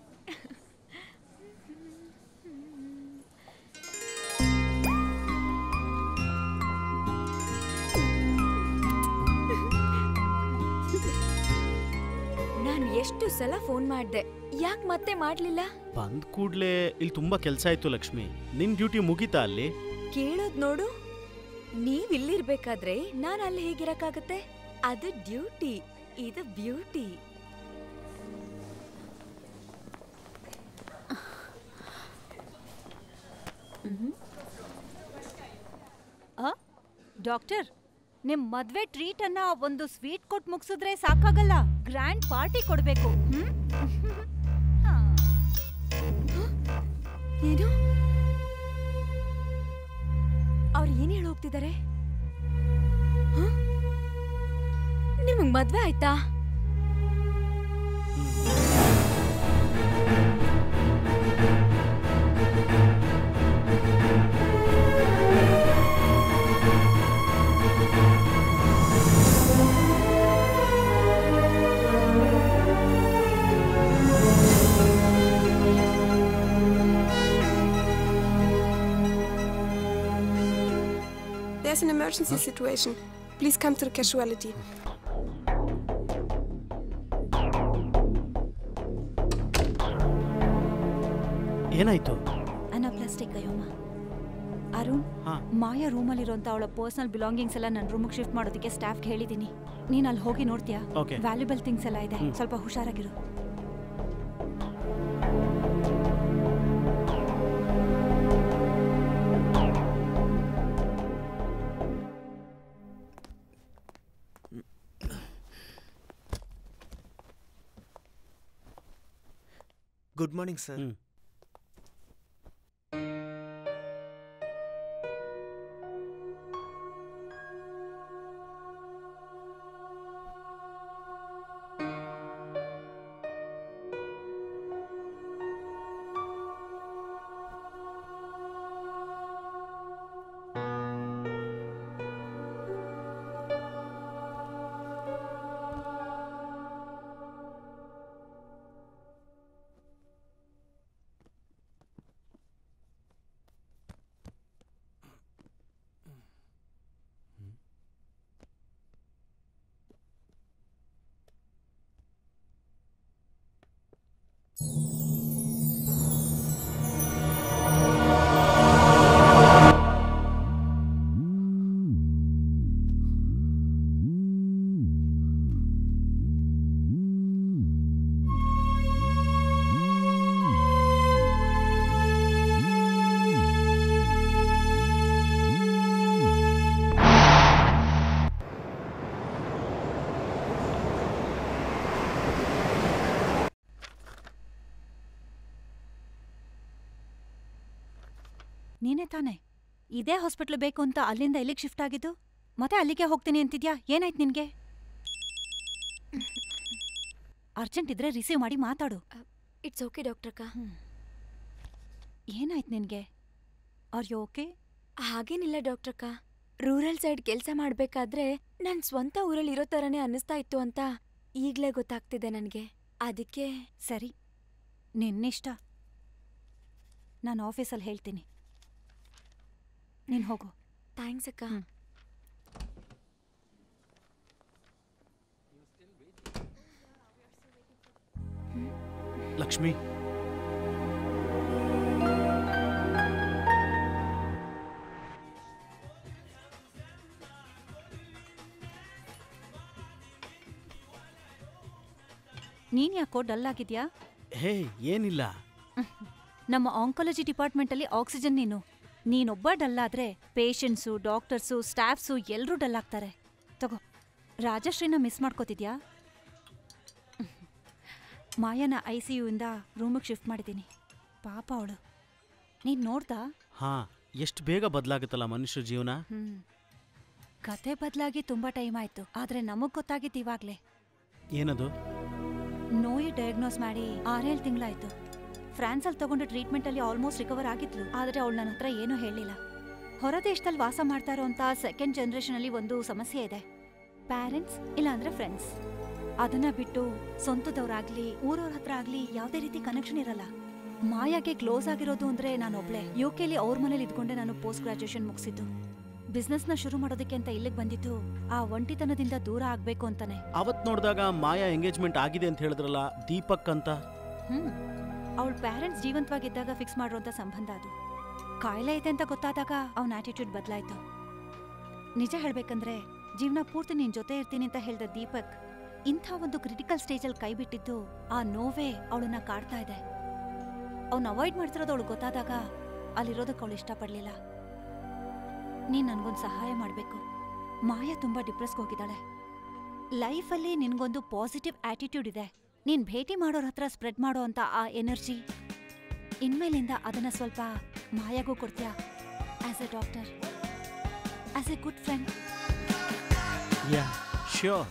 S8: ನಾನು ಎಷ್ಟು ಸಲ ಫೋನ್ ಮಾಡಿದೆ ಯಾಕೆ ಮತ್ತೆ ಮಾಡ್ಲಿಲ್ಲ
S7: ಬಂದ್ ಕೂಡ್ಲೆ ಇಲ್ಲಿ ತುಂಬಾ ಕೆಲಸ ಆಯ್ತು ಲಕ್ಷ್ಮಿ ನಿನ್ ಡ್ಯೂಟಿ ಮುಗೀತಾ ಅಲ್ಲಿ
S8: ಕೇಳೋದ್ ನೋಡು ನೀವ್ ಇಲ್ಲಿರ್ಬೇಕಾದ್ರೆ ನಾನು ಅಲ್ಲಿ ಹೇಗಿರಕ್ಕಾಗತ್ತೆ ಅದು ಡ್ಯೂಟಿ ಇದು ಬ್ಯೂಟಿ
S5: ಆ ಡಾಕ್ಟರ್ ನಿಮ್ ಮದ್ವೆ ಟ್ರೀಟ್ ಅನ್ನ ಒಂದು ಸ್ವೀಟ್ ಕೊಟ್ಟು ಮುಗಿಸಿದ್ರೆ ಸಾಕಾಗಲ್ಲ ಗ್ರ್ಯಾಂಡ್ ಪಾರ್ಟಿ ಕೊಡ್ಬೇಕು ಹ್ಮ್
S8: ಏನು ಅವ್ರು ಏನ್ ಹೇಳಿ ಹೋಗ್ತಿದ್ದಾರೆ ನಿಮಗ್ ಮದ್ವೆ ಆಯ್ತಾ
S2: There's an emergency situation. Please come to the casualty.
S7: ಏನಾಯ್ತು
S5: ಅನಪ್ಲಾಸ್ಟಿಕ್ ಅಯ್ಯೋಮ್ಮ ಅರುಣ್ ಮಾಯಾ ರೂಮಲ್ಲಿರೋಂಥ ಅವಳ ಪರ್ಸನಲ್ ಬಿಲಾಂಗಿಂಗ್ಸ್ ಎಲ್ಲ ನನ್ನ ರೂಮಿಗೆ ಶಿಫ್ಟ್ ಮಾಡೋದಕ್ಕೆ ಸ್ಟಾಫ್ಗೆ ಹೇಳಿದ್ದೀನಿ ನೀನು ಅಲ್ಲಿ ಹೋಗಿ ನೋಡ್ತೀಯಾ
S7: Okay.
S5: ವ್ಯಾಲ್ಯೂಬಲ್ ಥಿಂಗ್ಸ್ ಎಲ್ಲ ಇದೆ
S7: ಹ್ಮ್.
S5: ಸ್ವಲ್ಪ ಹುಷಾರಾಗಿರು
S20: ಗುಡ್ ಮಾರ್ನಿಂಗ್ ಸರ್
S5: ನೀನೇ ತಾನೇ ಇದೇ ಹಾಸ್ಪಿಟ್ಲ್ ಬೇಕು ಅಂತ ಅಲ್ಲಿಂದ ಇಲ್ಲಿಗೆ ಶಿಫ್ಟ್ ಆಗಿದ್ದು ಮತ್ತೆ ಅಲ್ಲಿಗೆ ಹೋಗ್ತೀನಿ ಅಂತಿದ್ಯಾ ಏನಾಯ್ತು ನಿನ್ಗೆ ಅರ್ಜೆಂಟ್ ಇದ್ರೆ ರಿಸೀವ್ ಮಾಡಿ ಮಾತಾಡು
S8: ಇಟ್ಸ್ ಓಕೆ ಡಾಕ್ಟರ್ ಅಕ್ಕ
S5: ಏನಾಯ್ತು ನಿನ್ಗೆ ಆರ್ ಯು ಓಕೆ
S8: ಹಾಗೇನಿಲ್ಲ ಡಾಕ್ಟರ್ ಅಕ್ಕ ರೂರಲ್ ಸೈಡ್ ಕೆಲಸ ಮಾಡ್ಬೇಕಾದ್ರೆ ನನ್ ಸ್ವಂತ ಊರಲ್ಲಿ ಇರೋ ಥರನೇ ಅನ್ನಿಸ್ತಾ ಇತ್ತು ಅಂತ ಈಗ್ಲೇ ಗೊತ್ತಾಗ್ತಿದೆ ನನಗೆ ಅದಕ್ಕೆ
S5: ಸರಿ ನಿನ್ನಿಷ್ಟ ನಾನು ಆಫೀಸಲ್ಲಿ ಹೇಳ್ತೀನಿ ನೀನು ಹೋಗು
S8: ಥ್ಯಾಂಕ್ಸ್ ಅಕ್ಕ
S7: ಲಕ್ಷ್ಮಿ
S5: ನೀನ್ ಯಾಕೋ ಡಲ್ ಆಗಿದ್ಯಾ
S7: ಹೇ ಏನಿಲ್ಲ
S5: ನಮ್ಮ ಆಂಕಾಲಜಿ ಡಿಪಾರ್ಟ್ಮೆಂಟಲ್ಲಿ ಆಕ್ಸಿಜನ್ ನೀನು ನೀನೊಬ್ಬ ಡಲ್ ಆದ್ರೆ ಪೇಷಂಟ್ಸು ಡಾಕ್ಟರ್ಸು ಸ್ಟಾಫ್ಸು ಎಲ್ಲರೂ ಡಲ್ ಆಗ್ತಾರೆ ತಗೋ ರಾಜಶ್ರೀನ ಮಿಸ್ ಮಾಡ್ಕೋತಿದ್ಯಾ ಮಾಯನ ಐ ಸಿ ಇಂದ ರೂಮಿಗೆ ಶಿಫ್ಟ್ ಮಾಡಿದ್ದೀನಿ ಪಾಪ ಅವಳು ನೀನು ನೋಡ್ದಾ
S7: ಹಾ ಎಷ್ಟು ಬೇಗ ಬದಲಾಗುತ್ತಲ್ಲ ಮನುಷ್ಯ ಜೀವನ
S5: ಹ್ಮ್ ಕತೆ ಬದಲಾಗಿ ತುಂಬಾ ಟೈಮ್ ಆಯ್ತು ಆದ್ರೆ ನಮಗ್ ಗೊತ್ತಾಗಿದ್ದು ಇವಾಗ್ಲೇ
S7: ಏನದು
S5: ನೋಯಿ ಡಯಾಗ್ನೋಸ್ ಮಾಡಿ ಆರೇಳು ತಿಂಗಳಾಯ್ತು ಫ್ರಾನ್ಸಲ್ಲಿ ತಗೊಂಡು ಟ್ರೀಟ್ಮೆಂಟ್ ಅಲ್ಲಿ ಆಲ್ಮೋಸ್ಟ್ ರಿಕವರ್ ಆಗಿದ್ಲು ಆದ್ರೆ ಅವಳು ನನ್ನ ಹತ್ರ ಏನೂ ಹೇಳಿಲ್ಲ ಹೊರ ದೇಶದಲ್ಲಿ ವಾಸ ಮಾಡ್ತಾ ಇರೋಂಥ ಸೆಕೆಂಡ್ ಜನರೇಷನ್ ಅಲ್ಲಿ ಒಂದು ಸಮಸ್ಯೆ ಇದೆ ಪ್ಯಾರೆಂಟ್ಸ್ ಇಲ್ಲಾಂದ್ರೆ ಫ್ರೆಂಡ್ಸ್ ಅದನ್ನ ಬಿಟ್ಟು ಸ್ವಂತದವ್ರಾಗ್ಲಿ ಊರವ್ರ ಹತ್ರ ಆಗ್ಲಿ ಯಾವುದೇ ರೀತಿ ಕನೆಕ್ಷನ್ ಇರಲ್ಲ ಮಾಯಾಗೆ ಕ್ಲೋಸ್ ಆಗಿರೋದು ಅಂದ್ರೆ ನಾನೊಬ್ಳೆ ಯು ಕೆಲಿ ಅವ್ರ ಮನೇಲಿ ಇದ್ಕೊಂಡೆ ನಾನು ಪೋಸ್ಟ್ ಗ್ರಾಜುಯೇಷನ್ ಮುಗಿಸಿದ್ದು ಬಿಸ್ನೆಸ್ನ ಶುರು ಮಾಡೋದಕ್ಕೆ ಅಂತ ಇಲ್ಲಿಗೆ ಬಂದಿದ್ದು ಆ ಒಂಟಿತನದಿಂದ ದೂರ ಆಗ್ಬೇಕು ಅಂತಾನೆ
S7: ಅವತ್ ನೋಡಿದಾಗ ಮಾಯಾ ಎಂಗೇಜ್ಮೆಂಟ್ ಆಗಿದೆ ಅಂತ ಹೇಳಿದ್ರಲ್ಲ ದೀಪಕ್ ಅಂತ
S5: ಹ್ಮ್ ಅವಳ ಪ್ಯಾರೆಂಟ್ಸ್ ಜೀವಂತವಾಗಿದ್ದಾಗ ಫಿಕ್ಸ್ ಮಾಡಿರೋಂಥ ಸಂಬಂಧ ಅದು ಕಾಯಿಲೆ ಇದೆ ಅಂತ ಗೊತ್ತಾದಾಗ ಅವನ ಆಟಿಟ್ಯೂಡ್ ಬದಲಾಯ್ತು ನಿಜ ಹೇಳ್ಬೇಕಂದ್ರೆ ಜೀವನ ಪೂರ್ತಿ ನಿನ್ ಜೊತೆ ಇರ್ತೀನಿ ಅಂತ ಹೇಳ್ದ ದೀಪಕ್ ಇಂಥ ಒಂದು ಕ್ರಿಟಿಕಲ್ ಸ್ಟೇಜಲ್ಲಿ ಕೈ ಬಿಟ್ಟಿದ್ದು ಆ ನೋವೇ ಅವಳನ್ನ ಕಾಡ್ತಾ ಇದೆ ಅವ್ನ ಅವಾಯ್ಡ್ ಮಾಡ್ತಿರೋದು ಅವಳು ಗೊತ್ತಾದಾಗ ಅಲ್ಲಿರೋದಕ್ಕೆ ಅವಳು ಇಷ್ಟಪಡ್ಲಿಲ್ಲ ನೀನ್ ನನ್ಗೊಂದು ಸಹಾಯ ಮಾಡ್ಬೇಕು ಮಾಯಾ ತುಂಬಾ ಡಿಪ್ರೆಸ್ಗೆ ಹೋಗಿದ್ದಾಳೆ ಲೈಫಲ್ಲಿ ನಿನ್ಗೊಂದು ಪಾಸಿಟಿವ್ ಆಟಿಟ್ಯೂಡ್ ಇದೆ ನೀನ್ ಭೇಟಿ ಮಾಡೋರ ಹತ್ರ ಸ್ಪ್ರೆಡ್ ಮಾಡೋ ಅಂತ ಆ ಎನರ್ಜಿ ಇನ್ಮೇಲಿಂದ ಅದನ್ನ ಸ್ವಲ್ಪ ಮಾಯಾಗೂ ಕೊಡ್ತೀಯಾ as a doctor as a good friend
S7: yeah sure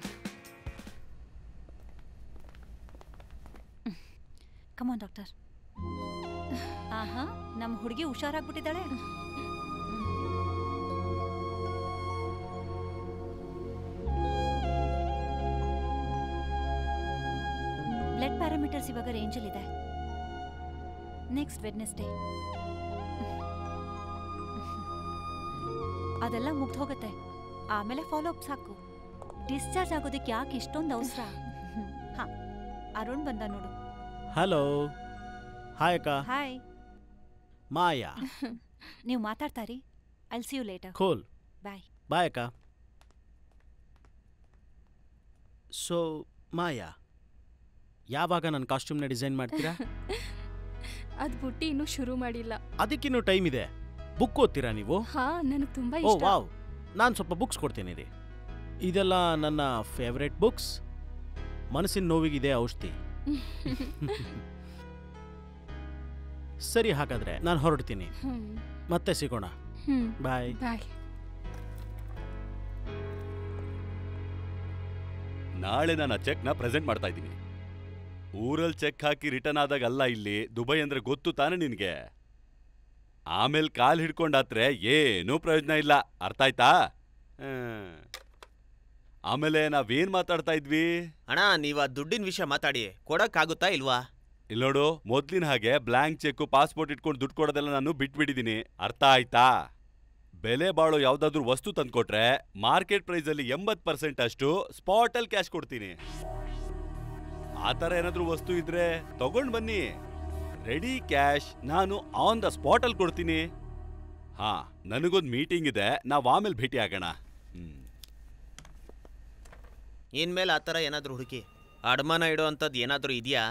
S5: come on doctor ಆಹಾ ನಮ್ಮ ಹುಡುಗಿ ಹುಷಾರಾಗ್ಬಿಟ್ಟಿದ್ದಾಳೆ ಬ್ಲಡ್ ಪ್ಯಾರಾಮೀಟರ್ಸ್ ಇವಾಗ ರೇಂಜಲ್ಲಿದೆ ನೆಕ್ಸ್ಟ್ ವೆಡ್ನೆಸ್ಡೇ ಅದೆಲ್ಲ ಮುಗ್ದು ಹೋಗುತ್ತೆ ಆಮೇಲೆ ಫಾಲೋ ಅಪ್ ಸಾಕು ಡಿಸ್ಚಾರ್ಜ್ ಆಗೋದಕ್ಕೆ ಯಾಕೆ ಇಷ್ಟೊಂದು ಅವಸರ ಹಾ ಅರುಣ್ ಬಂದ ನೋಡು
S7: ಹಲೋ ಹಾಯ್ ಅಕ್ಕ
S5: ಹಾಯ್
S7: ಮಾಯಾ
S5: ನೀವು ಮಾತಾಡ್ತಾರಿ ಐಲ್ ಸಿ ಯು ಲೇಟರ್
S7: ಖೋಲ್
S5: ಬಾಯ್
S7: ಬಾಯ್ ಅಕ್ಕ ಸೊ ಮಾಯಾ ಯಾವಾಗ ನನ್ನ ಕಾಸ್ಟ್ಯೂಮ್ನ ಡಿಸೈನ್ ಮಾಡ್ತೀರಾ
S14: ಅದ್ ಬುಟ್ಟಿ ಇನ್ನೂ ಶುರು ಮಾಡಿಲ್ಲ
S7: ಅದಕ್ಕಿನ್ನೂ ಟೈಮ್ ಇದೆ ಬುಕ್ ಓದ್ತೀರಾ ನೀವು
S14: ಹಾ ನನಗೆ ತುಂಬಾ
S7: ಓ
S14: ಇಷ್ಟ
S7: ವಾವ್ ನಾನು ಸ್ವಲ್ಪ ಬುಕ್ಸ್ ಕೊಡ್ತೀನಿ ರೀ ಇದೆಲ್ಲ ನನ್ನ ಫೇವ್ರೆಟ್ ಬುಕ್ಸ್ ಮನಸ್ಸಿನ ನೋವಿಗಿದೆ ಔಷಧಿ ಸರಿ ಹಾಗಾದ್ರೆ ನಾನು ಹೊರಡ್ತೀನಿ
S14: ಹ್ಮ್.
S7: ಮತ್ತೆ ಸಿಗೋಣ
S14: ಹ್ಮ್.
S7: ಬಾಯ್
S14: ಬಾಯ್
S6: ನಾಳೆ ನಾನು ಆ ಚೆಕ್ನ ಪ್ರೆಸೆಂಟ್ ಮಾಡ್ತಾ ಇದ್ದೀನಿ ಊರಲ್ಲಿ ಚೆಕ್ ಹಾಕಿ ರಿಟರ್ನ್ ಆದಾಗ ಅಲ್ಲ ಇಲ್ಲಿ ದುಬೈ ಅಂದ್ರೆ ಗೊತ್ತು ತಾನೆ ನಿನ್ಗೆ ಆಮೇಲೆ ಕಾಲ್ ಹಿಡ್ಕೊಂಡಾತ್ರೆ ಏನೂ ಪ್ರಯೋಜನ ಇಲ್ಲ ಅರ್ಥ ಆಯ್ತಾ ಹ್ಮ್. ಆಮೇಲೆ ನಾವೇನ್ ಮಾತಾಡ್ತಾ ಇದ್ವಿ
S12: ಅಣ್ಣ ನೀವ್ ಆ ದುಡ್ಡಿನ ವಿಷಯ ಮಾತಾಡಿ ಕೊಡಕ್ಕಾಗುತ್ತಾ ಇಲ್ವಾ
S6: ಇಲ್ಲೋಡು ಮೊದ್ಲಿನ ಹಾಗೆ ಬ್ಲಾಂಕ್ ಚೆಕ್ ಪಾಸ್ಪೋರ್ಟ್ ಇಟ್ಕೊಂಡು ದುಡ್ಡು ಕೊಡೋದೆಲ್ಲ ನಾನು ಬಿಟ್ಬಿಟ್ಟಿದ್ದೀನಿ ಅರ್ಥ ಆಯ್ತಾ ಬೆಲೆ ಬಾಳೋ ಯಾವ್ದಾದ್ರು ವಸ್ತು ತಂದ್ಕೊಟ್ರೆ ಮಾರ್ಕೆಟ್ ಪ್ರೈಸ್ ಅಲ್ಲಿ ಎಂಬತ್ ಪರ್ಸೆಂಟ್ ಅಷ್ಟು ಸ್ಪಾಟ್ ಅಲ್ಲಿ ಕ್ಯಾಶ್ ಕೊಡ್ತೀನಿ ಆ ಥರ ಏನಾದ್ರೂ ವಸ್ತು ಇದ್ರೆ ತಗೊಂಡ್ ಬನ್ನಿ ರೆಡಿ ಕ್ಯಾಶ್ ನಾನು ಆನ್ ದ ಸ್ಪಾಟ್ ಅಲ್ಲಿ ಕೊಡ್ತೀನಿ ಹಾ ನನಗೊಂದು ಮೀಟಿಂಗ್ ಇದೆ ನಾವ್ ಆಮೇಲೆ ಭೇಟಿ ಆಗೋಣ
S12: ಇನ್ಮೇಲೆ ಆ ಥರ ಏನಾದರೂ ಹುಡುಕಿ ಅಡಮಾನ ಇಡೋ ಅಂಥದ್ದು ಏನಾದರೂ ಇದೆಯಾ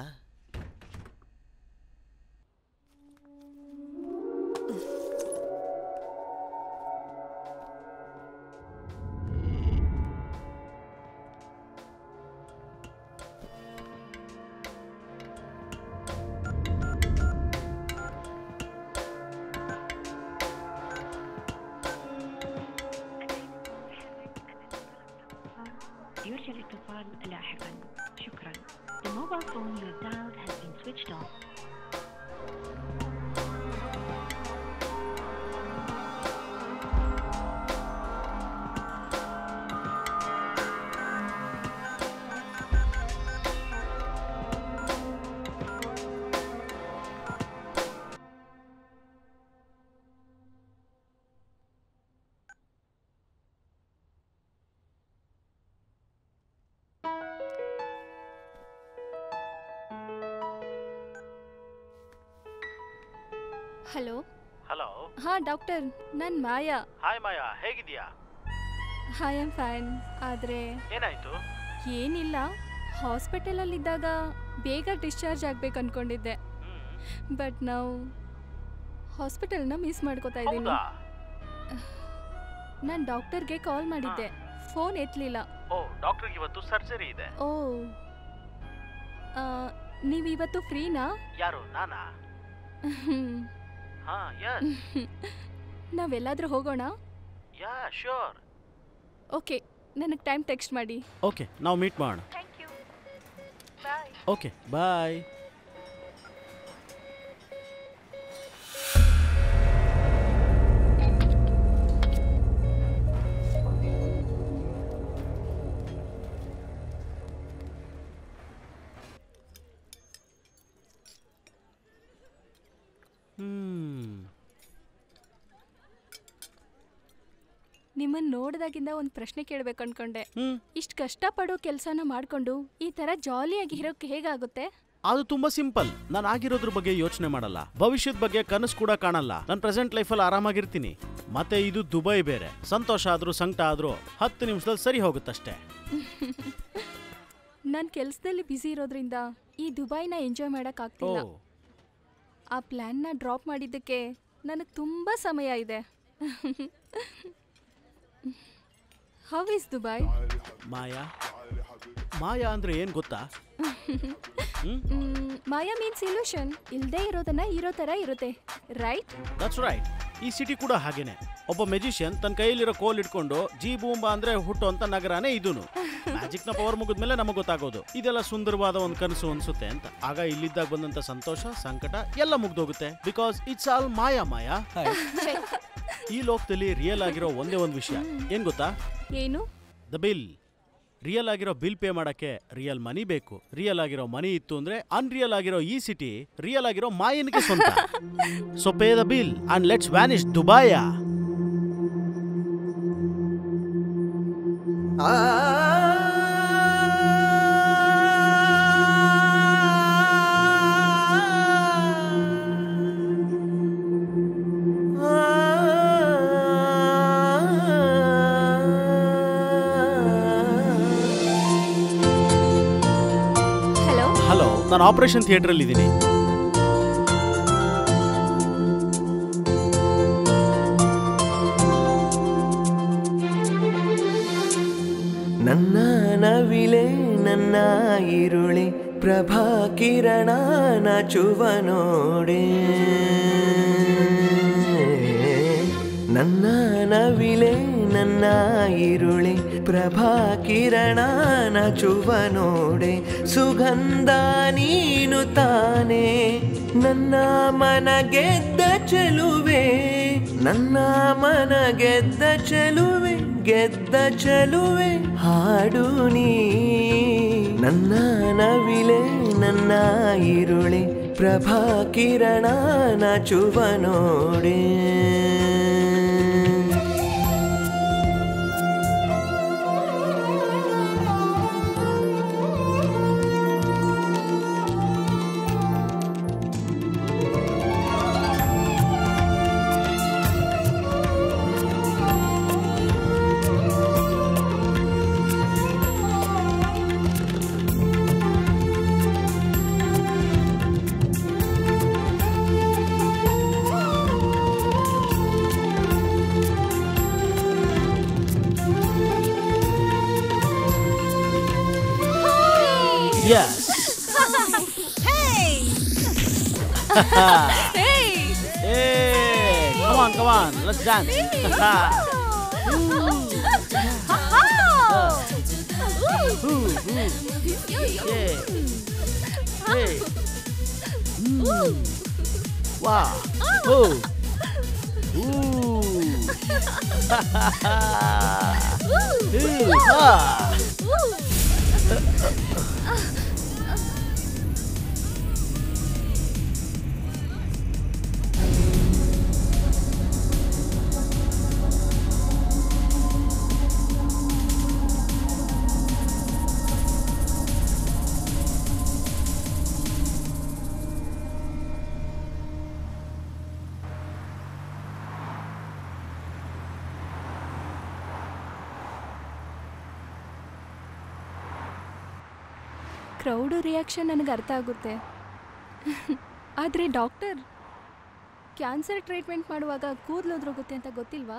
S10: يرجى الاتصال لاحقا شكرا The mobile phone you have dialed has been switched off
S14: hello
S7: hello
S14: ಹಾ ಡಾಕ್ಟರ್ ನನ್ ಮಾಯಾ
S7: ಹಾಯ್ ಮಾಯಾ ಹೇಗಿದ್ಯಾ
S14: ಹಾಯ್ ಆಮ್ ಫ್ಯಾನ್ ಆದ್ರೆ
S7: ಏನಾಯ್ತು
S14: ಏನಿಲ್ಲ ಹಾಸ್ಪಿಟಲಲ್ಲಿದ್ದಾಗ ಬೇಗ ಡಿಸ್ಚಾರ್ಜ್ ಆಗ್ಬೇಕು ಅನ್ಕೊಂಡಿದ್ದೆ ಬಟ್ ನಾವು ಹಾಸ್ಪಿಟಲ್ನ ಮಿಸ್ ಮಾಡ್ಕೋತಾ ಇದ್ದೀನಿ
S7: ಹೌದಾ
S14: ನಾನು ಡಾಕ್ಟರ್ಗೆ ಕಾಲ್ ಮಾಡಿದ್ದೆ ಫೋನ್ ಎತ್ತಲಿಲ್ಲ
S7: ಓ ಡಾಕ್ಟರ್ಗೆ ಇವತ್ತು ಸರ್ಜರಿ ಇದೆ
S14: ಓ ನೀವು ಇವತ್ತು ಫ್ರೀನಾ
S7: ಯಾರು ನಾನಾ ಹಾ ಯಸ್
S14: ನಾವೆಲ್ಲಾದ್ರೂ ಹೋಗೋಣ
S7: ಯಾ ಶ್ಯೂರ್
S14: ಓಕೆ ನನಗೆ ಟೈಮ್ ಟೆಕ್ಸ್ಟ್ ಮಾಡಿ
S7: ಓಕೆ ನಾವು ಮೀಟ್ ಮಾಡೋಣ ಓಕೆ ಬಾಯ್ ಹ್ಮ್
S14: ನಿಮ್ಮನ್ನ ನೋಡಿದಾಗಿಂದ ಒಂದು ಪ್ರಶ್ನೆ ಕೇಳಬೇಕು ಅನ್ಕೊಂಡೆ ಇಷ್ಟು ಕಷ್ಟಪಡೋ ಕೆಲಸನ ಮಾಡ್ಕೊಂಡು ಈ ತರ ಜಾಲಿಯಾಗಿ ಇರೋಕೆ ಹೇಗಾಗುತ್ತೆ
S7: ಅದು ತುಂಬಾ ಸಿಂಪಲ್ ನಾನು ಆಗಿರೋದ್ರ ಬಗ್ಗೆ ಯೋಚನೆ ಮಾಡಲ್ಲ ಭವಿಷ್ಯದ ಬಗ್ಗೆ ಕನಸು ಕೂಡ ಕಾಣಲ್ಲ ನನ್ನ ಪ್ರೆಸೆಂಟ್ ಲೈಫಲ್ಲಿ ಆರಾಮಾಗಿರ್ತೀನಿ ಮತ್ತೆ ಇದು ದುಬೈ ಬೇರೆ ಸಂತೋಷ ಆದ್ರೂ ಸಂಕಟ ಆದ್ರೂ ಹತ್ತು ನಿಮಿಷದಲ್ಲಿ ಸರಿ ಹೋಗುತ್ತಷ್ಟೇ
S14: ನಾನು ಕೆಲಸದಲ್ಲಿ ಬ್ಯುಸಿ ಇರೋದ್ರಿಂದ ಈ ದುಬೈನ ಎಂಜಾಯ್ ಮಾಡಕ್ ಆಗ್ತಿಲ್ಲ
S7: ಓ.
S14: ಆ ಪ್ಲ್ಯಾನ್ನ ಡ್ರಾಪ್ ಮಾಡಿದ್ದಕ್ಕೆ ನನಗೆ ತುಂಬ ಸಮಯ ಇದೆ how is Dubai
S7: Maya Maya ಅಂದ್ರೆ ಏನ್ ಗೊತ್ತಾ
S14: ಮ್, ಮಾಯಾ ಮೀನ್ಸ್ ಇಲ್ಯೂಷನ್ ಇಲ್ಲದೆ ಇರೋದನ್ನ ಇರೋ ಥರ ಇರುತ್ತೆ ರೈಟ್
S7: ದಟ್ಸ್ ರೈಟ್ ಈ ಸಿಟಿ ಕೂಡ ಹಾಗೇನೆ ಒಬ್ಬ ಮೆಜಿಷಿಯನ್ ತನ್ನ ಕೈಯಲ್ಲಿರೋ ಕೋಲ್ ಇಟ್ಕೊಂಡು ಜಿ ಬೂಂಬಾ ಅಂದ್ರೆ ಹುಟ್ಟು ಅಂತ ನಗರನೇ ಇದೂನು ಮ್ಯಾಜಿಕ್ ನ ಪವರ್ ಮುಗಿದ್ಮೇಲೆ ನಮಗೆ ಗೊತ್ತಾಗೋದು ಇದೆಲ್ಲ ಸುಂದರವಾದ ಒಂದು ಕನಸು ಅನ್ಸುತ್ತೆ ಅಂತ ಆಗ ಇಲ್ಲಿದ್ದಾಗ ಬಂದಂತ ಸಂತೋಷ ಸಂಕಟ ಎಲ್ಲ ಮುಗ್ದೋಗುತ್ತೆ because it's all Maya Maya ಈ ಲೋಕದಲ್ಲಿ ರಿಯಲ್ ಆಗಿರೋ ಒಂದೇ ಒಂದು ವಿಷಯ ಏನ್ ಗೊತ್ತಾ
S14: ಏನು
S7: ದ ಬಿಲ್ ರಿಯಲ್ ಆಗಿರೋ ಬಿಲ್ ಪೇ ಮಾಡಕ್ಕೆ ರಿಯಲ್ ಮನಿ ಬೇಕು ರಿಯಲ್ ಆಗಿರೋ ಮನಿ ಇತ್ತು ಅಂದ್ರೆ ಅನ್ರಿಯಲ್ ಆಗಿರೋ ಈ ಸಿಟಿ ರಿಯಲ್ ಆಗಿರೋ ಮಾಯನಿಗೆ ಸ್ವಂತ so pay the bill and let's vanish ದುಬಾಯ
S8: ಹಲೋ
S7: ಹಲೋ ನಾನು ಆಪರೇಷನ್ ಥಿಯೇಟ್ರಲ್ಲಿ ಇದ್ದೀನಿ
S3: ನನ್ನ ನವಿಲೆ ನನ್ನ ಈರುಳೆ ಪ್ರಭಾ ಕಿರಣ ನಾಚುವ ನೋಡೆ ನನ್ನ ನವಿಲೆ ನನ್ನ ಈರುಳೆ ಪ್ರಭಾ ಕಿರಣ ನಾಚುವ ನೋಡೆ ಸುಗಂಧ ನೀನು ತಾನೆ ನನ್ನ ಮನ ಗೆದ್ದ ಚೆಲುವೆ ನನ್ನ ಮನ ಗೆದ್ದ ಚೆಲುವೆ ಗೆದ್ದ ಚೆಲುವೆ ಹಾಡು ನೀ ನನ್ನ ನವಿಲೆ ನನ್ನ ಈರುಳೆ ಪ್ರಭಾ ಕಿರಣ ನಾಚುವ ನೋಡೆ
S7: Yes.
S5: hey!
S7: hey! Hey! Come on, come on. Let's dance. Ooh, ooh. Yeah. Hey. Mm. Wow. Oh. Ooh. Ooh. Ah.
S14: Crowd reaction ನನಗೆ ಅರ್ಥ ಆಗುತ್ತೆ ಆದರೆ ಡಾಕ್ಟರ್ ಕ್ಯಾನ್ಸರ್ ಟ್ರೀಟ್ಮೆಂಟ್ ಮಾಡುವಾಗ ಕೂದಲು ಉದುರೋಗುತ್ತೆ ಅಂತ ಗೊತ್ತಿಲ್ವಾ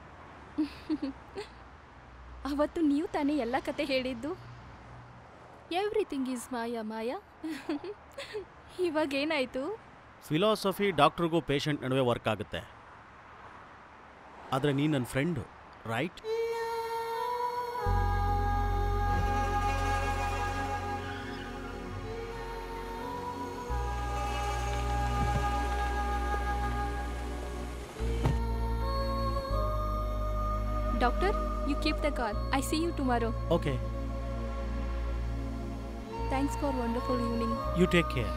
S14: ಅವತ್ತು ನೀವು ತಾನೇ ಎಲ್ಲ ಕತೆ ಹೇಳಿದ್ದು ಎವ್ರಿಥಿಂಗ್ ಈಸ್ ಮಾಯಾ ಮಾಯಾ ಇವಾಗ ಏನಾಯಿತು
S7: ಫಿಲಾಸಫಿ ಡಾಕ್ಟ್ರಿಗೂ ಪೇಷಂಟ್ ನಡುವೆ ವರ್ಕ್ ಆಗುತ್ತೆ ಆದರೆ ನೀ ನನ್ನ friend right
S14: doctor you keep the call I see you tomorrow
S7: okay
S14: thanks for wonderful evening
S7: you take care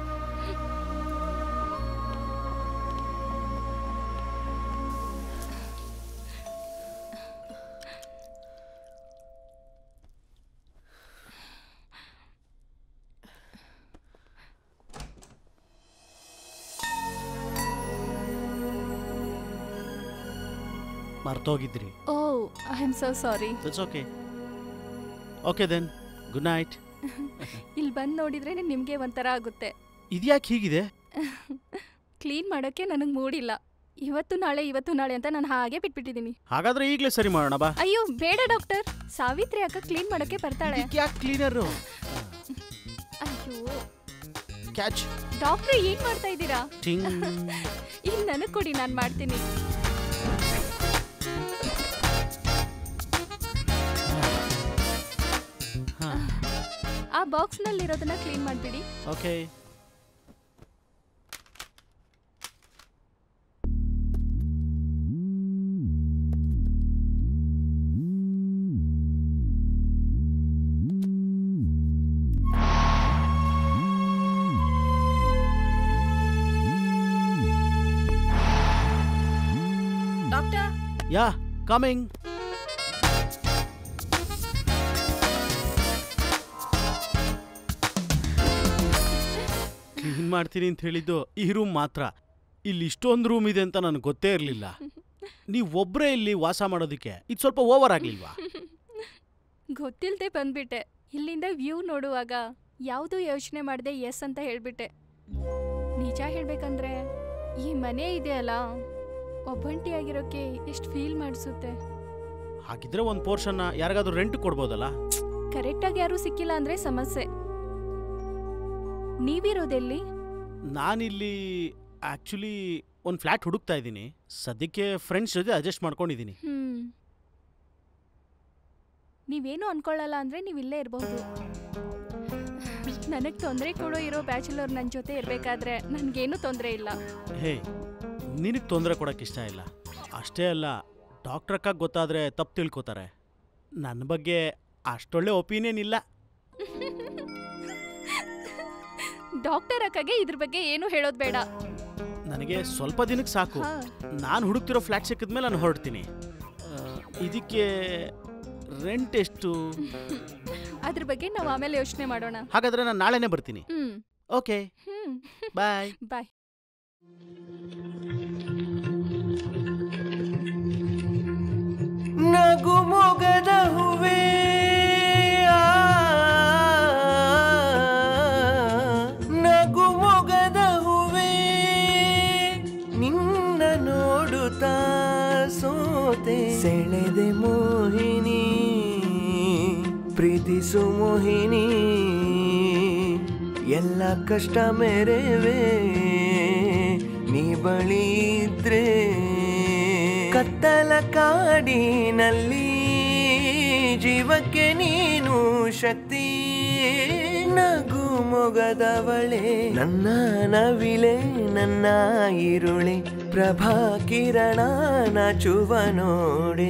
S7: ಮರ್ತೋಗಿದ್ರಿ
S14: oh I am so sorry
S7: it's okay okay then good night
S14: ಇಲ್ಲಿ ಬಂದು ನೋಡಿದ್ರೆ ನಿಮಗೆ ಒಂಥರ ಆಗುತ್ತೆ
S7: ಇದ್ಯಾಕೆ ಹೀಗಿದೆ
S14: ಕ್ಲೀನ್ ಮಾಡೋಕ್ಕೆ ನನಗೆ ಮೂಡಿಲ್ಲ ಇವತ್ತು ನಾಳೆ ಇವತ್ತು ನಾಳೆ ಅಂತ ನಾನು ಹಾಗೆ ಬಿಟ್ಬಿಟ್ಟಿದ್ದೀನಿ
S7: ಹಾಗಾದ್ರೆ ಈಗಲೇ ಸರಿ ಮಾಡೋಣ ಬಾ
S14: ಅಯ್ಯೋ ಬೇಡ ಡಾಕ್ಟರ್ ಸಾವಿತ್ರಿ ಅಕ್ಕ ಕ್ಲೀನ್ ಮಾಡೋಕ್ಕೆ ಬರ್ತಾಳೆ
S7: ಯಾಕೆ ಕ್ಲೀನರು
S14: ಅಯ್ಯೋ
S7: ಕ್ಯಾಚ್
S14: ಡಾಕ್ಟರ್ ಏನ್ ಮಾಡ್ತಾ ಇದ್ದೀರಾ
S7: ಟಿಂಗ್
S14: ಇನ್ನು ನನಗೆ ಕೊಡಿ ನಾನು ಮಾಡ್ತೀನಿ ಆ ಬಾಕ್ಸ್ನಲ್ಲಿರೋದನ್ನ ಕ್ಲೀನ್ ಮಾಡಿಬಿಡಿ
S7: okay
S19: doctor
S7: yeah coming clean ಮಾಡ್ತೀನಿ ಅಂತ ಹೇಳಿದ್ದು ಈ ರೂಮ್ ಮಾತ್ರ ಇಲ್ಲಿ ಇಷ್ಟೊಂದು ರೂಮ್ ಇದೆ ಅಂತ ನನಗೆ ಗೊತ್ತೇ ಇರಲಿಲ್ಲ ನೀವು ಒಬ್ಬರೇ ಇಲ್ಲಿ ವಾಸ ಮಾಡೋದಕ್ಕೆ ಇದು ಸ್ವಲ್ಪ ಓವರ್ ಆಗಲಿಲ್ವಾ
S14: ಗೊತ್ತಿಲ್ಲದೆ ಬಂದ್ಬಿಟ್ಟೆ ಇಲ್ಲಿಂದ ವ್ಯೂ ನೋಡುವಾಗ ಯಾವುದೂ ಯೋಚನೆ ಮಾಡದೆ ಎಸ್ ಅಂತ ಹೇಳ್ಬಿಟ್ಟೆ ನಿಜ ಹೇಳ್ಬೇಕಂದ್ರೆ ಈ ಮನೆ ಇದೆಯಲ್ಲ ಒಬ್ಬಂಟಿಯಾಗಿರೋಕೆ ಎಷ್ಟು ಫೀಲ್ ಮಾಡಿಸುತ್ತೆ
S7: ಹಾಗಿದ್ರೆ ಒಂದು ಪೋರ್ಷನ್ನ ಯಾರಿಗಾದ್ರೂ ರೆಂಟ್ ಕೊಡ್ಬೋದಲ್ಲ
S14: ಕರೆಕ್ಟಾಗಿ ಯಾರೂ ಸಿಕ್ಕಿಲ್ಲ ಅಂದ್ರೆ ಸಮಸ್ಯೆ ನೀವಿರೋದೆಲ್ಲಿ
S7: ನಾನಿಲ್ಲಿ ಆ್ಯಕ್ಚುಲಿ ಒಂದು ಫ್ಲ್ಯಾಟ್ ಹುಡುಕ್ತಾ ಇದ್ದೀನಿ ಸದ್ಯಕ್ಕೆ ಫ್ರೆಂಡ್ಸ್ ಜೊತೆ ಅಡ್ಜಸ್ಟ್ ಮಾಡ್ಕೊಂಡಿದ್ದೀನಿ
S14: ಹ್ಮ್ ನೀವೇನು ಅನ್ಕೊಳ್ಳಲ್ಲ ಅಂದ್ರೆ ನೀವು ಇಲ್ಲೇ ಇರಬಹುದು ನನಗೆ ತೊಂದರೆ ಕೊಡೋ ಇರೋ ಬ್ಯಾಚುಲರ್ ನನ್ನ ಜೊತೆ ಇರಬೇಕಾದ್ರೆ ನನಗೇನು ತೊಂದರೆ ಇಲ್ಲ
S7: ಹೇ ನಿನಗೆ ತೊಂದರೆ ಕೊಡೋಕೆ ಇಷ್ಟ ಇಲ್ಲ ಅಷ್ಟೇ ಅಲ್ಲ ಡಾಕ್ಟ್ರ್ ಅಕ್ಕ ಗೊತ್ತಾದರೆ ತಪ್ಪು ತಿಳ್ಕೊತಾರೆ ನನ್ನ ಬಗ್ಗೆ ಅಷ್ಟೊಳ್ಳೆ ಒಪಿನಿಯನ್ ಇಲ್ಲ
S14: ಡಾಕ್ಟರ್ ಅಕ್ಕಗೆ ಇದ್ರ ಬಗ್ಗೆ ಏನು ಹೇಳೋದು ಬೇಡ
S7: ನನಗೆ ಸ್ವಲ್ಪ ದಿನಕ್ಕೆ ಸಾಕು
S14: ಹಾ.
S7: ನಾನು ಹುಡುಕ್ತಿರೋ ಫ್ಲ್ಯಾಟ್ ಸಿಕ್ಕಿದ್ಮೇಲೆ ನಾನು ಹೊರಡ್ತೀನಿ ಆ, ಇದಕ್ಕೆ ರೆಂಟ್ ಎಷ್ಟು
S14: ಅದ್ರ ಬಗ್ಗೆ ನಾವು ಆಮೇಲೆ ಯೋಚನೆ ಮಾಡೋಣ
S7: ಹಾಗಾದ್ರೆ ನಾನು ನಾಳೆನೇ ಬರ್ತೀನಿ
S14: ಹ್ಮ್
S7: ಓಕೆ
S14: ಹ್ಮ್
S7: ಬಾಯ್
S14: ಬಾಯ್
S3: ನಗು ಮೊಗದ ಹೂವೇ ಆ, ನಗು ಮೊಗದ ಹೂವೇ ನಿನ್ನ ನೋಡುತ್ತಾ ಸೋತೆ ಸೆಳೆದೆ ಮೋಹಿನಿ ಪ್ರೀತಿಸು ಮೋಹಿನಿ ಎಲ್ಲ ಕಷ್ಟ ಮೆರೆವೆ ನೀ ಬಳಿ ಇದ್ರೆ ಕತ್ತಲ ಕಾಡಿನಲ್ಲಿ ಜೀವಕ್ಕೆ ನೀನು ಶಕ್ತಿ ನಗು ಮೊಗದವಳೆ ನನ್ನ ನವಿಲೆ ನನ್ನ ಇರುಳೆ ಪ್ರಭಾ ಕಿರಣ ನಾಚುವ ನೋಡೆ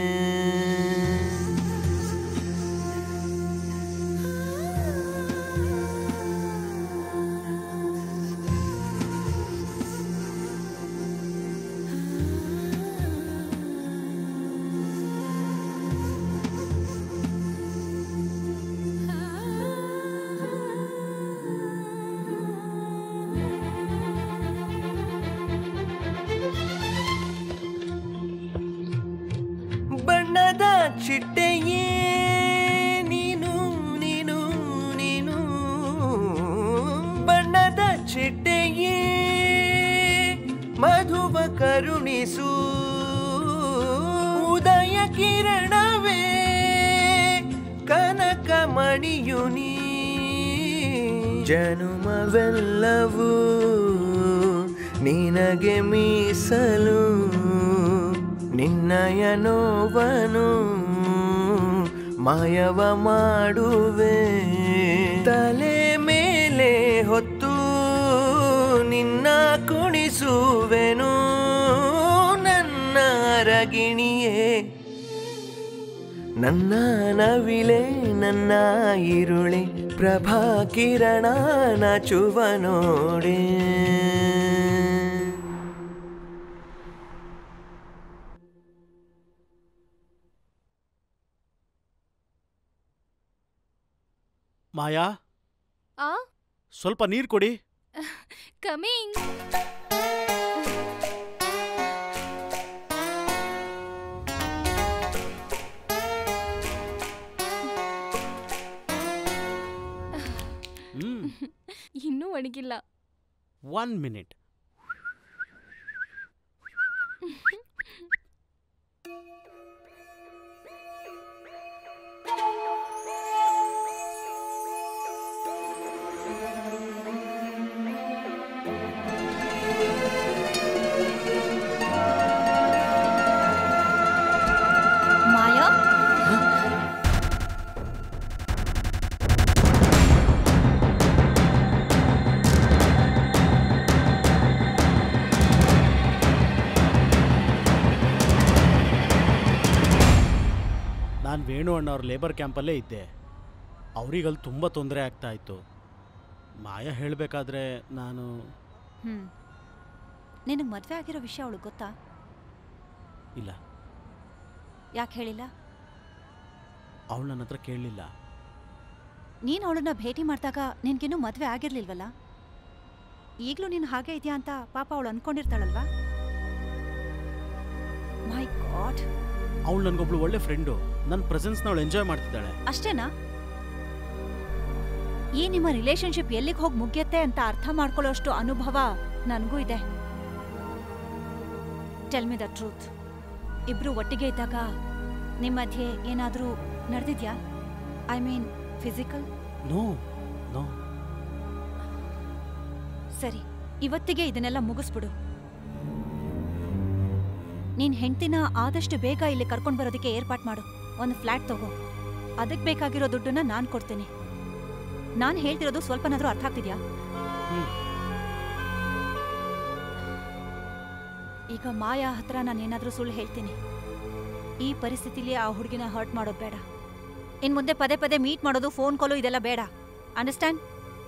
S3: ಬಣ್ಣದ ಚಿಟ್ಟೆಯೇ ನೀನು ನೀನು ನೀನು ಬಣ್ಣದ ಚಿಟ್ಟೆಯೇ ಮಧುವ ಕರುಣಿಸು ಉದಯ ಕಿರಣವೇ ಕನಕ ಮಣಿಯು ನೀ ಜನುಮವೆಲ್ಲವೂ ನಿನಗೆ ಮೀಸಲು ನಿನ್ನಯ ನೋವನು ಮಾಯವ ಮಾಡುವೆ ತಲೆ ಮೇಲೆ ಹೊತ್ತು ನಿನ್ನ ಕುಣಿಸುವೆನು ನನ್ನ ರಗಿಣಿಯೇ ನನ್ನ ನವಿಲೆ ನನ್ನ ಇರುಳೆ ಪ್ರಭಾ ಕಿರಣ ನಾಚುವ ನೋಡೆ
S7: ಮಾಯಾ
S14: ಆ
S7: ಸ್ವಲ್ಪ ನೀರು ಕೊಡಿ
S14: ಕಮಿಂಗ್
S7: ಹ್ಮ್
S14: ಇನ್ನೂ ಒಣಗಿಲ್ಲ
S7: ಒನ್ ಮಿನಿಟ್
S5: ಮಾಯಾ
S7: ನಾನು ವೇಣು ಅಣ್ಣವ್ರ ಲೇಬರ್ ಕ್ಯಾಂಪಲ್ಲೇ ಇದ್ದೆ ಅವರಿಗಲ್ಲಿ ತುಂಬ ತೊಂದರೆ ಆಗ್ತಾ ಇತ್ತು ಮಾಯಾ ಹೇಳಬೇಕಾದ್ರೆ ನಾನು
S5: ಹ್ಮ್ ನಿನಗೆ ಮದುವೆ ಆಗಿರೋ ವಿಷಯ ಅವಳು ಗೊತ್ತಾ
S7: ಇಲ್ಲ
S5: ಯಾಕೆ ಹೇಳಿಲ್ಲ
S7: ಅವಳು ನನ್ನ ಹತ್ರ ಕೇಳಲಿಲ್ಲ
S5: ನೀನು ಅವಳನ್ನ ಭೇಟಿ ಮಾಡಿದಾಗ ನಿನ್ಗಿನ್ನೂ ಮದುವೆ ಆಗಿರ್ಲಿಲ್ವಲ್ಲ ಈಗಲೂ ನೀನು ಹಾಗೆ ಇದೆಯಾ ಅಂತ ಪಾಪ ಅವಳು ಅನ್ಕೊಂಡಿರ್ತಾಳಲ್ವಾ ಮೈ ಗಾಡ್
S7: ಅವಳು ನನಗೊಬ್ಳು ಒಳ್ಳೆ ಫ್ರೆಂಡು ನನ್ನ ಪ್ರೆಸೆನ್ಸ್ನ ಅವಳು ಎಂಜಾಯ್ ಮಾಡ್ತಿದ್ದಾಳೆ
S5: ಅಷ್ಟೇನಾ ಈ ನಿಮ್ಮ ರಿಲೇಶನ್ಶಿಪ್ ಎಲ್ಲಿಗೆ ಹೋಗಿ ಮುಗಿಯತ್ತೆ ಅಂತ ಅರ್ಥ ಮಾಡ್ಕೊಳ್ಳೋಷ್ಟು ಅನುಭವ ನನಗೂ ಇದೆ ಟೆಲ್ ಮಿ ದ ಟ್ರೂತ್ ಇಬ್ರು ಒಟ್ಟಿಗೆ ಇದ್ದಾಗ ನಿಮ್ಮ ಮಧ್ಯೆ ಏನಾದರೂ ನಡೆದಿದ್ಯಾ I mean physical
S7: no no
S5: ಸರಿ ಇವತ್ತಿಗೆ ಇದನ್ನೆಲ್ಲ ಮುಗಿಸ್ಬಿಡು ನೀನ್ ಹೆಂಡ್ತಿನ ಆದಷ್ಟು ಬೇಗ ಇಲ್ಲಿ ಕರ್ಕೊಂಡ್ ಬರೋದಕ್ಕೆ ಏರ್ಪಾಟ್ ಮಾಡು ಒಂದು ಫ್ಲಾಟ್ ತಗೋ ಅದಕ್ಕೆ ಬೇಕಾಗಿರೋ ದುಡ್ಡನ್ನ ನಾನ್ ಕೊಡ್ತೀನಿ ನಾನ್ ಹೇಳ್ತಿರೋದು ಸ್ವಲ್ಪನಾದ್ರೂ ಅರ್ಥ ಆಗ್ತಿದ್ಯಾ ಈಗ ಮಾಯಾ ಹತ್ರ ನಾನು ಏನಾದ್ರೂ ಸುಳ್ಳು ಹೇಳ್ತೀನಿ ಈ ಪರಿಸ್ಥಿತಿಲಿ ಆ ಹುಡುಗಿನ ಹರ್ಟ್ ಮಾಡೋದು ಬೇಡ ಇನ್ ಮುಂದೆ ಪದೇ ಪದೇ ಮೀಟ್ ಮಾಡೋದು ಫೋನ್ ಕಾಲು ಇದೆಲ್ಲ ಬೇಡ ಅಂಡರ್ಸ್ಟ್ಯಾಂಡ್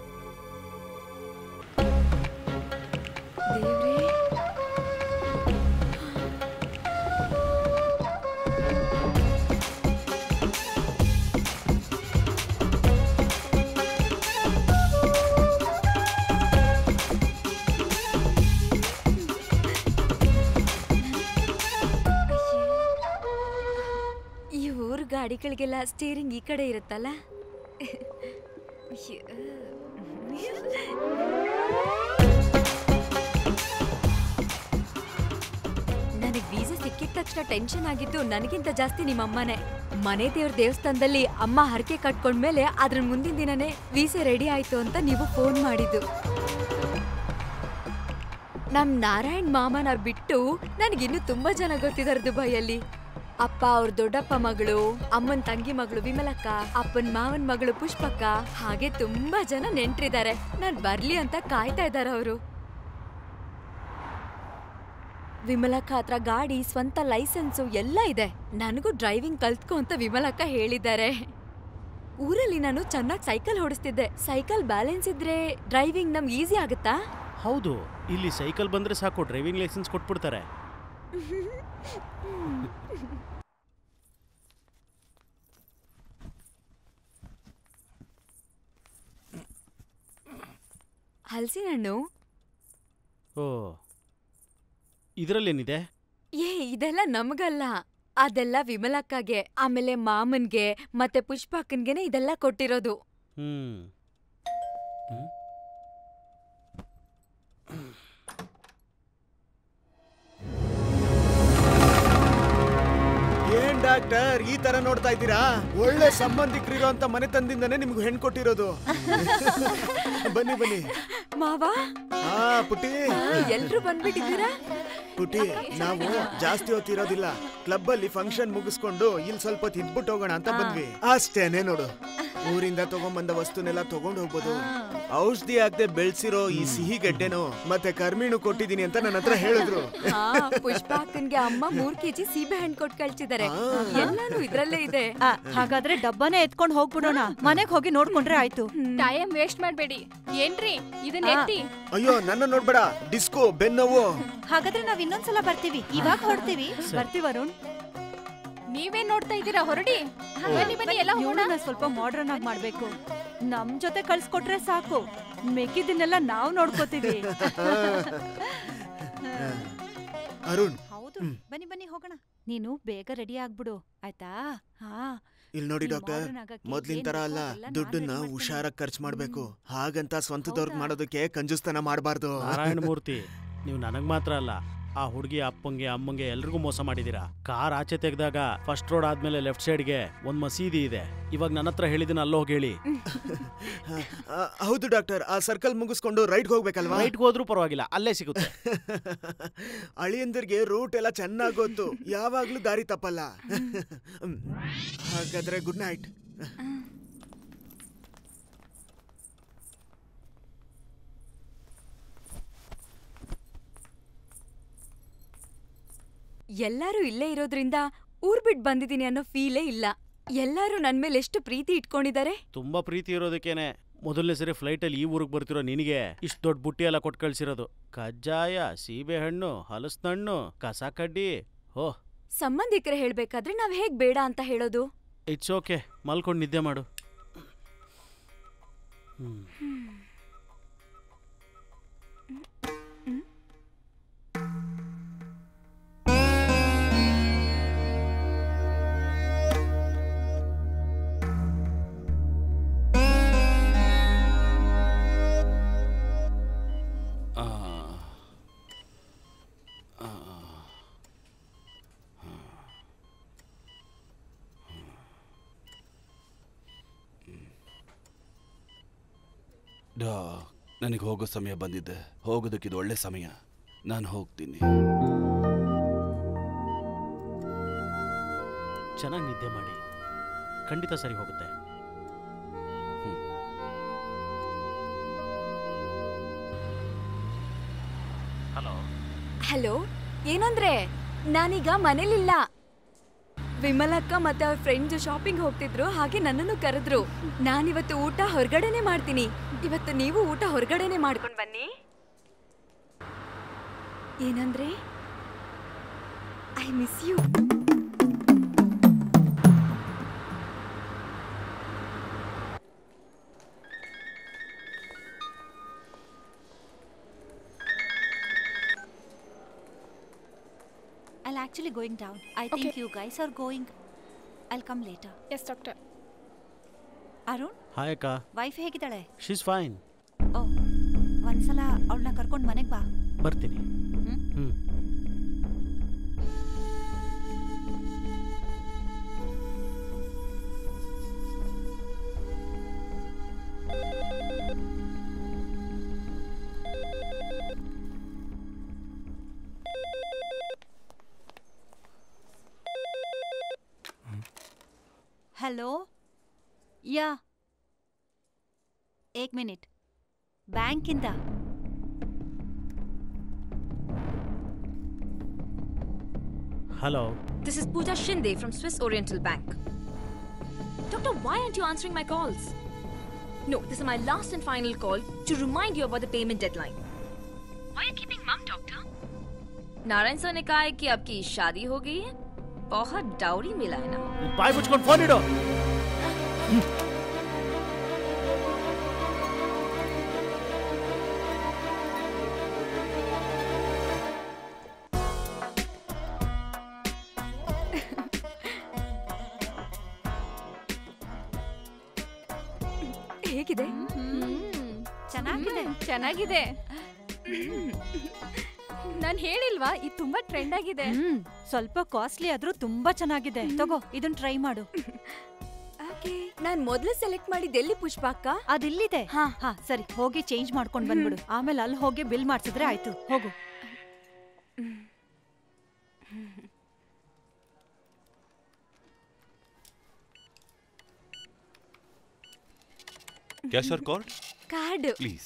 S8: ಈ ಊರ್ ಗಾಡಿಗಳಿಗೆಲ್ಲ ಸ್ಟೀರಿಂಗ್ ಈ ಕಡೆ ಇರುತ್ತಲ್ಲ ಅಯ್ಯೋ. ನನಗ್ ವೀಸಾ ಸಿಕ್ಕಿದ ತಕ್ಷಣ ಟೆನ್ಷನ್ ಆಗಿದ್ದು ನನಗಿಂತ ಜಾಸ್ತಿ ನಿಮ್ಮ ಅಮ್ಮನೇ ಮನೆ ದೇವ್ರ ದೇವಸ್ಥಾನದಲ್ಲಿ ಅಮ್ಮ ಹರಕೆ ಕಟ್ಕೊಂಡ್ಮೇಲೆ ಅದ್ರ ಮುಂದಿನ ದಿನನೇ ವೀಸಾ ರೆಡಿ ಆಯ್ತು ಅಂತ ನೀವು ಫೋನ್ ಮಾಡಿದ್ದು ನಮ್ ನಾರಾಯಣ್ ಮಾಮನವ್ರ್ ಬಿಟ್ಟು ನನಗಿನ್ನೂ ತುಂಬಾ ಜನ ಗೊತ್ತಿದ್ದಾರೆ ದುಬೈಯಲ್ಲಿ ಅಪ್ಪ ಅವ್ರ ದೊಡ್ಡಪ್ಪ ಮಗಳು ಅಮ್ಮನ್ ತಂಗಿ ಮಗಳು ವಿಮಲಕ್ಕ ಅಪ್ಪನ್ ಮಾವನ್ ಮಗಳು ಪುಷ್ಪಕ್ಕ ಹಾಗೆ ತುಂಬಾ ಜನ ನೆಂಟ್ರಿದ್ದಾರೆ ನಾನ್ ಬರ್ಲಿ ಅಂತ ಕಾಯ್ತಾ ಇದ್ದಾರೆ ಅವರು ವಿಮಲಕ್ಕ ಹತ್ರ ಗಾಡಿ ಸ್ವಂತ ಲೈಸೆನ್ಸು ಎಲ್ಲ ಇದೆ ನನಗೂ ಡ್ರೈವಿಂಗ್ ಕಲ್ತ್ಕೊ ಅಂತ ವಿಮಲಕ್ಕ ಹೇಳಿದ್ದಾರೆ ಊರಲ್ಲಿ ನಾನು ಚೆನ್ನಾಗಿ ಸೈಕಲ್ ಓಡಿಸ್ತಿದ್ದೆ ಸೈಕಲ್ ಬ್ಯಾಲೆನ್ಸ್ ಇದ್ರೆ ಡ್ರೈವಿಂಗ್ ನಮ್ಗೆ ಈಸಿ ಆಗುತ್ತಾ
S7: ಹೌದು ಇಲ್ಲಿ ಸೈಕಲ್ ಬಂದ್ರೆ ಸಾಕು ಡ್ರೈವಿಂಗ್ ಲೈಸೆನ್ಸ್ ಕೊಟ್ಬಿಡ್ತಾರೆ
S8: ಹಲಸಿನ ಹಣ್ಣು
S7: ಓ ಇದರಲ್ಲೇನಿದೆ
S8: ಏ ಇದೆಲ್ಲ ನಮಗಲ್ಲ ಅದೆಲ್ಲ ವಿಮಲಕ್ಕಗೆ ಆಮೇಲೆ ಮಾಮನ್ಗೆ ಮತ್ತೆ ಪುಷ್ಪಕ್ಕನ್ಗೆನೆ ಇದೆಲ್ಲ ಕೊಟ್ಟಿರೋದು
S7: ಹ್ಮ್
S20: ಏನ್ ಡಾಕ್ಟರ್ ಈ ತರ ನೋಡ್ತಾ ಇದ್ದೀರಾ ಒಳ್ಳೆ ಸಂಬಂಧಿಕರಿರೋ ಅಂತ ಮನೆತನದಿಂದನೇ ನಿಮ್ಗೆ ಹೆಣ್ ಕೊಟ್ಟಿರೋದು ಬನ್ನಿ ಬನ್ನಿ
S8: ಮಾವಾ
S20: ಹಾ ಪುಟಿ
S8: ಎಲ್ರು ಬಂದ್ಬಿಟ್ಟಿದ್ದೀರಾ
S20: ಪುಟಿ ನಾವು ಜಾಸ್ತಿ ಹೊತ್ತಿರೋದಿಲ್ಲ ಕ್ಲಬ್ ಅಲ್ಲಿ ಫಂಕ್ಷನ್ ಮುಗಿಸ್ಕೊಂಡು ಇಲ್ಲಿ ಸ್ವಲ್ಪ ಹೊತ್ತು ಇದ್ಬಿಟ್ಟು ಹೋಗೋಣ ಅಂತ ಬಂದ್ವಿ ಅಷ್ಟೇನೆ ನೋಡು ಊರಿಂದ ತಗೊಂಬಂದ ವಸ್ತುನೆಲ್ಲ ತಗೊಂಡ್ ಹೋಗ್ಬೋದು ಔಷಧಿ ಹಾಕ್ದೆ ಬೆಳ್ಸಿರೋ ಈ ಸಿಹಿ ಗೆಡ್ಡೆನು ಮತ್ತೆ ಕರ್ಮೀಣು ಕೊಟ್ಟಿದೀನಿ ಅಂತ ನನ್ನ ಹತ್ರ ಹೇಳಿದ್ರು
S8: ಹಾ ಪುಷ್ಪ ಅಕ್ಕನ್ಗೆ ಅಮ್ಮ ಮೂರ್ ಕೆಜಿ ಸೀಬೆ ಹಣ್ಣು ಕೊಟ್ಟು ಕಳ್ಸಿದ್ದಾರೆ ಎಲ್ಲಾನು ಇದ್ರಲ್ಲೇ ಇದೆ
S5: ಆ, ಹಾಗಾದ್ರೆ ಡಬ್ಬನೇ ಎತ್ಕೊಂಡ್ ಹೋಗ್ಬಿಡೋಣ ಮನೆಗ್ ಹೋಗಿ ನೋಡ್ಕೊಂಡ್ರೆ ಆಯ್ತು
S14: ಟೈಮ್ ವೇಸ್ಟ್ ಮಾಡ್ಬೇಡಿ ಏನ್ರಿ ಇದನ್ನ ಎತ್ತಿ
S20: ಅಯ್ಯೋ ನನ್ನ ನೋಡ್ಬೇಡ ಡಿಸ್ಕೋ ಬೆನ್ನೋವು
S5: ಹಾಗಾದ್ರೆ ನಾವ್ ಇನ್ನೊಂದ್ಸಲ ಬರ್ತೀವಿ ಇವಾಗ ಹೊಡ್ತೀವಿ ಬರ್ತೀವಿ ಅರುಣ್
S14: ನೀವೇನ್ ನೋಡ್ತಾ ಇದ್ದೀರಾ ಹೊರಡಿ ಬನ್ನಿ ಬನ್ನಿ ಎಲ್ಲ ಹೋಗೋಣ
S5: ಇವ್ಳನ್ನ ಸ್ವಲ್ಪ ಮಾಡ್ರನ್ ಆಗಿ ಮಾಡ್ಬೇಕು ನಮ್ ಜೊತೆ ಕಳ್ಸ್ಕೊಟ್ರೆ ಸಾಕು ಮೆಕ್ಕಿದ್ದನ್ನೆಲ್ಲ ನಾವ್ ನೋಡ್ಕೋತೀವಿ
S20: ಅರುಣ್
S5: ಹೌದು ಬನ್ನಿ ಬನ್ನಿ ಹೋಗೋಣ ನೀನು ಬೇಗ ರೆಡಿ ಆಗ್ಬಿಡು ಆಯ್ತಾ ಹಾ
S20: ಇಲ್ಲಿ ನೋಡಿ
S5: ನೀನ್
S20: ಡಾಕ್ಟರ್
S5: modern ಆಗಕ್ಕೆ
S20: ಮೊದ್ಲಿನ
S5: ಏನ್
S20: ತರ
S5: ಬೇಕೋ
S20: ಅಲ್ಲ
S5: ಅದೆಲ್ಲ ನಾನ್
S20: ದುಡ್ಡನ್ನ
S5: ready ಮಾಡ್ತೀನಿ.
S20: ಹುಷಾರಾಗಿ ಖರ್ಚು ಮಾಡ್ಬೇಕು ಹಾಗಂತ ಸ್ವಂತದವ್ರಿಗೆ ಮಾಡೋದಕ್ಕೆ ಕಂಜೂಸ್ತನ ಮಾಡಬಾರ್ದು
S7: ನಾರಾಯಣ ಮೂರ್ತಿ ನೀವು ನನಗ್ ಮಾತ್ರ ಅಲ್ಲ ಆ ಹುಡುಗಿ ಅಪ್ಪಂಗೆ ಅಮ್ಮಂಗೆ ಎಲ್ರಿಗೂ ಮೋಸ ಮಾಡಿದೀರಾ ಕಾರ್ ಆಚೆ ತೆಗೆದಾಗ ಫಸ್ಟ್ ರೋಡ್ ಆದ್ಮೇಲೆ ಲೆಫ್ಟ್ ಸೈಡ್ಗೆ ಒಂದ್ ಮಸೀದಿ ಇದೆ ಇವಾಗ ನನ್ನ ಹತ್ರ ಹೇಳಿದಿನ ಅಲ್ಲೋಗಿ ಹೇಳಿ
S20: ಆ, ಹೌದು ಡಾಕ್ಟರ್ ಆ ಸರ್ಕಲ್ ಮುಗಿಸ್ಕೊಂಡು ರೈಟ್ ಹೋಗ್ಬೇಕಲ್ವಾ
S7: ರೈಟ್ಗೆ ಹೋದ್ರೂ ಪರವಾಗಿಲ್ಲ ಅಲ್ಲೇ ಸಿಗುತ್ತೆ
S20: ಅಳಿಯಂದಿರ್ಗೆ ರೂಟ್ ಎಲ್ಲ ಚೆನ್ನಾಗಿ ಗೊತ್ತು ಯಾವಾಗ್ಲೂ ದಾರಿ ತಪ್ಪಲ್ಲ ಹ್ಮ್. ಹಾಗಾದ್ರೆ ಗುಡ್ ನೈಟ್
S8: ಎಲ್ಲರೂ ಇಲ್ಲೇ ಇರೋದ್ರಿಂದ ಊರ್ ಬಿಟ್ ಬಂದಿದ್ದೀನಿ ಅನ್ನೋ ಫೀಲೇ ಇಲ್ಲ ಎಲ್ಲರೂ ನನ್ ಮೇಲೆ ಎಷ್ಟು ಪ್ರೀತಿ ಇಟ್ಕೊಂಡಿದ್ದಾರೆ
S7: ತುಂಬಾ ಪ್ರೀತಿ ಇರೋದಕ್ಕೇನೆ ಮೊದಲನೇ ಸರಿ ಫ್ಲೈಟಲ್ಲಿ ಈ ಊರಿಗೆ ಬರ್ತಿರೋ ನಿನಗೆ ಇಷ್ಟು ದೊಡ್ಡ ಬುಟ್ಟಿ ಎಲ್ಲ ಕೊಟ್ಟು ಕಳ್ಸಿರೋದು ಕಜ್ಜಾಯ ಸೀಬೆಹಣ್ಣು ಹಲಸಿನಣ್ಣು ಕಸ ಕಡ್ಡಿ ಓಹ್
S8: ಸಂಬಂಧಿಕರೇ ಹೇಳ್ಬೇಕಾದ್ರೆ ನಾವ್ ಹೇಗ್ ಬೇಡ ಅಂತ ಹೇಳೋದು
S7: ಇಟ್ಸ್ ಓಕೆ ಮಲ್ಕೊಂಡು ನಿದ್ದೆ ಮಾಡು ಹ್ಮ್.
S6: ನನಗೆ ಹೋಗೋ ಸಮಯ ಬಂದಿದೆ ಹೋಗೋದಕ್ಕಿದು ಒಳ್ಳೆ ಸಮಯ ನಾನು ಹೋಗ್ತೀನಿ
S7: ಚೆನ್ನಾಗಿ ನಿದ್ದೆ ಮಾಡಿ ಖಂಡಿತ ಸರಿ ಹೋಗುತ್ತೆ ಹಲೋ
S8: ಹಲೋ ಏನಂದ್ರೆ ನಾನೀಗ ಮನೇಲಿಲ್ಲ ವಿಮಲಕ್ಕ ಮತ್ತೆ ಅವ್ರ ಫ್ರೆಂಡ್ಸ್ ಶಾಪಿಂಗ್ ಹೋಗ್ತಿದ್ರು ಹಾಗೆ ನನ್ನನ್ನು ಕರೆದ್ರು ನಾನಿವತ್ತು ಊಟ ಹೊರಗಡೆನೆ ಮಾಡ್ತೀನಿ ಇವತ್ತು ನೀವು ಊಟ ಹೊರಗಡೆನೆ ಮಾಡ್ಕೊಂಡ್ ಬನ್ನಿ ಏನಂದ್ರೆ I miss you
S5: I'll actually going down. I think
S2: Okay.
S5: you guys are going. I'll come later.
S2: Yes, doctor.
S5: Arun
S7: hi ಅಕ್ಕ
S5: ವೈಫ್ ಹೇಗಿದ್ದಾಳೆ
S7: ಶೀಸ್ ಫೈನ್
S5: ಓ ಒಂದ್ಸಲ ಅವಳನ್ನ ಕರ್ಕೊಂಡು ಮನೆಗೆ ಬಾ
S7: ಬರ್ತೀನಿ ಹ್ಞೂ
S5: ಹಲೋ ಯಾ ಏಕ್ ಮಿನಿಟ್ ಬ್ಯಾಂಕಿಂದ
S7: hello
S19: This is Pooja Shinde from Swiss Oriental Bank. Doctor, why aren't you answering my calls? No, this is my last and final call to remind you about the payment deadline. Why are you keeping mum, doctor? Narayan sir ने कहा है कि आपकी शादी हो गई है बहुत डाउरी मिला है ना
S7: ಬಾಯ್ ಮುಚ್ಕೊಂಡು ಫೋನ್ ಇಡು
S8: ಹೇಗಿದೆ
S5: ಚೆನ್ನಾಗಿದೆ
S14: ಚೆನ್ನಾಗಿದೆ ನಾನು ಹೇಳಿಲ್ವಾ ಇದು ತುಂಬಾ ಟ್ರೆಂಡ್ ಆಗಿದೆ
S5: ಹ್ಮ್ ಸ್ವಲ್ಪ ಕಾಸ್ಟ್ಲಿ ಆದ್ರೂ ತುಂಬಾ ಚೆನ್ನಾಗಿದೆ ತಗೋ ಇದನ್ನ ಟ್ರೈ ಮಾಡು
S8: ನಾನ್ ಮೊದ್ಲು ಸೆಲೆಕ್ಟ್ ಮಾಡಿದ್ದು ಎಲ್ಲಿ ಪುಷ್ಪ ಅಕ್ಕ
S5: ಅದಿಲ್ಲಿದೆ ಹಾ ಹಾ ಸರಿ ಹೋಗಿ ಚೇಂಜ್ ಮಾಡ್ಕೊಂಡ್ ಬಂದ್ಬಿಡು ಆಮೇಲೆ ಅಲ್ಲಿ ಹೋಗಿ ಬಿಲ್ ಮಾಡ್ಸಿದ್ರೆ ಆಯ್ತು ಹೋಗು
S6: cash or card
S8: card
S6: please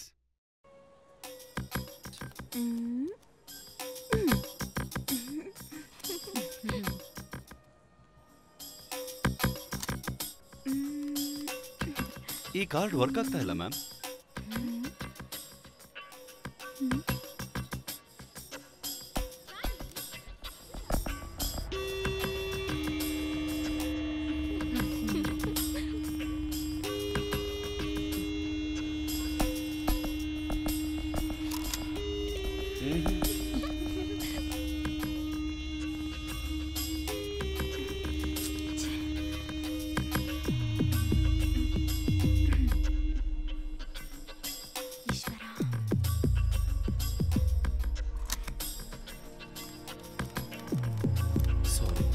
S6: ಈ ಕಾರ್ಡ್ ವರ್ಕ್ ಆಗ್ತಾ ಇಲ್ಲ ಮ್ಯಾಮ್ ಸಾರಿ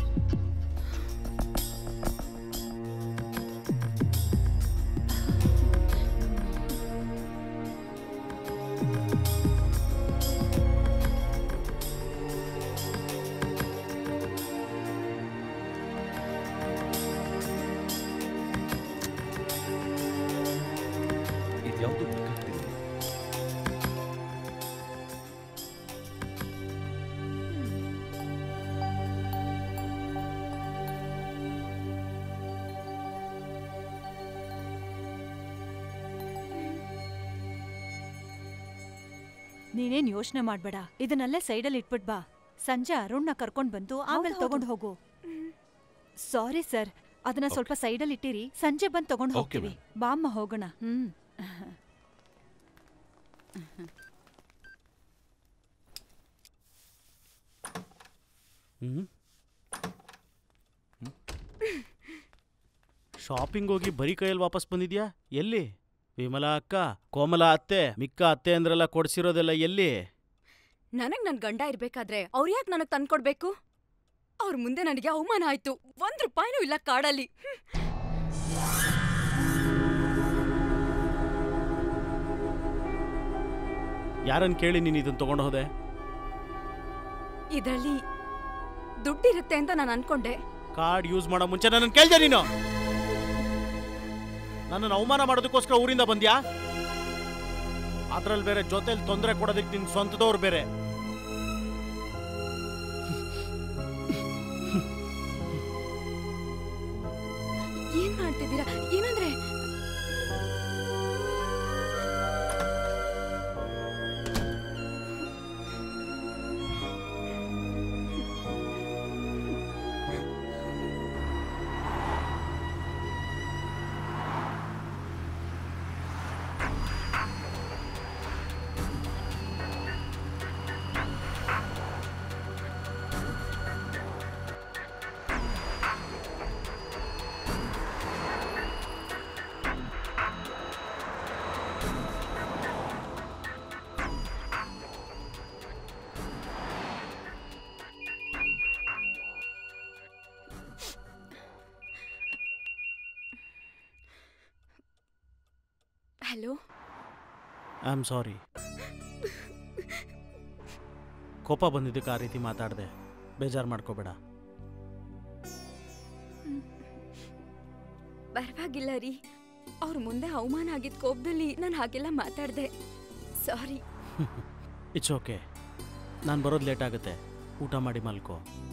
S6: ಇದ್ಯಾವುದು ವರ್ಕ್ ಆಗ್ತಿಲ್ಲ
S5: ನೀನೇನ್ ಯೋಚನೆ ಮಾಡ್ಬೇಡ ಇದನ್ನಲ್ಲೇ ಸೈಡಲ್ಲಿ ಇಟ್ಬಿಟ್ ಬಾ ಸಂಜೆ ಅರುಣ್ನ ಕರ್ಕೊಂಡ್ ಬಂದು ಆಮೇಲೆ
S8: ಹೌದು,
S5: ತಗೊಂಡ್ ಹೋಗು ಸಾರಿ ಸರ್ ಅದನ್ನ ಸ್ವಲ್ಪ ಸೈಡಲ್ಲಿ ಇಟ್ಟಿರಿ ಸಂಜೆ ಬಂದ್ ತಗೊಂಡ್
S6: Okay,
S5: ಹೋಗ್ತೀವಿ ಬಾಮ್ಮ ಹೋಗೋಣ ಹ್ಮ್
S7: ಹ್ಮ್ ಶಾಪಿಂಗ್ ಹೋಗಿ ಬರೀ ಕೈಯಲ್ಲಿ ವಾಪಸ್ ಬಂದಿದ್ಯಾ ಎಲ್ಲಿ ವಿಮಲಾ ಅಕ್ಕ ಕೋಮಲಾ ಅತ್ತೆ ಮಿಕ್ಕ ಅತ್ತೆ ಅಂದ್ರೆಲ್ಲ ಕೊಡ್ಸಿರೋದೆಲ್ಲ ಎಲ್ಲಿ
S8: ನನಗ್ ನನ್ ಗಂಡ ಇರ್ಬೇಕಾದ್ರೆ ಅವ್ರು ಯಾಕೆ ನನಗ್ ತಂದ್ಕೊಡ್ಬೇಕು ಅವ್ರ ಮುಂದೆ ನನಗೆ ಅವಮಾನ ಆಯ್ತು ಒಂದ್ ರೂಪಾಯಿನೂ ಇಲ್ಲ ಕಾಡಲ್ಲಿ ಹ್ಮ್.
S7: ಯಾರನ್ನು ಕೇಳಿ ನೀನು ಇದನ್ನು ತೊಗೊಂಡು ಹೋದೆ
S8: ಇದರಲ್ಲಿ ದುಡ್ಡಿರುತ್ತೆ ಅಂತ ನಾನು ಅನ್ಕೊಂಡೆ
S7: ಕಾರ್ಡ್ ಯೂಸ್ ಮಾಡೋ ಮುಂಚೆ ನನ್ನನ್ನು ಕೇಳ್ದೆ ನೀನು ನನ್ನನ್ನು ಅವಮಾನ ಮಾಡೋದಕ್ಕೋಸ್ಕರ ಊರಿಂದ ಬಂದ್ಯಾ ಅದ್ರಲ್ಲಿ ಬೇರೆ ಜೊತೆಲಿ ತೊಂದರೆ ಕೊಡೋದಕ್ಕೆ ನಿನ್ ಸ್ವಂತದವ್ರು ಬೇರೆ
S8: ಏನ್ ಮಾಡ್ತಿದ್ದೀರಾ ಏನಂದ್ರೆ ಹಲೋ
S7: ಐ ಆಮ್ ಸಾರಿ ಕೋಪ ಬಂದಿದ್ದಕ್ಕೆ ಆ ರೀತಿ ಮಾತಾಡಿದೆ ಬೇಜಾರು ಮಾಡ್ಕೋಬೇಡ
S8: ಪರವಾಗಿಲ್ಲ ರೀ ಅವ್ರ ಮುಂದೆ ಅವಮಾನ ಆಗಿದ್ದ ಕೋಪದಲ್ಲಿ ನಾನು ಹಾಗೆಲ್ಲ ಮಾತಾಡ್ದೆ ಸಾರಿ
S7: ಇಟ್ಸ್ ಓಕೆ ನಾನು ಬರೋದು ಲೇಟ್ ಆಗುತ್ತೆ ಊಟ ಮಾಡಿ ಮಲ್ಕೋ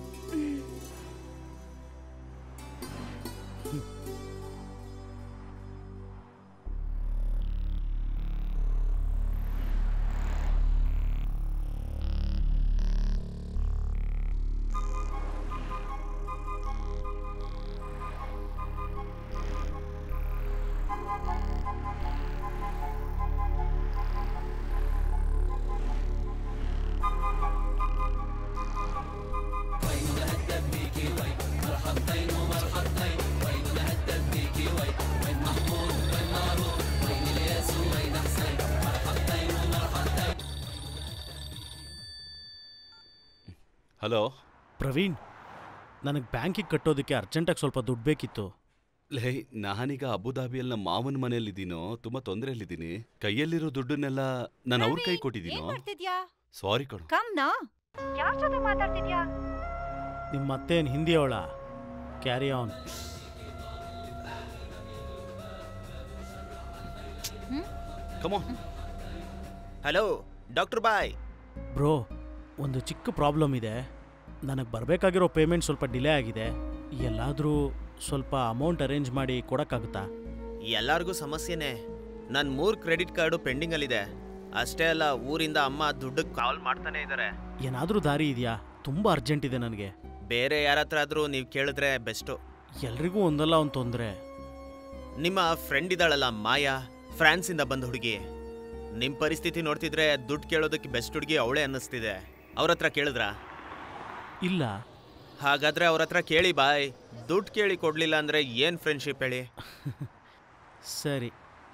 S6: ಹಲೋ
S7: ಪ್ರವೀಣ್ ನನಗೆ ಬ್ಯಾಂಕಿಗೆ ಕಟ್ಟೋದಕ್ಕೆ ಅರ್ಜೆಂಟಾಗಿ ಸ್ವಲ್ಪ ದುಡ್ಡು ಬೇಕಿತ್ತು
S6: ಲೇ ನಾನೀಗ ಅಬುದಾಬಿಯಲ್ಲಿ ನಮ್ಮ ಮಾವನ ಮನೆಯಲ್ಲಿದ್ದೀನೋ ತುಂಬಾ ತೊಂದರೆಯಲ್ಲಿದ್ದೀನಿ ಕೈಯಲ್ಲಿರೋ ದುಡ್ಡನ್ನೆಲ್ಲ ನಾನು ಅವ್ರ ಕೈ ಕೊಟ್ಟಿದ್ದೀನೋ
S5: ಮಾಡ್ತಿದ್ಯಾ
S6: ಸಾರಿ ಕಣೋ
S5: ಕಮ್ ನಾ ಯಾರ ಜೊತೆ ಮಾತಾಡ್ತಿದ್ಯಾ
S7: ನಿಮ್ಮ ಮತ್ತೇನು ಹಿಂದಿ ಅವಳ ಕ್ಯಾರಿ ಆನ್
S6: ಕಮೋ
S12: ಹಲೋ ಡಾಕ್ಟರ್ ಬಾಯ್
S7: ಬ್ರೋ ಒಂದು ಚಿಕ್ಕ ಪ್ರಾಬ್ಲಮ್ ಇದೆ ನನಗೆ ಬರಬೇಕಾಗಿರೋ ಪೇಮೆಂಟ್ ಸ್ವಲ್ಪ ಡಿಲೇ ಆಗಿದೆ ಎಲ್ಲಾದರೂ ಸ್ವಲ್ಪ ಅಮೌಂಟ್ ಅರೇಂಜ್ ಮಾಡಿ ಕೊಡೋಕ್ಕಾಗುತ್ತಾ
S12: ಎಲ್ಲರಿಗೂ ಸಮಸ್ಯೆನೇ ನನ್ನ ಮೂರು ಕ್ರೆಡಿಟ್ ಕಾರ್ಡು ಪೆಂಡಿಂಗಲ್ಲಿದೆ ಅಷ್ಟೇ ಅಲ್ಲ ಊರಿಂದ ಅಮ್ಮ ದುಡ್ಡಿಗೆ ಕಾಲ್ ಮಾಡ್ತಾನೆ ಇದ್ದಾರೆ
S7: ಏನಾದರೂ ದಾರಿ ಇದೆಯಾ ತುಂಬ ಅರ್ಜೆಂಟ್ ಇದೆ ನನಗೆ
S12: ಬೇರೆ ಯಾರ ಹತ್ರ ಆದರೂ ನೀವು ಕೇಳಿದ್ರೆ ಬೆಸ್ಟು
S7: ಎಲ್ರಿಗೂ ಒಂದಲ್ಲ ಒಂದು ತೊಂದರೆ
S12: ನಿಮ್ಮ ಫ್ರೆಂಡ್ ಇದ್ದಾಳಲ್ಲ ಮಾಯಾ ಫ್ರಾನ್ಸಿಂದ ಬಂದ ಹುಡುಗಿ ನಿಮ್ಮ ಪರಿಸ್ಥಿತಿ ನೋಡ್ತಿದ್ರೆ ದುಡ್ಡು ಕೇಳೋದಕ್ಕೆ ಬೆಸ್ಟ್ ಹುಡುಗಿ ಅವಳೇ ಅನ್ನಿಸ್ತಿದೆ ಅವ್ರ ಹತ್ರ ಕೇಳಿದ್ರಾ
S7: ಇಲ್ಲ
S12: ಹಾಗಾದ್ರೆ ಅವ್ರ ಹತ್ರ ಕೇಳಿ ಬಾಯ್ ದುಡ್ಡು ಕೇಳಿ ಕೊಡ್ಲಿಲ್ಲ ಅಂದ್ರೆ ಏನ್ ಫ್ರೆಂಡ್ಶಿಪ್ ಹೇಳಿ
S7: ಸರಿ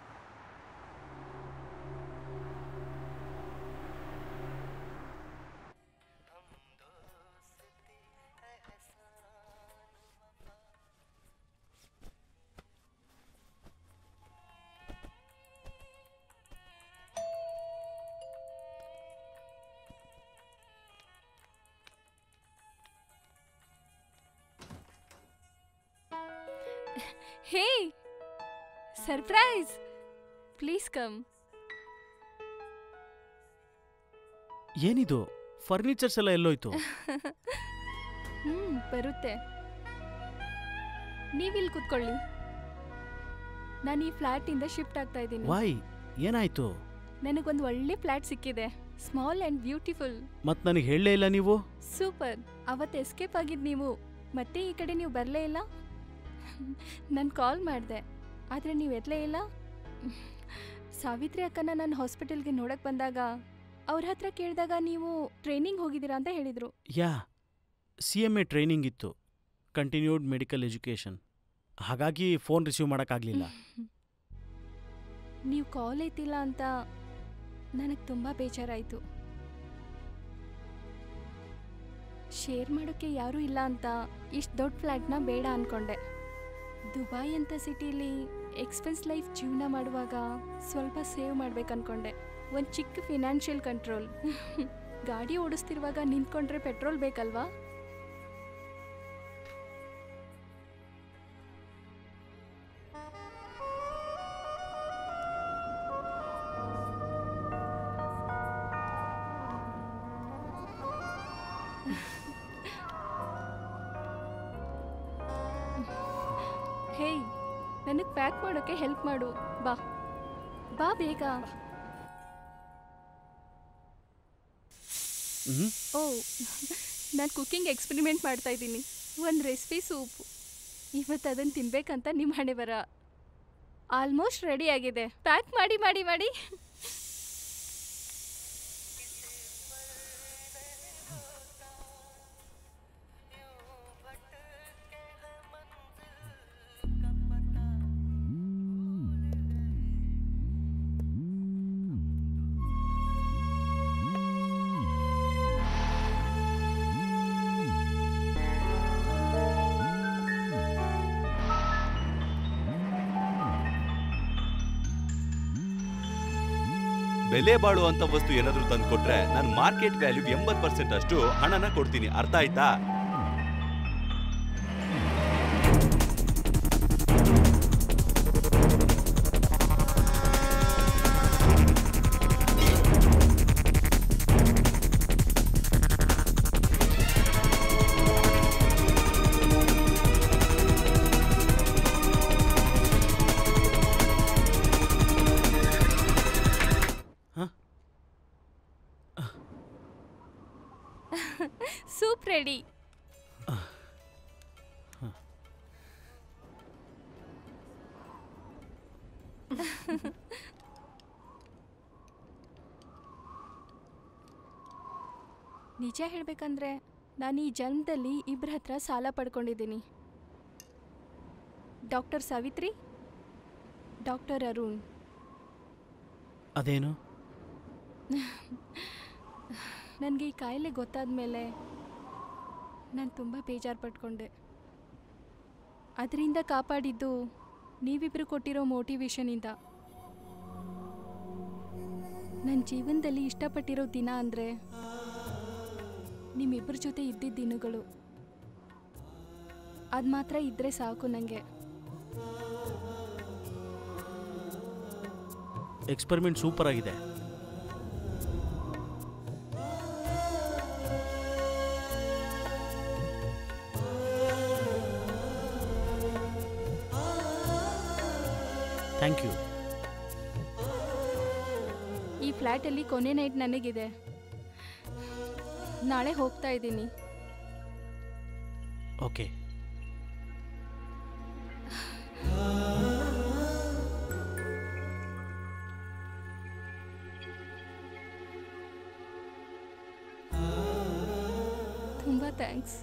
S14: ಹೇ ಸರ್ಪ್ರೈಸ್ ಪ್ಲೀಸ್ ಕಮ್
S7: ಏನಿದು ಫರ್ನಿಚರ್ಸ್ ಎಲ್ಲ ಎಲ್ಲೋಯ್ತು
S14: ಹ್ಮ್ ಬರುತ್ತೆ ನೀವಿಲ್ಲಿ ಕೂತ್ಕೊಳ್ಳಿ ನಾನು ಈ ಫ್ಲ್ಯಾಟಿಂದ ಶಿಫ್ಟ್ ಆಗ್ತಾ ಇದ್ದೀನಿ
S7: ವಾಯ್ ಏನಾಯ್ತು
S14: ನನಗೊಂದು ಒಳ್ಳೆ ಫ್ಲ್ಯಾಟ್ ಸಿಕ್ಕಿದೆ ಸ್ಮಾಲ್ ಆ್ಯಂಡ್ ಬ್ಯೂಟಿಫುಲ್
S7: ಮತ್ತೆ ನನಗೆ ಹೇಳಲೇ ಇಲ್ಲ ನೀವು
S14: ಸೂಪರ್ ಅವತ್ತು ಎಸ್ಕೇಪ್ ಆಗಿದ್ದು ನೀವು ಮತ್ತೆ ಈ ಕಡೆ ನೀವು ಬರಲೇ ಇಲ್ಲ ನಾನು ಕಾಲ್ ಮಾಡಿದೆ ಆದರೆ ನೀವು ಎತ್ತಲೇ ಇಲ್ಲ ಸಾವಿತ್ರಿ ಅಕ್ಕನ ನಾನು ಹಾಸ್ಪಿಟಲ್ಗೆ ನೋಡಕ್ಕೆ ಬಂದಾಗ ಅವ್ರ ಹತ್ರ ಕೇಳಿದಾಗ ನೀವು ಟ್ರೈನಿಂಗ್ ಹೋಗಿದ್ದೀರಾ ಅಂತ ಹೇಳಿದರು
S7: yeah C M E training ಇತ್ತು ಕಂಟಿನ್ಯೂಡ್ ಮೆಡಿಕಲ್ ಎಜುಕೇಷನ್ ಹಾಗಾಗಿ ಫೋನ್ ರಿಸೀವ್ ಮಾಡೋಕ್ಕಾಗಲಿಲ್ಲ
S14: ನೀವು ಕಾಲ್ ಎತ್ತಿಲ್ಲ ಅಂತ ನನಗೆ ತುಂಬ ಬೇಜಾರಾಯಿತು ಶೇರ್ ಮಾಡೋಕ್ಕೆ ಯಾರೂ ಇಲ್ಲ ಅಂತ ಇಷ್ಟು ದೊಡ್ಡ ಫ್ಲ್ಯಾಟ್ನ ಬೇಡ ಅಂದ್ಕೊಂಡೆ ದುಬೈ ಅಂತ ಸಿಟಿಲಿ ಎಕ್ಸ್ಪೆನ್ಸ್ ಲೈಫ್ ಜೀವನ ಮಾಡುವಾಗ ಸ್ವಲ್ಪ ಸೇವ್ ಮಾಡ್ಬೇಕು ಅನ್ಕೊಂಡೆ ಒಂದು ಚಿಕ್ಕ ಫಿನಾನ್ಷಿಯಲ್ ಕಂಟ್ರೋಲ್ ಗಾಡಿ ಓಡಿಸ್ತಿರುವಾಗ ನಿಂತ್ಕೊಂಡ್ರೆ ಪೆಟ್ರೋಲ್ ಬೇಕಲ್ವಾ ಹೇಯ್ ನನಗೆ ಪ್ಯಾಕ್ ಮಾಡೋಕ್ಕೆ ಹೆಲ್ಪ್ ಮಾಡು ಬಾ ಬಾ ಬೇಗ ಓ ನಾನು ಕುಕ್ಕಿಂಗ್ ಎಕ್ಸ್ಪೆರಿಮೆಂಟ್ ಮಾಡ್ತಾ ಇದ್ದೀನಿ ಒಂದು ರೆಸಿಪಿ ಸೂಪು ಇವತ್ತು ಅದನ್ನು ತಿನ್ಬೇಕಂತ ನಿಮ್ಮ ಹಣೆ ಬರ ಆಲ್ಮೋಸ್ಟ್ ರೆಡಿ ಆಗಿದೆ ಪ್ಯಾಕ್ ಮಾಡಿ ಮಾಡಿ ಮಾಡಿ
S6: ಬೆಲೆ ಬಾಳುವಂತ ವಸ್ತು ಏನಾದ್ರೂ ತಂದ್ಕೊಟ್ರೆ ನಾನು ಮಾರ್ಕೆಟ್ ವ್ಯಾಲ್ಯೂ ಎಂಬತ್ ಪರ್ಸೆಂಟ್ ಅಷ್ಟು ಹಣನ ಕೊಡ್ತೀನಿ ಅರ್ಥ ಆಯ್ತಾ
S14: ಸೂಪ್ ರೆಡಿ ನಿಜ ಹೇಳ್ಬೇಕಂದ್ರೆ ನಾನು ಈ ಜನ್ಮದಲ್ಲಿ ಇಬ್ಬರ ಹತ್ರ ಸಾಲ ಪಡ್ಕೊಂಡಿದ್ದೀನಿ ಡಾಕ್ಟರ್ ಸಾವಿತ್ರಿ ಡಾಕ್ಟರ್ ಅರುಣ್
S7: ಅದೇನು
S14: ನನಗೆ ಈ ಕಾಯಿಲೆ ಗೊತ್ತಾದ ಮೇಲೆ ನಾನು ತುಂಬ ಬೇಜಾರು ಪಟ್ಕೊಂಡೆ ಅದರಿಂದ ಕಾಪಾಡಿದ್ದು ನೀವಿಬ್ಬರು ಕೊಟ್ಟಿರೋ ಮೋಟಿವೇಶನಿಂದ ನನ್ನ ಜೀವನದಲ್ಲಿ ಇಷ್ಟಪಟ್ಟಿರೋ ದಿನ ಅಂದರೆ ನಿಮ್ಮಿಬ್ಬರ ಜೊತೆ ಇದ್ದಿದ್ದ ದಿನಗಳು ಅದು ಮಾತ್ರ ಇದ್ದರೆ ಸಾಕು ನನಗೆ
S7: ಎಕ್ಸ್ಪೆರಿಮೆಂಟ್ ಸೂಪರ್ ಆಗಿದೆ ಥ್ಯಾಂಕ್ ಯು
S14: ಈ ಫ್ಲ್ಯಾಟಲ್ಲಿ ಕೊನೆ ನೈಟ್ ನನಗಿದೆ ನಾಳೆ ಹೋಗ್ತಾ ಇದ್ದೀನಿ
S7: ಓಕೆ
S14: ತುಂಬ ಥ್ಯಾಂಕ್ಸ್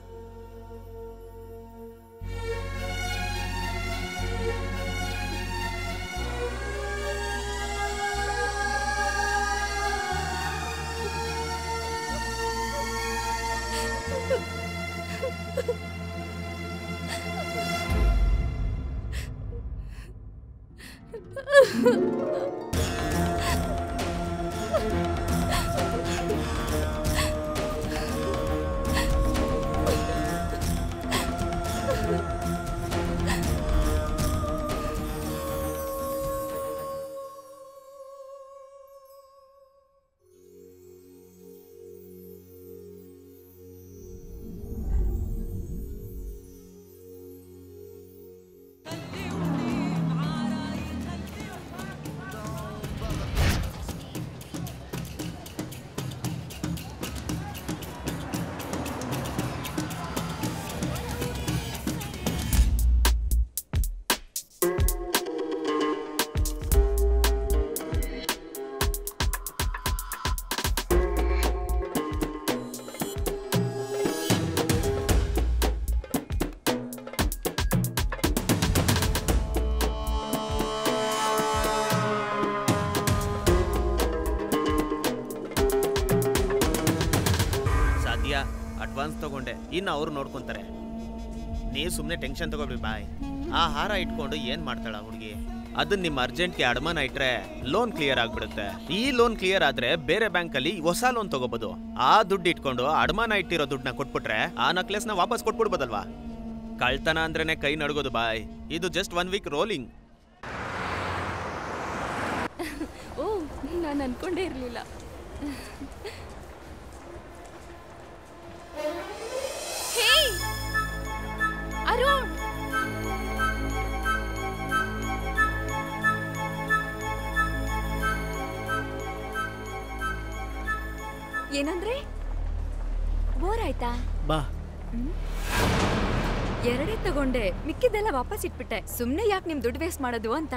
S12: ಸಾಧ್ಯ ಅಡ್ವಾನ್ಸ್ ತಗೊಂಡೆ ಇನ್ನು ಅವ್ರು ನೋಡ್ಕೊಂತಾರೆ ನೀವು ಸುಮ್ಮನೆ ಟೆನ್ಷನ್ ತಗೋಬೇಡಿ ಬಾಯ್ ಆ ಹಾರ ಇಟ್ಕೊಂಡು ಏನು ಮಾಡ್ತಾಳ ಹುಡುಗಿ ಅದನ್ನ ನಿಮ್ಮ ಅರ್ಜೆಂಟ್ಗೆ ಅಡಮಾನ ಇಟ್ರೆ ಲೋನ್ ಕ್ಲಿಯರ್ ಆಗ್ಬಿಡುತ್ತೆ ಈ ಲೋನ್ ಕ್ಲಿಯರ್ ಆದ್ರೆ ಬೇರೆ ಬ್ಯಾಂಕ್ ಅಲ್ಲಿ ಹೊಸ ಲೋನ್ ತಗೋಬಹುದು ಆ ದುಡ್ಡು ಇಟ್ಕೊಂಡು ಅಡಮಾನ ಇಟ್ಟಿರೋ ದುಡ್ಡನ್ನ ಕೊಟ್ಬಿಟ್ರೆ ಆ ನಕ್ಲೆಸ್ನ ವಾಪಸ್ ಕೊಟ್ಬಿಡ್ಬೋದಲ್ವಾ ಕಳ್ತನ ಅಂದ್ರೇನೆ ಕೈ ನಡ್ಗೋದು ಬಾಯ್ ಇದು ಜಸ್ಟ್ ಒನ್ ವೀಕ್ ರೋಲಿಂಗ್
S14: ಓ ನಾನು ಅನ್ಕೊಂಡೇ ಇರಲಿಲ್ಲ ಹೇ ಅರುಣ್
S8: ಏನಂದ್ರೆ ಬೋರ್ ಆಯ್ತಾ
S7: ಬಾ
S8: ಎರಡೇ ತಗೊಂಡೆ ಮಿಕ್ಕಿದ್ದೆಲ್ಲ ವಾಪಸ್ ಇಟ್ಬಿಟ್ಟೆ ಸುಮ್ನೆ ಯಾಕೆ ನಿಮ್ ದುಡ್ಡು ವೇಸ್ಟ್ ಮಾಡೋದು ಅಂತ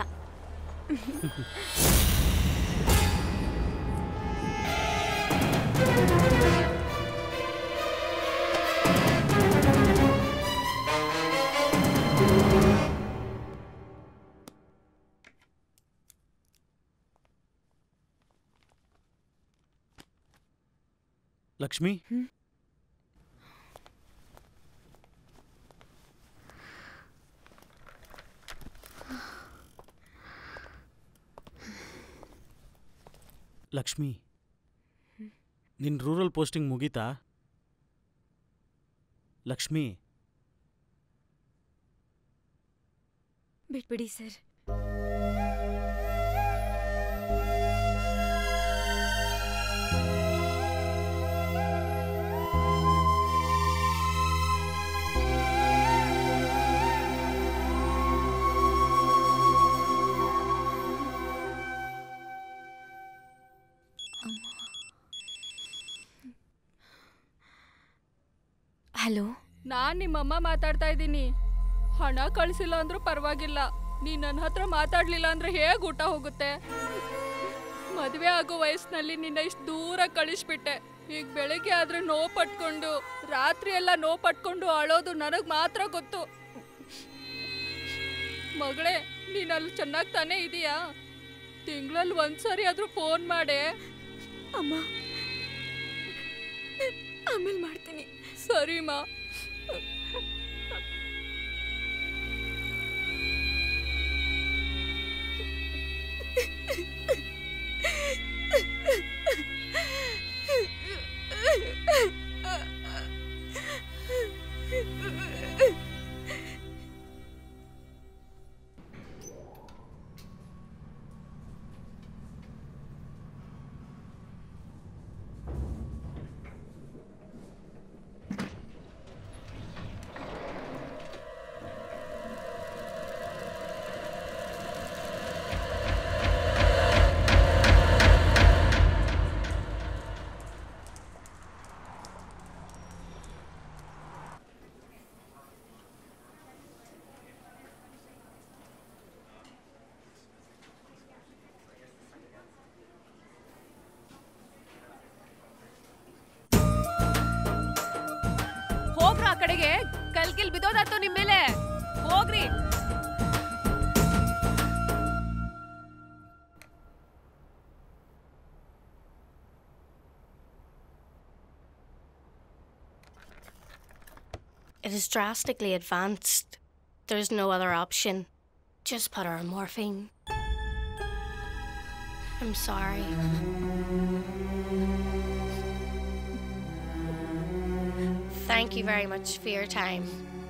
S7: ಲಕ್ಷ್ಮಿ ಲಕ್ಷ್ಮಿ ನಿನ್ ರೂರಲ್ ಪೋಸ್ಟಿಂಗ್ ಮುಗೀತಾ ಲಕ್ಷ್ಮಿ
S8: ಬಿಟ್ಬಿಡಿ ಸರ್ ಹಲೋ
S14: ನಾನ್ ನಿಮ್ಮಮ್ಮ ಮಾತಾಡ್ತಾ ಇದ್ದೀನಿ ಹಣ ಕಳಿಸಿಲ್ಲ ಅಂದ್ರೂ ಪರವಾಗಿಲ್ಲ ನೀ ನನ್ನ ಹತ್ರ ಮಾತಾಡ್ಲಿಲ್ಲ ಅಂದ್ರೆ ಹೇಗ್ ಊಟ ಹೋಗುತ್ತೆ ಮದುವೆ ಆಗೋ ವಯಸ್ಸಿನಲ್ಲಿ ನಿನ್ನ ಇಷ್ಟು ದೂರ ಕಳಿಸ್ಬಿಟ್ಟೆ ಈಗ ಬೆಳಿಗ್ಗೆ ಆದ್ರೆ ನೋವು ಪಟ್ಕೊಂಡು ರಾತ್ರಿ ಎಲ್ಲ ನೋವು ಪಟ್ಕೊಂಡು ಅಳೋದು ನನಗ್ ಮಾತ್ರ ಗೊತ್ತು ಮಗಳೇ ನೀನ್ ಅಲ್ಲಿ ಚೆನ್ನಾಗಿ ತಾನೇ ಇದೀಯಾ ತಿಂಗಳಲ್ಲಿ ಒಂದ್ಸರಿ ಆದ್ರೂ ಫೋನ್ ಮಾಡೆ
S8: ಅಮ್ಮ ಆಮೇಲೆ ಮಾಡ್ತೀನಿ
S14: ಸರಿಮಾ
S18: ಹೋಗ್ರ ಆ ಕಡೆಗೆ ಕಲ್ಗಿಲ್ ಬಿದ್ದೋದಾತು ನಿಮ್ ಮೇಲೆ ಹೋಗ್ರಿ
S9: It is drastically advanced. There's no other option. Just put her on morphine. I'm sorry. Thank you very much for your time.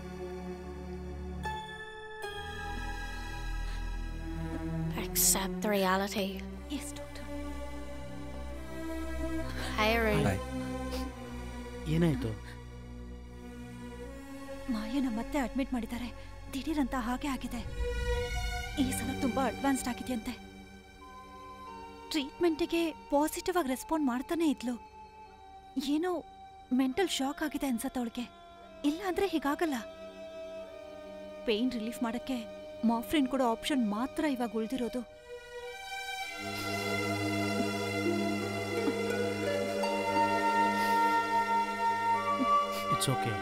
S9: Accept the reality.
S5: Yes, doctor.
S9: Hi, Arun.
S7: ಏನಾಯ್ತು
S5: ಮಾಯನ ಮತ್ತೆ ಅಡ್ಮಿಟ್ ಮಾಡಿದ್ದಾರೆ ದಿಢೀರಂತ ಹಾಗೆ ಆಗಿದೆ ಈ ಸಲ ತುಂಬಾ ಅಡ್ವಾನ್ಸ್ಡ್ ಆಗಿದೆಯಂತೆ ಟ್ರೀಟ್ಮೆಂಟಿಗೆ ಪಾಸಿಟಿವ್ ಆಗಿ ರೆಸ್ಪಾಂಡ್ ಮಾಡ್ತಾನೆ ಇದ್ಲು ಏನೋ ಮೆಂಟಲ್ ಶಾಕ್ ಆಗಿದೆ ಅನ್ಸತ್ತೆ ಅವಳಿಗೆ ಇಲ್ಲ ಅಂದ್ರೆ ಹೀಗಾಗಲ್ಲ ಪೇನ್ ರಿಲೀಫ್ ಮಾಡಕ್ಕೆ ಮಾಫ್ರಿನ್ ಕೊಡೋ ಆಪ್ಷನ್ ಮಾತ್ರ ಇವಾಗ ಉಳಿದಿರೋದು
S7: ಇಟ್ಸ್ ಓಕೆ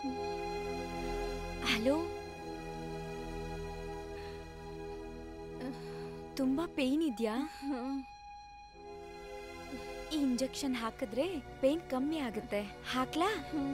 S8: ಹಲೋ ತುಂಬಾ ಪೇನ್ ಇದೆಯಾ ಈ ಇಂಜೆಕ್ಷನ್ ಹಾಕಿದ್ರೆ ಪೇನ್ ಕಮ್ಮಿ ಆಗುತ್ತೆ ಹಾಕ್ಲಾ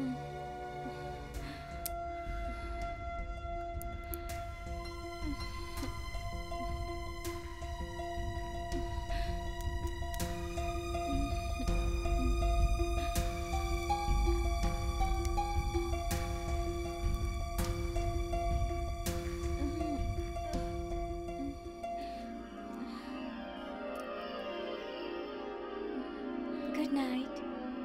S8: ಗುಡ್ ನೈಟ್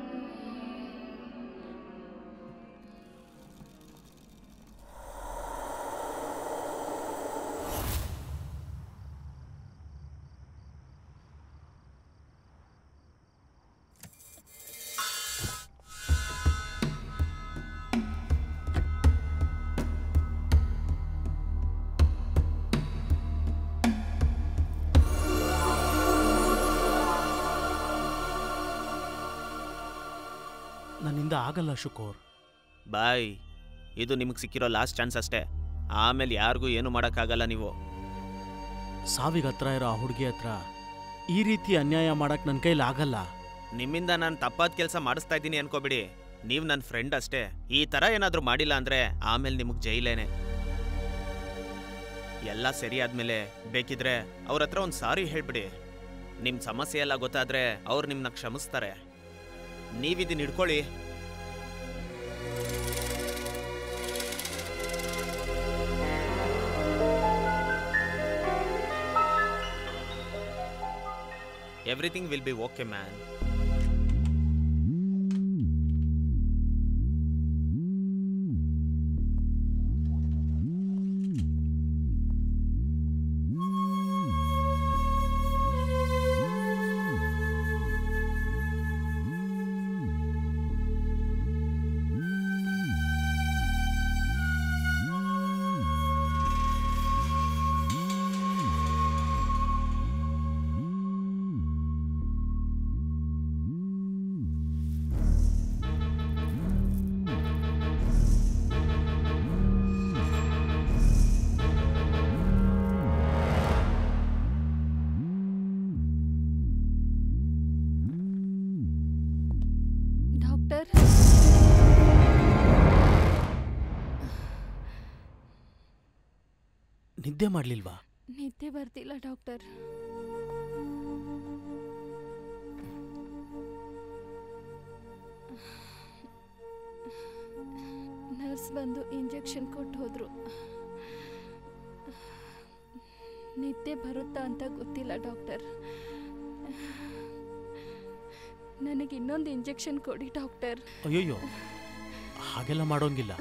S7: ನನ್ನಿಂದ ಆಗಲ್ಲ ಶುಕೋರ್
S12: ಬಾಯ್ ಇದು ನಿಮಗೆ ಸಿಕ್ಕಿರೋ ಲಾಸ್ಟ್ ಚಾನ್ಸ್ ಅಷ್ಟೇ ಆಮೇಲೆ ಯಾರಿಗೂ ಏನು ಮಾಡೋಕ್ಕಾಗಲ್ಲ ನೀವು
S7: ಸಾವಿಗೆ ಹತ್ರ ಇರೋ ಆ ಹುಡುಗಿ ಹತ್ರ ಈ ರೀತಿ ಅನ್ಯಾಯ ಮಾಡಕ್ ನನ್ನ ಕೈಲಿ ಆಗಲ್ಲ
S12: ನಿಮ್ಮಿಂದ ನಾನು ತಪ್ಪಾದ ಕೆಲಸ ಮಾಡಿಸ್ತಾ ಇದ್ದೀನಿ ಅನ್ಕೋಬಿಡಿ ನೀವು ನನ್ನ ಫ್ರೆಂಡ್ ಅಷ್ಟೇ ಈ ಥರ ಏನಾದರೂ ಮಾಡಿಲ್ಲ ಅಂದರೆ ಆಮೇಲೆ ನಿಮಗೆ ಜೈಲೇನೆ ಎಲ್ಲ ಸರಿ ಆದ್ಮೇಲೆ ಬೇಕಿದ್ರೆ ಅವ್ರ ಹತ್ರ ಒಂದು ಸಾರಿ ಹೇಳ್ಬಿಡಿ ನಿಮ್ಮ ಸಮಸ್ಯೆ ಎಲ್ಲ ಗೊತ್ತಾದ್ರೆ ಅವ್ರು ನಿಮ್ಮನ್ನ ಕ್ಷಮಿಸ್ತಾರೆ ನೀವಿದನ್ನ ಹಿಡ್ಕೊಳ್ಳಿ everything will be okay man
S14: doctor
S7: ನಿದ್ದೆ ಮಾಡ್ಲಿಲ್ವಾ
S14: ನಿದ್ದೆ ಬರ್ತಿಲ್ಲ ಡಾಕ್ಟರ್ ನರ್ಸ್ ಬಂದು ಇಂಜೆಕ್ಷನ್ ಕೊಟ್ಟು ಹೋದ್ರು ನಿದ್ದೆ ಬರುತ್ತಾ ಅಂತ ಗೊತ್ತಿಲ್ಲ ಡಾಕ್ಟರ್ ನನಗೆ ಇನ್ನೊಂದು ಇಂಜೆಕ್ಷನ್ ಕೊಡಿ ಡಾಕ್ಟರ್
S7: ಅಯ್ಯಯ್ಯೋ ಹಾಗೆಲ್ಲ ಮಾಡೋಂಗಿಲ್ಲ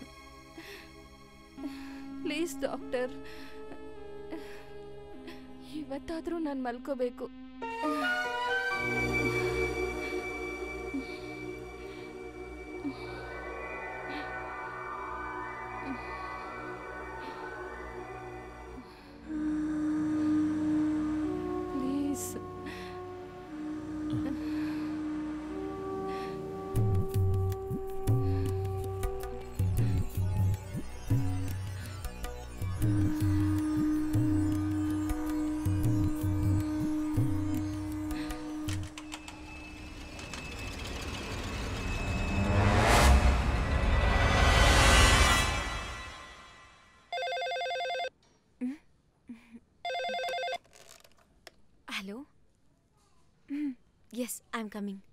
S14: ಪ್ಲೀಸ್ ಡಾಕ್ಟರ್ ಇವತ್ತಾದರೂ ನಾನು ಮಲ್ಕೋಬೇಕು please
S8: hello yes I am coming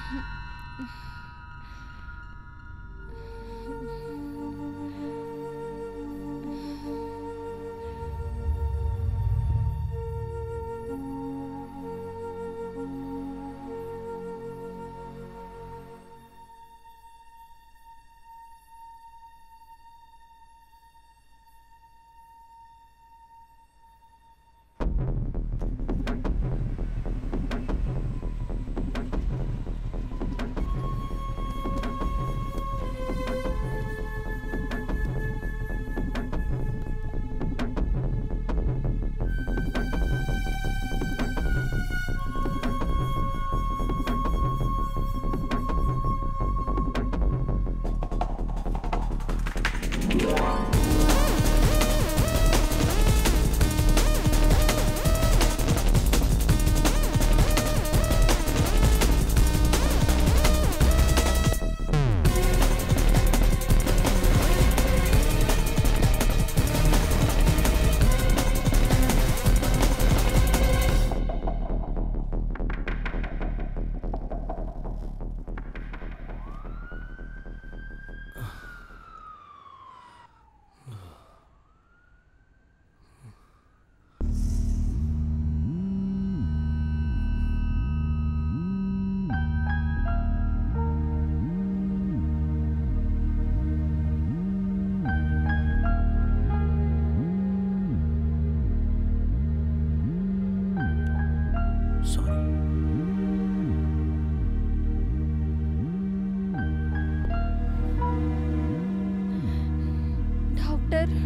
S14: doctor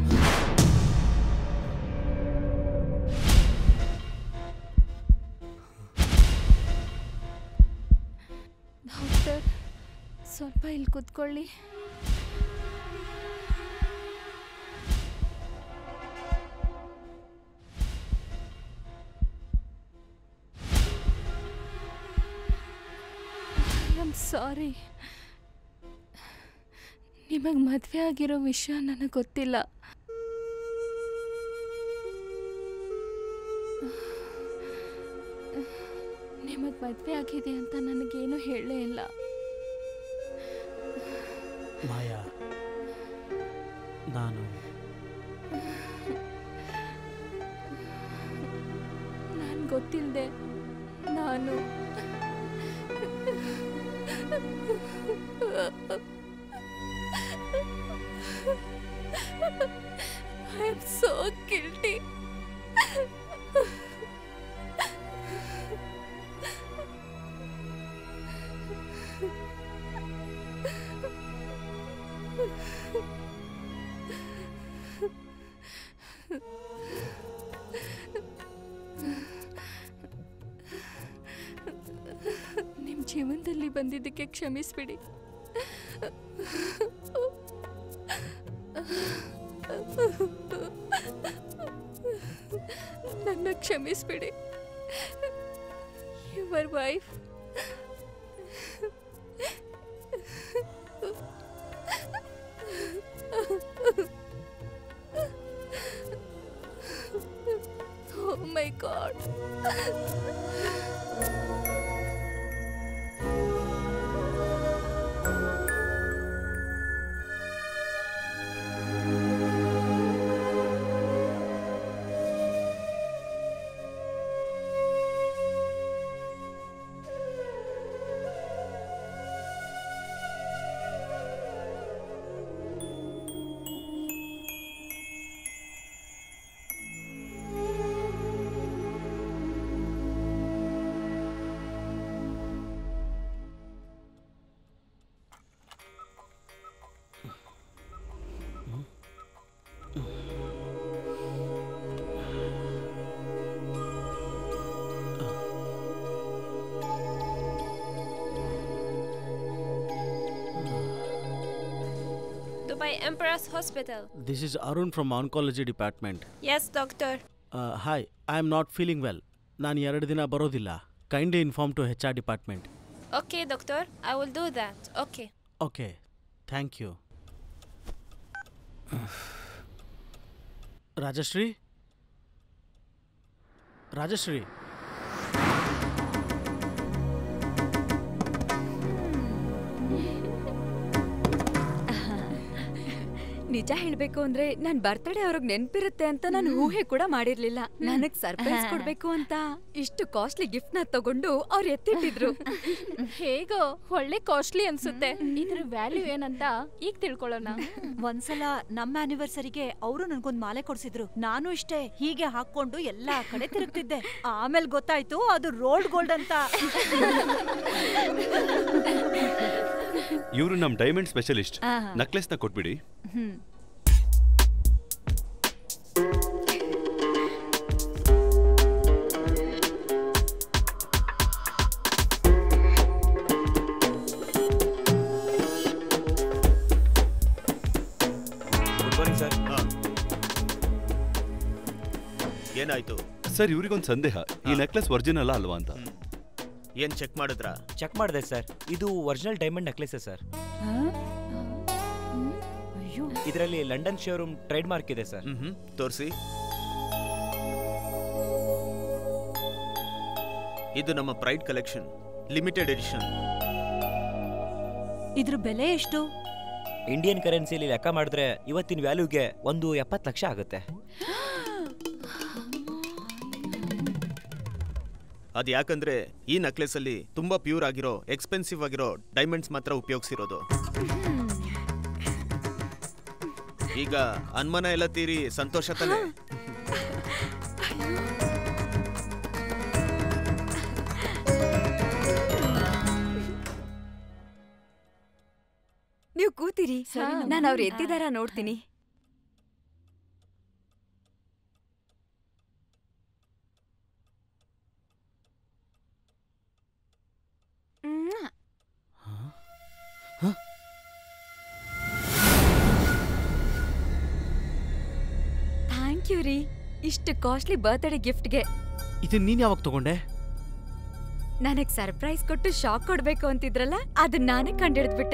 S14: doctor ಸ್ವಲ್ಪ ಇಲ್ಲಿ ಕೂತ್ಕೊಳ್ಳಿ ಐ ಆಮ್ ಸಾರಿ ನಿಮಗೆ ಮದುವೆ ಆಗಿರೋ ವಿಷಯ ನನಗೆ ಗೊತ್ತಿಲ್ಲ ನಿಮಗೆ ಮದುವೆ ಆಗಿದೆ ಅಂತ ನನಗೇನು ಹೇಳಲೇ ಇಲ್ಲ
S7: ಮಾಯಾ ನಾನು
S14: ನಾನು ಗೊತ್ತಿಲ್ಲದೆ ನಾನು ಐ ಆಮ್ ಸೋ ಗಿಲ್ಟಿ ನಿಮ್ಮ ಜೀವನದಲ್ಲಿ ಬಂದಿದ್ದಕ್ಕೆ ಕ್ಷಮಿಸ್ಬಿಡಿ ನನ್ನ ಕ್ಷಮಿಸ್ಬಿಡಿ your wife Oh my god.
S13: Dubai Emperor's Hospital.
S7: This is Arun from oncology department
S13: Yes, doctor.
S7: Hi I am not feeling well ನಾನು ಎರಡು ದಿನ ಬರೋದಿಲ್ಲ kindly inform to H R department
S13: Okay, doctor. I will do that. Okay.
S7: Okay thank you Rajashree Rajashree
S8: ನಿಜ ಹೇಳ್ಬೇಕು ಅಂದ್ರೆ ನನ್ birthday ಅವ್ರಿಗೆ ನೆನ್ಪಿರುತ್ತೆ ಅಂತ ನಾನು ಊಹೆ ಕೂಡ ಮಾಡಿರ್ಲಿಲ್ಲ ನನಗ್ ಸರ್ಪ್ರೈಸ್ ಕೊಡ್ಬೇಕು ಅಂತ ಇಷ್ಟು ಕಾಸ್ಟ್ಲಿ ಗಿಫ್ಟ್ ನ ತಗೊಂಡು ಅವ್ರು ಎತ್ತಿಟ್ಟಿದ್ರು
S14: ಹೇಗೋ ಒಳ್ಳೆ ಕಾಸ್ಟ್ಲಿ ಅನ್ಸುತ್ತೆ ಇದ್ರ ವ್ಯಾಲ್ಯೂ ಏನಂತ ಈಗ ತಿಳ್ಕೊಳ್ಳೋಣ
S5: ಒಂದ್ಸಲ ನಮ್ಮ ಆನಿವರ್ಸರಿಗೆ ಅವರು ನನ್ಗೊಂದ್ ಮಾಲೆ ಕೊಡ್ಸಿದ್ರು ನಾನು ಇಷ್ಟೇ ಹೀಗೆ ಹಾಕೊಂಡು ಎಲ್ಲಾ ಕಡೆ ತಿರುಗ್ತಿದ್ದೆ ಆಮೇಲೆ ಗೊತ್ತಾಯ್ತು ಅದು ರೋಲ್ಡ್ ಗೋಲ್ಡ್ ಅಂತ
S6: ಇವರು ನಮ್ ಡೈಮಂಡ್ ಸ್ಪೆಷಲಿಸ್ಟ್
S5: ಆಹಾ.
S6: ನಕ್ಲೆಸ್ ನ ಕೊಟ್ಬಿಡಿ
S5: ಹ್ಮ್
S1: ಗುಡ್ ಮಾರ್ನಿಂಗ್ ಸರ್
S20: ಏನಾಯ್ತು
S6: ಸರ್ ಇವ್ರಿಗೊಂದು ಸಂದೇಹ ಈ ನೆಕ್ಲೆಸ್ ಒರಿಜಿನಲ್ ಅಲ್ವಾ ಅಂತ
S20: ಏನ್ ಚೆಕ್ ಮಾಡಿದ್ರ
S1: ಚೆಕ್ ಮಾಡಿದೆ ಸರ್ ಇದು ಒರಿಜಿನಲ್ ಡೈಮಂಡ್ ನೆಕ್ಲೆಸ್ ಸರ್ ಇದರಲ್ಲಿ ಲಂಡನ್ ಶೋರೂಮ್ ಟ್ರೇಡ್ ಮಾರ್ಕ್ ಇದೆ ಸರ್
S20: ತೋರಿಸಿ ಇದು ನಮ್ಮ ಪ್ರೈಡ್ ಕಲೆಕ್ಷನ್ ಲಿಮಿಟೆಡ್ ಎಡಿಷನ್
S5: ಇದ್ರ ಬೆಲೆ ಎಷ್ಟು
S1: ಇಂಡಿಯನ್ ಕರೆನ್ಸಿಲಿ ಲೆಕ್ಕ ಮಾಡಿದ್ರೆ ಇವತ್ತಿನ ವ್ಯಾಲ್ಯೂಗೆ ಒಂದು ಎಪ್ಪತ್ತು ಲಕ್ಷ ಆಗುತ್ತೆ
S20: ಅದ್ ಯಾಕಂದ್ರೆ ಈ ನೆಕ್ಲೆಸ್ ಅಲ್ಲಿ ತುಂಬಾ ಪ್ಯೂರ್ ಆಗಿರೋ ಎಕ್ಸ್ಪೆನ್ಸಿವ್ ಆಗಿರೋ ಡೈಮಂಡ್ಸ್ ಮಾತ್ರ ಉಪಯೋಗಿಸಿರೋದು ಈಗ ಅನುಮಾನ ಎಲ್ಲ ತೀರಿ ಸಂತೋಷ ತಾನೆ
S8: ನೀವು ಕೂತಿರಿ
S5: ಸರಿ, ನಮ್ಮ
S8: ನಾನು ಅವ್ರು
S5: ಹಾ.
S8: ಎದ್ದಿದಾರ ನೋಡ್ತೀನಿ ಮ್ವಾ. ಥ್ಯಾಂಕ್ ಯು ರೀ ಇಷ್ಟು ಕಾಸ್ಟ್ಲಿ ಬರ್ತ್ಡೇ ಗಿಫ್ಟ್ಗೆ
S7: ಇದನ್ನ ನೀನ್ ಯಾವಾಗ ತಗೊಂಡೆ
S8: ನನಗ್ ಸರ್ಪ್ರೈಸ್ ಕೊಟ್ಟು ಶಾಕ್ ಕೊಡ್ಬೇಕು ಅಂತಿದ್ರಲ್ಲ ಅದನ್ನ ನಾನೇ ಕಂಡಿಡ್ದ್ಬಿಟ್ಟೆ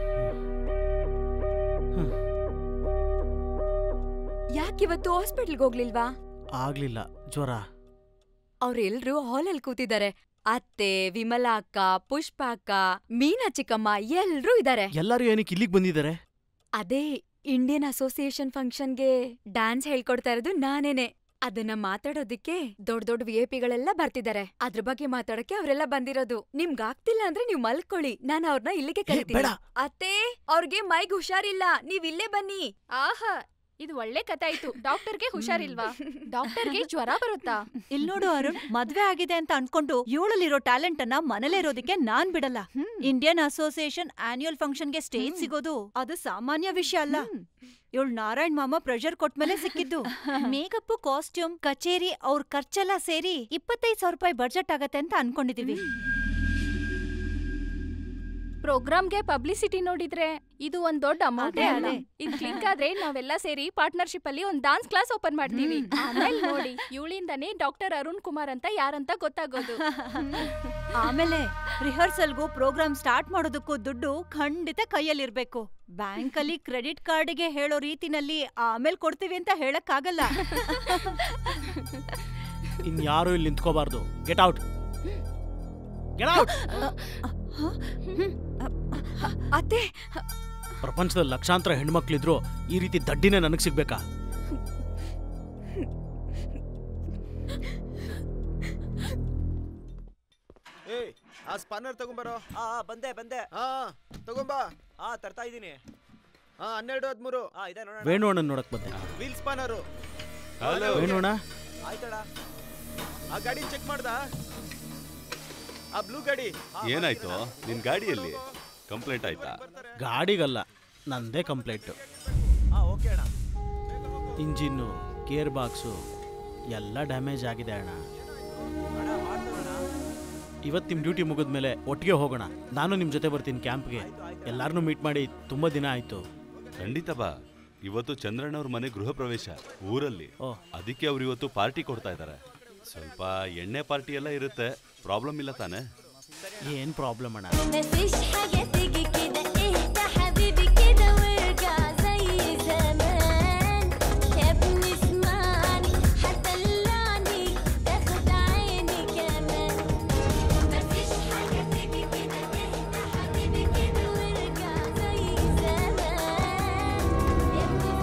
S8: ಯಾಕಿವತ್ತು ಹಾಸ್ಪಿಟಲ್ಗೆ ಹೋಗ್ಲಿಲ್ವಾ
S7: ಆಗ್ಲಿಲ್ಲ ಜ್ವರ
S8: ಅವ್ರೆಲ್ರೂ ಹಾಲಲ್ಲಿ ಕೂತಿದ್ದಾರೆ ಅತ್ತೆ ವಿಮಲಾ ಅಕ್ಕ ಪುಷ್ಪ ಅಕ್ಕ ಮೀನಾ ಚಿಕ್ಕಮ್ಮ ಎಲ್ರೂ ಇದ್ದಾರೆ
S7: ಎಲ್ಲರೂ ಏನಕ್ಕೆ ಇಲ್ಲಿಗೆ ಬಂದಿದ್ದಾರೆ
S8: ಅದೇ ಇಂಡಿಯನ್ ಅಸೋಸಿಯೇಷನ್ ಫಂಕ್ಷನ್ಗೆ ಡ್ಯಾನ್ಸ್ ಹೇಳ್ಕೊಡ್ತಾ ಇರೋದು ನಾನೇನೆ ಅದನ್ನ ಮಾತಾಡೋದಿಕ್ಕೆ ದೊಡ್ಡ ದೊಡ್ಡ ವಿ ಐ ಪಿಗಳೆಲ್ಲ ಬರ್ತಿದ್ದಾರೆ ಅದ್ರ ಬಗ್ಗೆ ಮಾತಾಡಕ್ಕೆ ಅವರೆಲ್ಲ ಬಂದಿರೋದು ನಿಮ್ಗ್ ಆಗ್ತಿಲ್ಲ ಅಂದ್ರೆ ನೀವ್ ಮಲ್ಕೊಳ್ಳಿ ನಾನು ಅವ್ರನ್ನ ಇಲ್ಲಿಗೆ ಕರಿತೀನಿ
S14: ಬೇಡ.
S8: ಅತ್ತೆ ಅವ್ರಿಗೆ ಮೈಗ್ ಹುಷಾರಿಲ್ಲ ನೀವ್ ಇಲ್ಲೇ ಬನ್ನಿ
S14: ಆಹಾ ಇದು ಒಳ್ಳೆ ಕಥೆ ಆಯ್ತು ಡಾಕ್ಟರ್ಗೆ ಹುಷಾರಿಲ್ವಾ ಡಾಕ್ಟರ್ಗೆ ಜ್ವರ ಬರುತ್ತಾ
S5: ಇಲ್ ನೋಡು ಅರುಣ್ ಮದ್ವೆ ಆಗಿದೆ ಅಂತ ಅನ್ಕೊಂಡು ಇವಳಲ್ಲಿರೋ ಟ್ಯಾಲೆಂಟ್ ಅನ್ನ ಮನೇಲೇ ಇರೋದಕ್ಕೆ ನಾನ್ ಬಿಡಲ್ಲ ಇಂಡಿಯನ್ ಅಸೋಸಿಯೇಷನ್ ಆನ್ಯುವಲ್ ಫಂಕ್ಷನ್ಗೆ ಸ್ಟೇಜ್ ಸಿಗೋದು ಅದು ಸಾಮಾನ್ಯ ವಿಷಯ ಅಲ್ಲ ಇವಳು ನಾರಾಯಣ್ ಮಾಮ ಪ್ರೆಷರ್ ಕೊಟ್ಮೇಲೆ ಸಿಕ್ಕಿದ್ದು ಮೇಕಪ್ ಕಾಸ್ಟ್ಯೂಮ್ ಕಚೇರಿ ಅವ್ರ ಖರ್ಚೆಲ್ಲ ಸೇರಿ ಇಪ್ಪತ್ತೈದು ಸಾವಿರ ರೂಪಾಯಿ ಬಡ್ಜೆಟ್ ಆಗತ್ತೆ ಅಂತ ಅನ್ಕೊಂಡಿದೀವಿ
S14: ಪ್ರೋಗ್ರಾಮ್ಗೆ ಪಬ್ಲಿಸಿಟಿ ನೋಡಿದ್ರೆ ಇದು ಒಂದ್ ದೊಡ್ಡ ಅಮೌಂಟ್
S5: ಅದೇ,
S14: ಅಲ್ಲ
S5: ಅದೇ.
S14: ಇದು ಕ್ಲಿಕ್ ಆದ್ರೆ ನಾವೆಲ್ಲ ಸೇರಿ ಪಾರ್ಟ್ನರ್ಶಿಪ್ ಅಲ್ಲಿ ಒಂದ್ ಡಾನ್ಸ್ ಕ್ಲಾಸ್ ಓಪನ್ ಮಾಡ್ತೀವಿ ಆಮೇಲೆ ನೋಡಿ ಇವಳಿಂದಾನೇ ಡಾಕ್ಟರ್ ಅರುಣ್ ಕುಮಾರ್ ಅಂತ ಯಾರಂತ ಗೊತ್ತಾಗೋದು
S5: ಆಮೇಲೆ ರಿಹರ್ಸಲ್ಗೂ ಪ್ರೋಗ್ರಾಮ್ ಸ್ಟಾರ್ಟ್ ಮಾಡೋದಕ್ಕೂ ದುಡ್ಡು ಖಂಡಿತ ಕೈಯಲ್ಲಿರ್ಬೇಕು ಬ್ಯಾಂಕಲ್ಲಿ ಕ್ರೆಡಿಟ್ ಕಾರ್ಡ್ಗೆ ಹೇಳೋ ರೀತಿನಲ್ಲಿ ಆಮೇಲೆ ಕೊಡ್ತೀವಿ ಅಂತ ಹೇಳಕ್ಕಾಗಲ್ಲ
S7: ಇನ್ಯಾರೂ ಇಲ್ಲಿ ನಿಂತ್ಕೋಬಾರ್ದು ಗೆಟ್ ಔಟ್ ಗೆಟ್ ಔಟ್
S8: ಅತ್ತೆ
S7: ಪ್ರಪಂಚದಲ್ಲಿ ಲಕ್ಷಾಂತರ ಹೆಣ್ಮಕ್ಳಿದ್ರು ಈ ರೀತಿ ದಡ್ಡಿನೇ ನನಗೆ ಸಿಗ್ಬೇಕಾ
S20: ಏಯ್ ಆ ಸ್ಪಾನರ್ ತಗೊಂಬರೋ
S1: ಆ ಬಂದೆ ಬಂದೆ
S20: ಹಾ ತಗೊಂಬಾ
S1: ಆ ತರ್ತಾ ಇದೀನಿ
S20: ಹಾ ಹನ್ನೆರಡು ಹದಿಮೂರು
S1: ಆ ಇದೆ ನೋಡೋಣ
S7: ವೇಣು ಅಣ್ಣನ್ ನೋಡಕ್ ಬಂದೆ
S20: ವೀಲ್ ಸ್ಪಾನರು
S6: ಹಲೋ
S7: ವೇಣು ಅಣ್ಣ
S1: ಆಯ್ತಡ
S20: ಆ ಗಾಡಿ ಚೆಕ್ ಮಾಡ್ದ ಆ ಬ್ಲೂ ಗಾಡಿ
S6: ಏನಾಯ್ತು ನಿನ್ ಗಾಡಿಯಲ್ಲಿ ಕಂಪ್ಲೇಂಟ್ ಆಯ್ತಾ
S7: ಗಾಡಿಗಲ್ಲ ನಂದೇ ಕಂಪ್ಲೇಂಟು
S1: ಆ ಓಕೆ ಅಣ್ಣ
S7: ಇಂಜಿನ್ನು ಗೇರ್ ಬಾಕ್ಸು ಎಲ್ಲ ಡ್ಯಾಮೇಜ್ ಆಗಿದೆ ಅಣ್ಣ ಇವತ್ತು ನಿಮ್ಮ ಡ್ಯೂಟಿ ಮುಗಿದ್ಮೇಲೆ ಒಟ್ಟಿಗೆ ಹೋಗೋಣ ನಾನು ನಿಮ್ಮ ಜೊತೆ ಬರ್ತೀನಿ ಕ್ಯಾಂಪ್ಗೆ ಎಲ್ಲಾರನ್ನೂ ಮೀಟ್ ಮಾಡಿ ತುಂಬ ದಿನ ಆಯಿತು
S6: ಖಂಡಿತ ಬಾ ಇವತ್ತು ಚಂದ್ರಣ್ಣವ್ರ ಮನೆ ಗೃಹ ಪ್ರವೇಶ ಊರಲ್ಲಿ ಅದಕ್ಕೆ ಅವ್ರು ಇವತ್ತು ಪಾರ್ಟಿ ಕೊಡ್ತಾ ಇದ್ದಾರೆ ಸ್ವಲ್ಪ ಎಣ್ಣೆ ಪಾರ್ಟಿ ಎಲ್ಲ ಇರುತ್ತೆ ಪ್ರಾಬ್ಲಮ್ ಇಲ್ಲ ತಾನೆ
S7: ಏನು ಪ್ರಾಬ್ಲಮ್ ಅಣ್ಣ
S4: مفيش حاجة تيجي كده اهدى حبيبي كده وارجع زي زمان يا ابني اسمعني هتدلعني تاخد عيني كمان مفيش حاجة تيجي كده اهدى حبيبي كده وارجع زي زمان يا ابني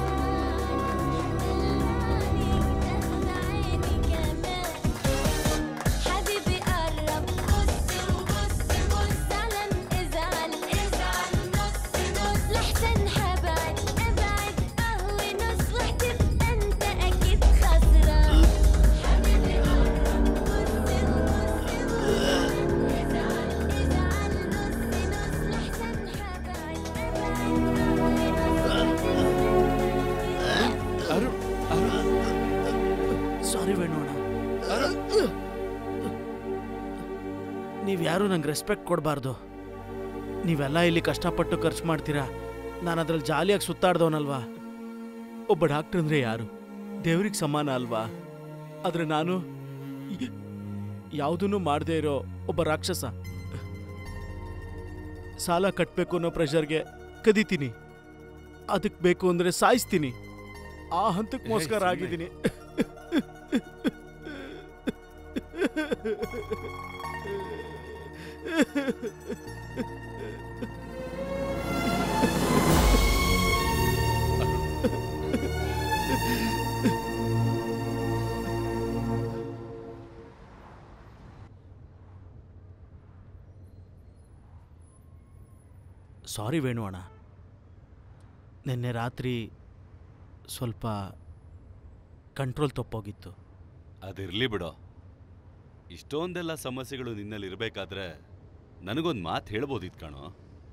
S7: ಸಾರಿ ವೇಣೋಣ ನೀವ್ಯಾರೂ ನಂಗೆ ರೆಸ್ಪೆಕ್ಟ್ ಕೊಡಬಾರ್ದು ನೀವೆಲ್ಲ ಇಲ್ಲಿ ಕಷ್ಟಪಟ್ಟು ಖರ್ಚು ಮಾಡ್ತೀರಾ ನಾನು ಅದ್ರಲ್ಲಿ ಜಾಲಿಯಾಗಿ ಸುತ್ತಾಡ್ದವನಲ್ವಾ ಒಬ್ಬ ಡಾಕ್ಟರ್ ಅಂದ್ರೆ ಯಾರು ದೇವ್ರಿಗೆ ಸಮಾನ ಅಲ್ವಾ ಆದ್ರೆ ನಾನು ಯಾವುದನ್ನು ಮಾಡದೇ ಇರೋ ಒಬ್ಬ ರಾಕ್ಷಸ ಸಾಲ ಕಟ್ಟಬೇಕು ಅನ್ನೋ ಪ್ರೆಷರ್ಗೆ ಕದೀತೀನಿ ಅದಕ್ಕೆ ಬೇಕು ಅಂದ್ರೆ ಸಾಯಿಸ್ತೀನಿ ಆ ಹಂತಕ್ಕೆ ಮೋಸ್ಕರ
S6: ಸುಮ್ನೆ.
S7: ಆಗಿದ್ದೀನಿ ಸಾರಿ ವೇಣು ಅಣ್ಣ ನಿನ್ನೆ ರಾತ್ರಿ ಸ್ವಲ್ಪ ಕಂಟ್ರೋಲ್ ತಪ್ಪೋಗಿತ್ತು
S6: ಅದಿರ್ಲಿ ಬಿಡೋ ಇಷ್ಟೊಂದೆಲ್ಲ ಸಮಸ್ಯೆಗಳು ನಿನ್ನಲ್ಲಿ ಇರಬೇಕಾದ್ರೆ ನನಗೊಂದು ಮಾತು ಹೇಳ್ಬೋದಿತ್ತು ಕಣೋ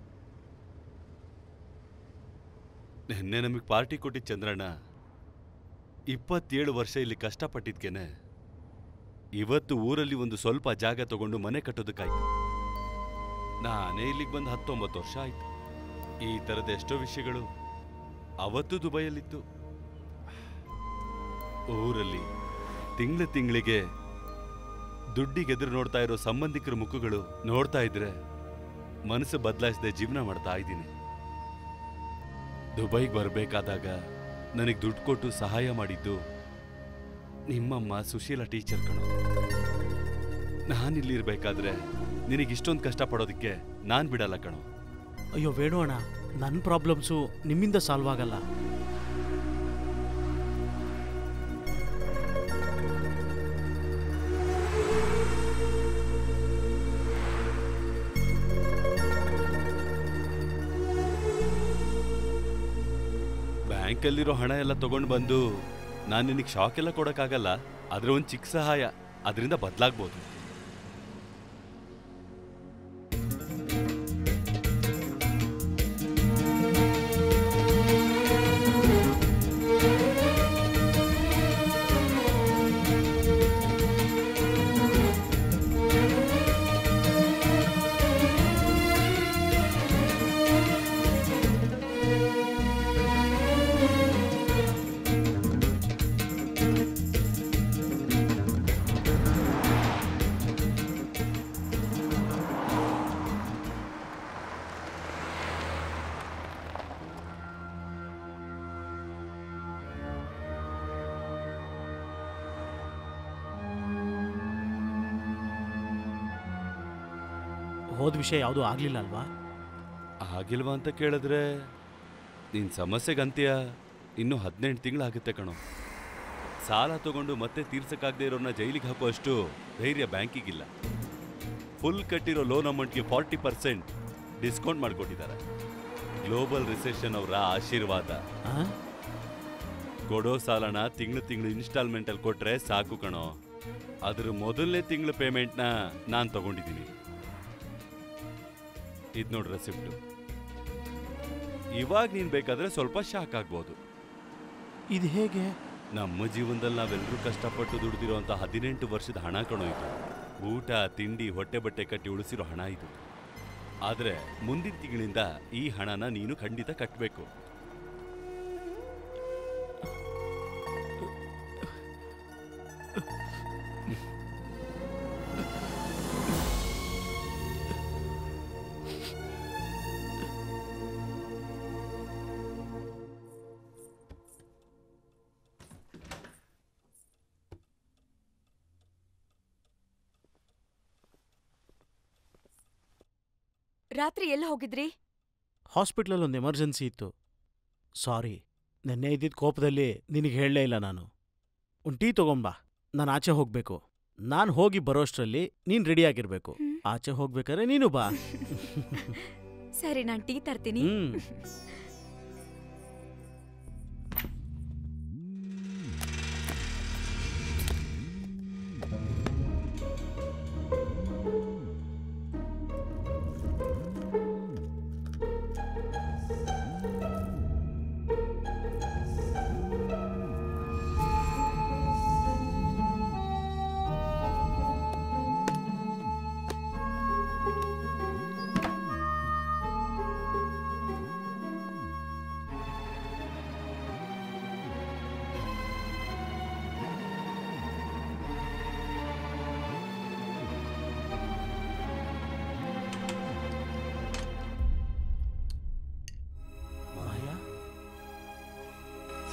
S6: ನಿನ್ನೆ ನಮಗೆ ಪಾರ್ಟಿ ಕೊಟ್ಟಿದ್ದ ಚಂದ್ರಣ್ಣ ಇಪ್ಪತ್ತೇಳು ವರ್ಷ ಇಲ್ಲಿ ಕಷ್ಟಪಟ್ಟಿದ್ಕೇನೆ ಇವತ್ತು ಊರಲ್ಲಿ ಒಂದು ಸ್ವಲ್ಪ ಜಾಗ ತಗೊಂಡು ಮನೆ ಕಟ್ಟೋದಕ್ಕಾಯ್ತು ನಾನೇ ಇಲ್ಲಿಗೆ ಬಂದು ಹತ್ತೊಂಬತ್ತು ವರ್ಷ ಆಯ್ತು ಈ ಥರದ ಎಷ್ಟೋ ವಿಷಯಗಳು ಅವತ್ತು ದುಬೈಯಲ್ಲಿತ್ತು ಊರಲ್ಲಿ ತಿಂಗಳ ತಿಂಗಳಿಗೆ ದುಡ್ಡಿಗೆ ಎದುರು ನೋಡ್ತಾ ಇರೋ ಸಂಬಂಧಿಕರ ಮುಖಗಳು ನೋಡ್ತಾ ಇದ್ರೆ ಮನಸ್ಸು ಬದಲಾಯಿಸದೆ ಜೀವನ ಮಾಡ್ತಾ ಇದ್ದೀನಿ ದುಬೈಗೆ ಬರಬೇಕಾದಾಗ ನನಗೆ ದುಡ್ಡು ಕೊಟ್ಟು ಸಹಾಯ ಮಾಡಿದ್ದು ನಿಮ್ಮಮ್ಮ ಸುಶೀಲ ಟೀಚರ್ ಕಣೋ ನಾನಿಲ್ಲಿರ್ಬೇಕಾದ್ರೆ ನಿನಗೆ ಇಷ್ಟೊಂದು ಕಷ್ಟಪಡೋದಕ್ಕೆ ನಾನು ಬಿಡಲ್ಲ ಕಣೋ
S7: ಅಯ್ಯೋ ವೇಣು ಅಣ್ಣ ನನ್ನ ಪ್ರಾಬ್ಲಮ್ಸು ನಿಮ್ಮಿಂದ ಸಾಲ್ವ್ ಆಗಲ್ಲ
S6: ಬ್ಯಾಂಕಲ್ಲಿರೋ ಹಣ ಎಲ್ಲ ತಗೊಂಡು ಬಂದು ನಾನು ನಿನಗೆ ಶಾಕ್ ಎಲ್ಲ ಕೊಡೋಕ್ಕಾಗಲ್ಲ ಆದ್ರೆ ಒಂದು ಚಿಕ್ಕ ಸಹಾಯ ಅದರಿಂದ ಬದಲಾಗ್ಬೋದು
S7: ಹೋದ ವಿಷಯ ಯಾವುದೂ ಆಗಲಿಲ್ಲ ಅಲ್ವಾ
S6: ಆಗಿಲ್ವಾ ಅಂತ ಕೇಳಿದ್ರೆ ನಿನ್ನ ಸಮಸ್ಯೆಗೆ ಅಂತ್ಯ ಇನ್ನೂ ಹದಿನೆಂಟು ತಿಂಗಳಾಗುತ್ತೆ ಕಣೋ ಸಾಲ ತಗೊಂಡು ಮತ್ತೆ ತೀರ್ಸಕ್ಕಾಗದೇ ಇರೋನ್ನ ಜೈಲಿಗೆ ಹಾಕುವಷ್ಟು ಧೈರ್ಯ ಬ್ಯಾಂಕಿಗಿಲ್ಲ ಫುಲ್ ಕಟ್ಟಿರೋ ಲೋನ್ ಅಮೌಂಟ್ಗೆ ಫಾರ್ಟಿ ಪರ್ಸೆಂಟ್ ಡಿಸ್ಕೌಂಟ್ ಮಾಡಿಕೊಟ್ಟಿದ್ದಾರೆ ಗ್ಲೋಬಲ್ ರಿಸೆಷನ್ ಅವರ ಆಶೀರ್ವಾದ ಕೊಡೋ ಸಾಲನ ತಿಂಗಳು ತಿಂಗಳು ಇನ್ಸ್ಟಾಲ್ಮೆಂಟಲ್ಲಿ ಕೊಟ್ರೆ ಸಾಕು ಕಣೋ ಅದ್ರ ಮೊದಲನೇ ತಿಂಗಳ ಪೇಮೆಂಟ್ನ ನಾನು ತಗೊಂಡಿದ್ದೀನಿ ಇದು ನೋಡಿ ರೆಸಿಪ್ಟು ಇವಾಗ ನೀನು ಬೇಕಾದ್ರೆ ಸ್ವಲ್ಪ ಶಾಕ್ ಆಗ್ಬೋದು
S7: ಇದು ಹೇಗೆ
S6: ನಮ್ಮ ಜೀವನದಲ್ಲಿ ನಾವೆಲ್ಲರೂ ಕಷ್ಟಪಟ್ಟು ದುಡ್ದಿರೋಂಥ ಹದಿನೆಂಟು ವರ್ಷದ ಹಣ ಕಣೋ ಇದು ಊಟ ತಿಂಡಿ ಹೊಟ್ಟೆ ಬಟ್ಟೆ ಕಟ್ಟಿ ಉಳಿಸಿರೋ ಹಣ ಇದು ಆದರೆ ಮುಂದಿನ ತಿಂಗಳಿಂದ ಈ ಹಣನ ನೀನು ಖಂಡಿತ ಕಟ್ಟಬೇಕು
S8: ರಾತ್ರಿ ಎಲ್ಲಿ ಹೋಗಿದ್ರಿ
S7: ಹಾಸ್ಪಿಟ್ಲಲ್ಲಿ ಒಂದು ಎಮರ್ಜೆನ್ಸಿ ಇತ್ತು ಸಾರಿ ನೆನ್ನೆ ಇದ್ದಿದ್ದ ಕೋಪದಲ್ಲಿ ನಿನಗೆ ಹೇಳಲೇ ಇಲ್ಲ ನಾನು ಒಂದು ಟೀ ತಗೊಂಬಾ ನಾನು ಆಚೆ ಹೋಗಬೇಕು ನಾನು ಹೋಗಿ ಬರೋಷ್ಟರಲ್ಲಿ ನೀನು ರೆಡಿಯಾಗಿರ್ಬೇಕು ಆಚೆ ಹೋಗ್ಬೇಕಾದ್ರೆ ನೀನು ಬಾ
S8: ಸರಿ ನಾನು ಟೀ ತರ್ತೀನಿ
S7: ಹ್ಮ್.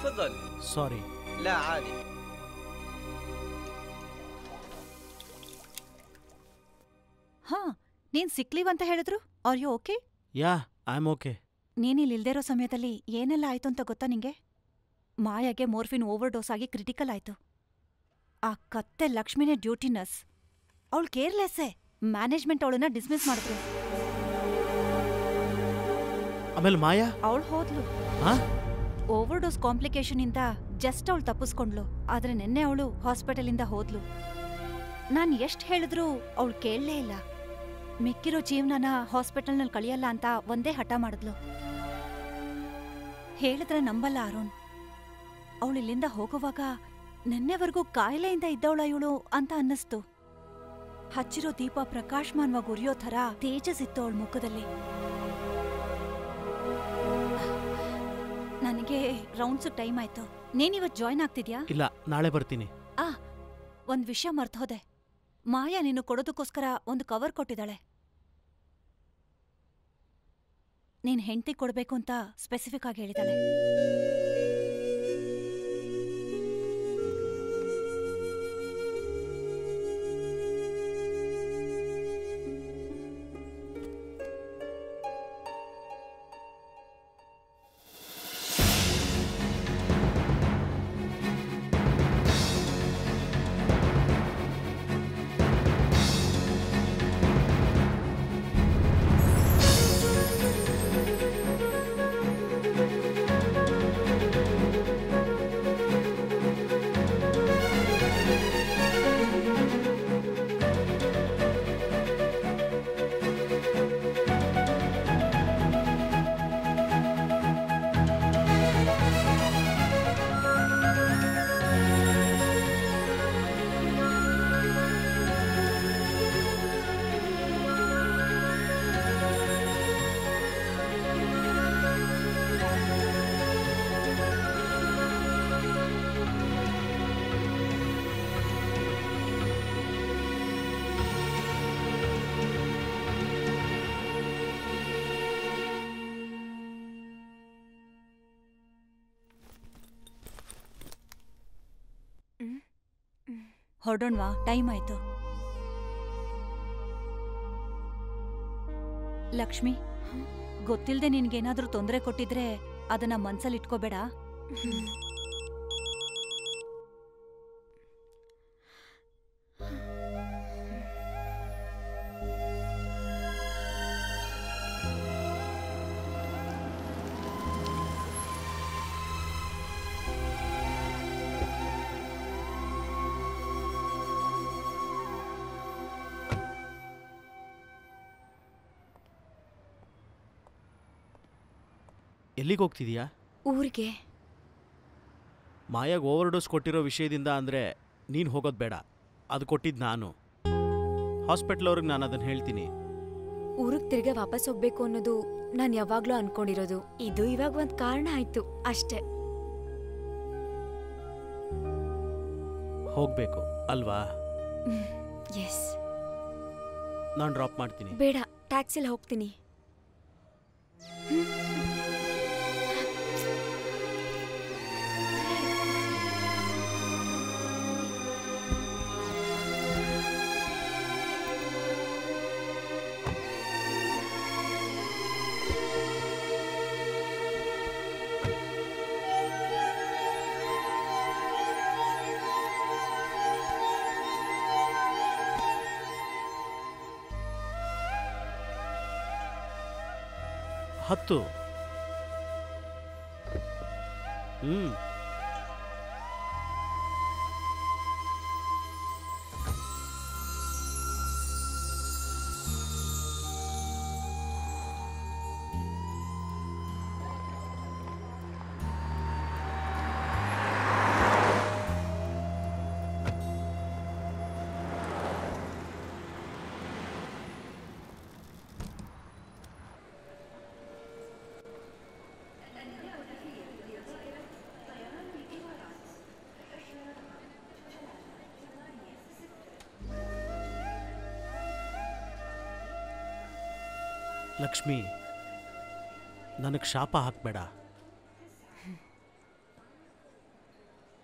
S11: تفضل
S7: ಸಾರಿ
S11: لا عادي
S5: ಹಾ ನೀನ್ ಸಿಕ್ಲಿವ್ ಅಂತ ಹೇಳಿದ್ರು are you okay
S7: yeah I am okay
S5: ನೀನಿಲ್ಲಿ ಇಲ್ದೇ ಇರೋ ಸಮಯದಲ್ಲಿ ಏನೆಲ್ಲ ಆಯ್ತು ಅಂತ ಗೊತ್ತಾ ನಿಂಗೆ ಮಾಯಾಗೆ ಮೋರ್ಫಿನ್ ಓವರ್ ಡೋಸ್ ಆಗಿ ಕ್ರಿಟಿಕಲ್ ಆಯ್ತು ಆ ಕತ್ತೆ ಲಕ್ಷ್ಮಿನೇ ಡ್ಯೂಟಿ ನರ್ಸ್ ಅವಳು ಕೇರ್ಲೆಸ್ಸೇ ಮ್ಯಾನೇಜ್ಮೆಂಟ್ ಅವಳನ್ನ ಡಿಸ್ಮಿಸ್ ಮಾಡಿದ್ರು
S7: ಆಮೇಲೆ ಮಾಯಾ
S5: ಅವಳು ಹೋದ್ಲು
S7: ಹಾ
S5: ಓವರ್ ಡೋಸ್ ಕಾಂಪ್ಲಿಕೇಶನ್ ಇಂದ ಜಸ್ಟ್ ಅವಳು ತಪ್ಪಿಸ್ಕೊಂಡ್ಲು ಆದ್ರೆ ನಿನ್ನೆ ಅವಳು ಹಾಸ್ಪಿಟಲಿಂದ ಹೋದ್ಲು ನಾನ್ ಎಷ್ಟ್ ಹೇಳಿದ್ರೂ ಅವಳು ಕೇಳಲೇ ಇಲ್ಲ ಮಿಕ್ಕಿರೋ ಜೀವನನ ಹಾಸ್ಪಿಟಲ್ನಲ್ಲಿ ಕಳಿಯಲ್ಲ ಅಂತ ಒಂದೇ ಹಠ ಮಾಡಿದ್ಲು ಹೇಳಿದ್ರೆ ನಂಬಲ್ಲ ಅರುಣ್ ಅವಳು ಇಲ್ಲಿಂದ ಹೋಗುವಾಗ ನಿನ್ನೆವರೆಗೂ ಕಾಯಿಲೆಯಿಂದ ಇದ್ದವಳ ಇವಳು ಅಂತ ಅನ್ನಿಸ್ತು ಹಚ್ಚಿರೋ ದೀಪ ಪ್ರಕಾಶಮಾನವಾಗಿ ಉರಿಯೋ ಥರ ತೇಜಸ್ ಇತ್ತು ಅವಳ ಮುಖದಲ್ಲಿ ನನಗೆ ರೌಂಡ್ಸ್ ಟೈಮ್ ಆಯ್ತು ನೀನಿವತ್ ಜಾಯ್ನ್ ಆಗ್ತಿದ್ಯಾ
S7: ಇಲ್ಲ ನಾಳೆ ಬರ್ತೀನಿ
S5: ಆ ಒಂದ್ ವಿಷಯ ಮರ್ತೋದೆ ಮಾಯಾ ನೀನು ಕೊಡೋದಕ್ಕೋಸ್ಕರ ಒಂದು ಕವರ್ ಕೊಟ್ಟಿದ್ದಾಳೆ ನೀನ್ ಹೆಂಡತಿ ಕೊಡ್ಬೇಕು ಅಂತ ಸ್ಪೆಸಿಫಿಕ್ ಆಗಿ ಹೇಳಿದಾಳೆ ಹೊರಡೋಣ್ವಾ ಟೈಮ್ ಆಯ್ತು ಲಕ್ಷ್ಮಿ ಗೊತ್ತಿಲ್ದೆ ನಿನ್ಗೇನಾದ್ರೂ ತೊಂದರೆ ಕೊಟ್ಟಿದ್ರೆ ಅದನ್ನ ಮನ್ಸಲ್ಲಿ ಇಟ್ಕೋಬೇಡ
S7: ಎಲ್ಲಿಗೆ ಹೋಗ್ತಿದೀಯಾ
S8: ಊರಿಗೆ
S7: ಮಾಯಾಗ್ ಓವರ್ ಡೋಸ್ ಕೊಟ್ಟಿರೋ ವಿಷಯದಿಂದ ಅಂದರೆ ನೀನು ಹೋಗೋದು ಬೇಡ ಅದು ಕೊಟ್ಟಿದ್ದು ನಾನು ಹಾಸ್ಪಿಟ್ಲ್ ಅವ್ರಿಗೆ ನಾನು ಅದನ್ನು ಹೇಳ್ತೀನಿ
S8: ಊರಿಗೆ ತಿರ್ಗಾ ವಾಪಸ್ ಹೋಗ್ಬೇಕು ಅನ್ನೋದು ನಾನು ಯಾವಾಗ್ಲೂ ಅನ್ಕೊಂಡಿರೋದು ಇದು ಇವಾಗ ಒಂದ್ ಕಾರಣ ಆಯ್ತು ಅಷ್ಟೇ
S7: ಹೋಗಬೇಕು ಅಲ್ವಾ
S8: ಎಸ್
S7: ನಾನು ಡ್ರಾಪ್ ಮಾಡ್ತೀನಿ
S8: ಬೇಡ ಟ್ಯಾಕ್ಸಿಲಿ ಹೋಗ್ತೀನಿ
S7: ಹತ್ತು ಹ್ಞೂ ಲಕ್ಷ್ಮಿ ನನಗೆ ಶಾಪ ಹಾಕಬೇಡ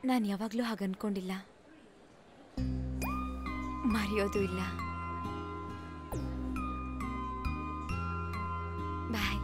S8: ನಾನು ಯಾವಾಗಲೂ ಹಾಗೆ ಅನ್ಕೊಂಡಿಲ್ಲ ಮರೆಯೋದು ಇಲ್ಲ ಬಾಯ್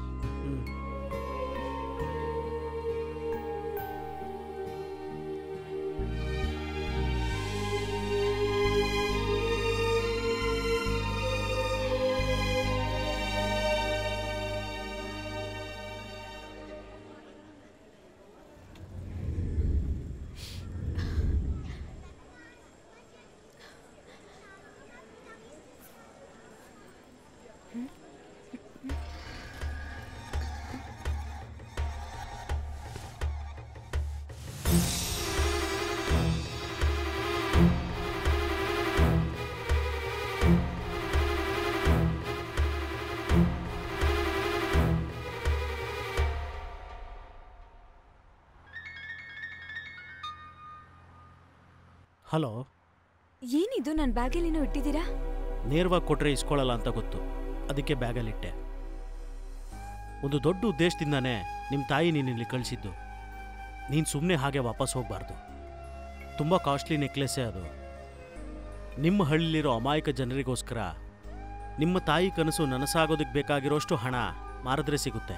S7: ಹಲೋ
S8: ಏನಿದು ನನ್ನ ಬ್ಯಾಗಲ್ಲಿನೋ ಇಟ್ಟಿದ್ದೀರಾ
S7: ನೇರವಾಗಿ ಕೊಟ್ರೆ ಇಸ್ಕೊಳ್ಳಲ್ಲ ಅಂತ ಗೊತ್ತು ಅದಕ್ಕೆ ಬ್ಯಾಗಲ್ಲಿಟ್ಟೆ ಒಂದು ದೊಡ್ಡ ಉದ್ದೇಶದಿಂದಾನೇ ನಿಮ್ಮ ತಾಯಿ ನೀನಿಲ್ಲಿ ಕಳಿಸಿದ್ದು ನೀನು ಸುಮ್ಮನೆ ಹಾಗೆ ವಾಪಸ್ ಹೋಗಬಾರ್ದು ತುಂಬ ಕಾಸ್ಟ್ಲಿ ನೆಕ್ಲೆಸ್ಸೇ ಅದು ನಿಮ್ಮ ಹಳ್ಳಿಲಿರೋ ಅಮಾಯಕ ಜನರಿಗೋಸ್ಕರ ನಿಮ್ಮ ತಾಯಿ ಕನಸು ನನಸಾಗೋದಕ್ಕೆ ಬೇಕಾಗಿರೋಷ್ಟು ಹಣ ಮಾರಿದ್ರೆ ಸಿಗುತ್ತೆ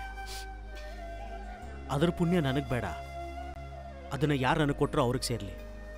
S7: ಅದರ ಪುಣ್ಯ ನನಗೆ ಬೇಡ ಅದನ್ನು ಯಾರು ನನಗೆ ಕೊಟ್ಟರೋ ಅವ್ರಿಗೆ ಸೇರಲಿ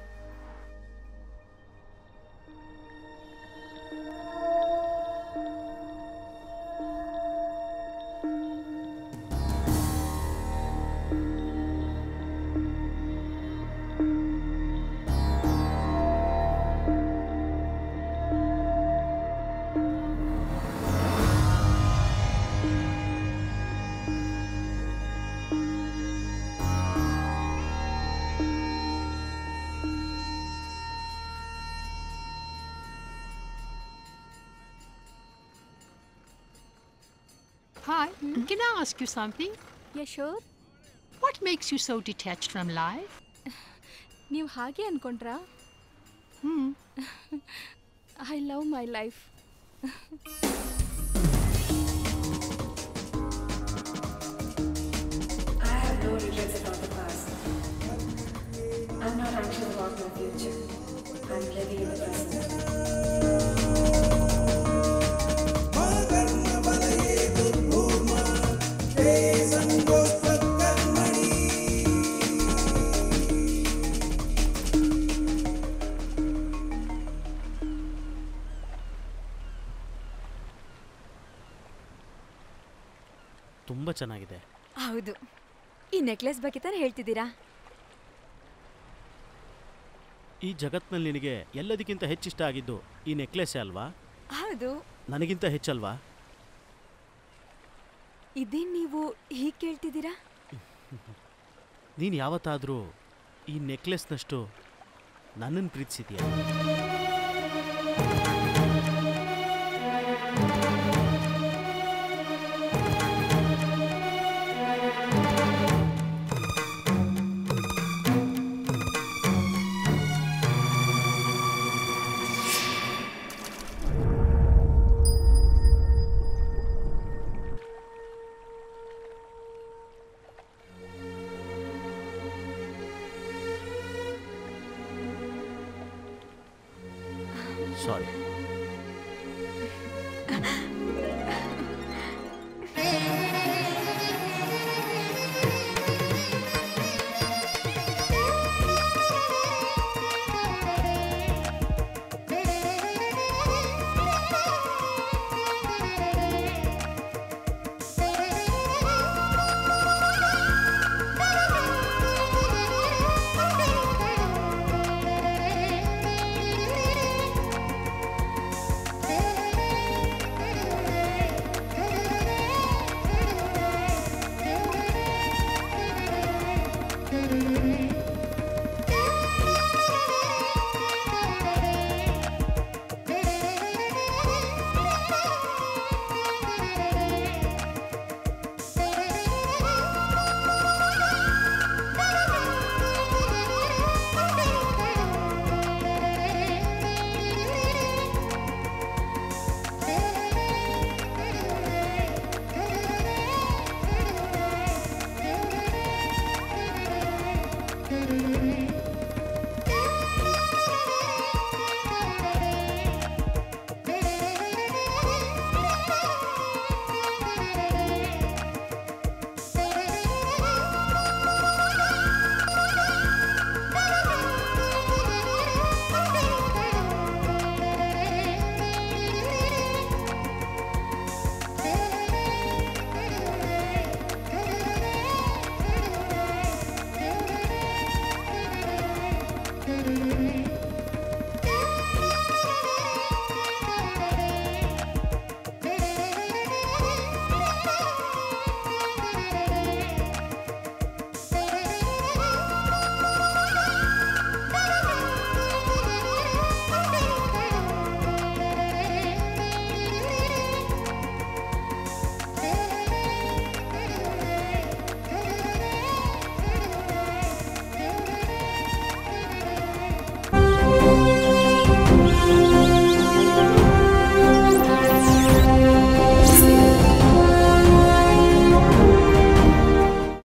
S11: Hi, can I ask you something?
S14: Yeah, sure.
S11: What makes you so detached from life?
S14: ನೀವು ಹಾಗೆ ಅನ್ಕೊಂಡ್ರಾ
S11: hmm
S14: I love my life
S22: I have no regrets about the past. I'm not anxious about my future. I'm living in the present.
S7: ತುಂಬ ಚೆನ್ನಾಗಿದೆ
S8: ಹೌದು ಈ necklace ಬಗ್ಗೆ ತಾನೇ ಹೇಳ್ತಿದ್ದೀರಾ
S7: ಈ ಜಗತ್ನಲ್ಲಿ ನಿನಗೆ ಎಲ್ಲದಕ್ಕಿಂತ ಹೆಚ್ಚಿಷ್ಟ ಆಗಿದ್ದು ಈ ನೆಕ್ಲೆಸ್ಸೇ ಅಲ್ವಾ
S8: ಹೌದು
S7: ನನಗಿಂತ ಹೆಚ್ಚಲ್ವಾ
S8: ಇದೇನ್ ನೀವು ಹೀಗೆ ಕೇಳ್ತಿದ್ದೀರಾ
S7: ನೀನು ಯಾವತ್ತಾದರೂ ಈ ನೆಕ್ಲೆಸ್ನಷ್ಟು ನನ್ನನ್ನು ಪ್ರೀತಿಸಿದ್ಯಾ ಸಾರಿ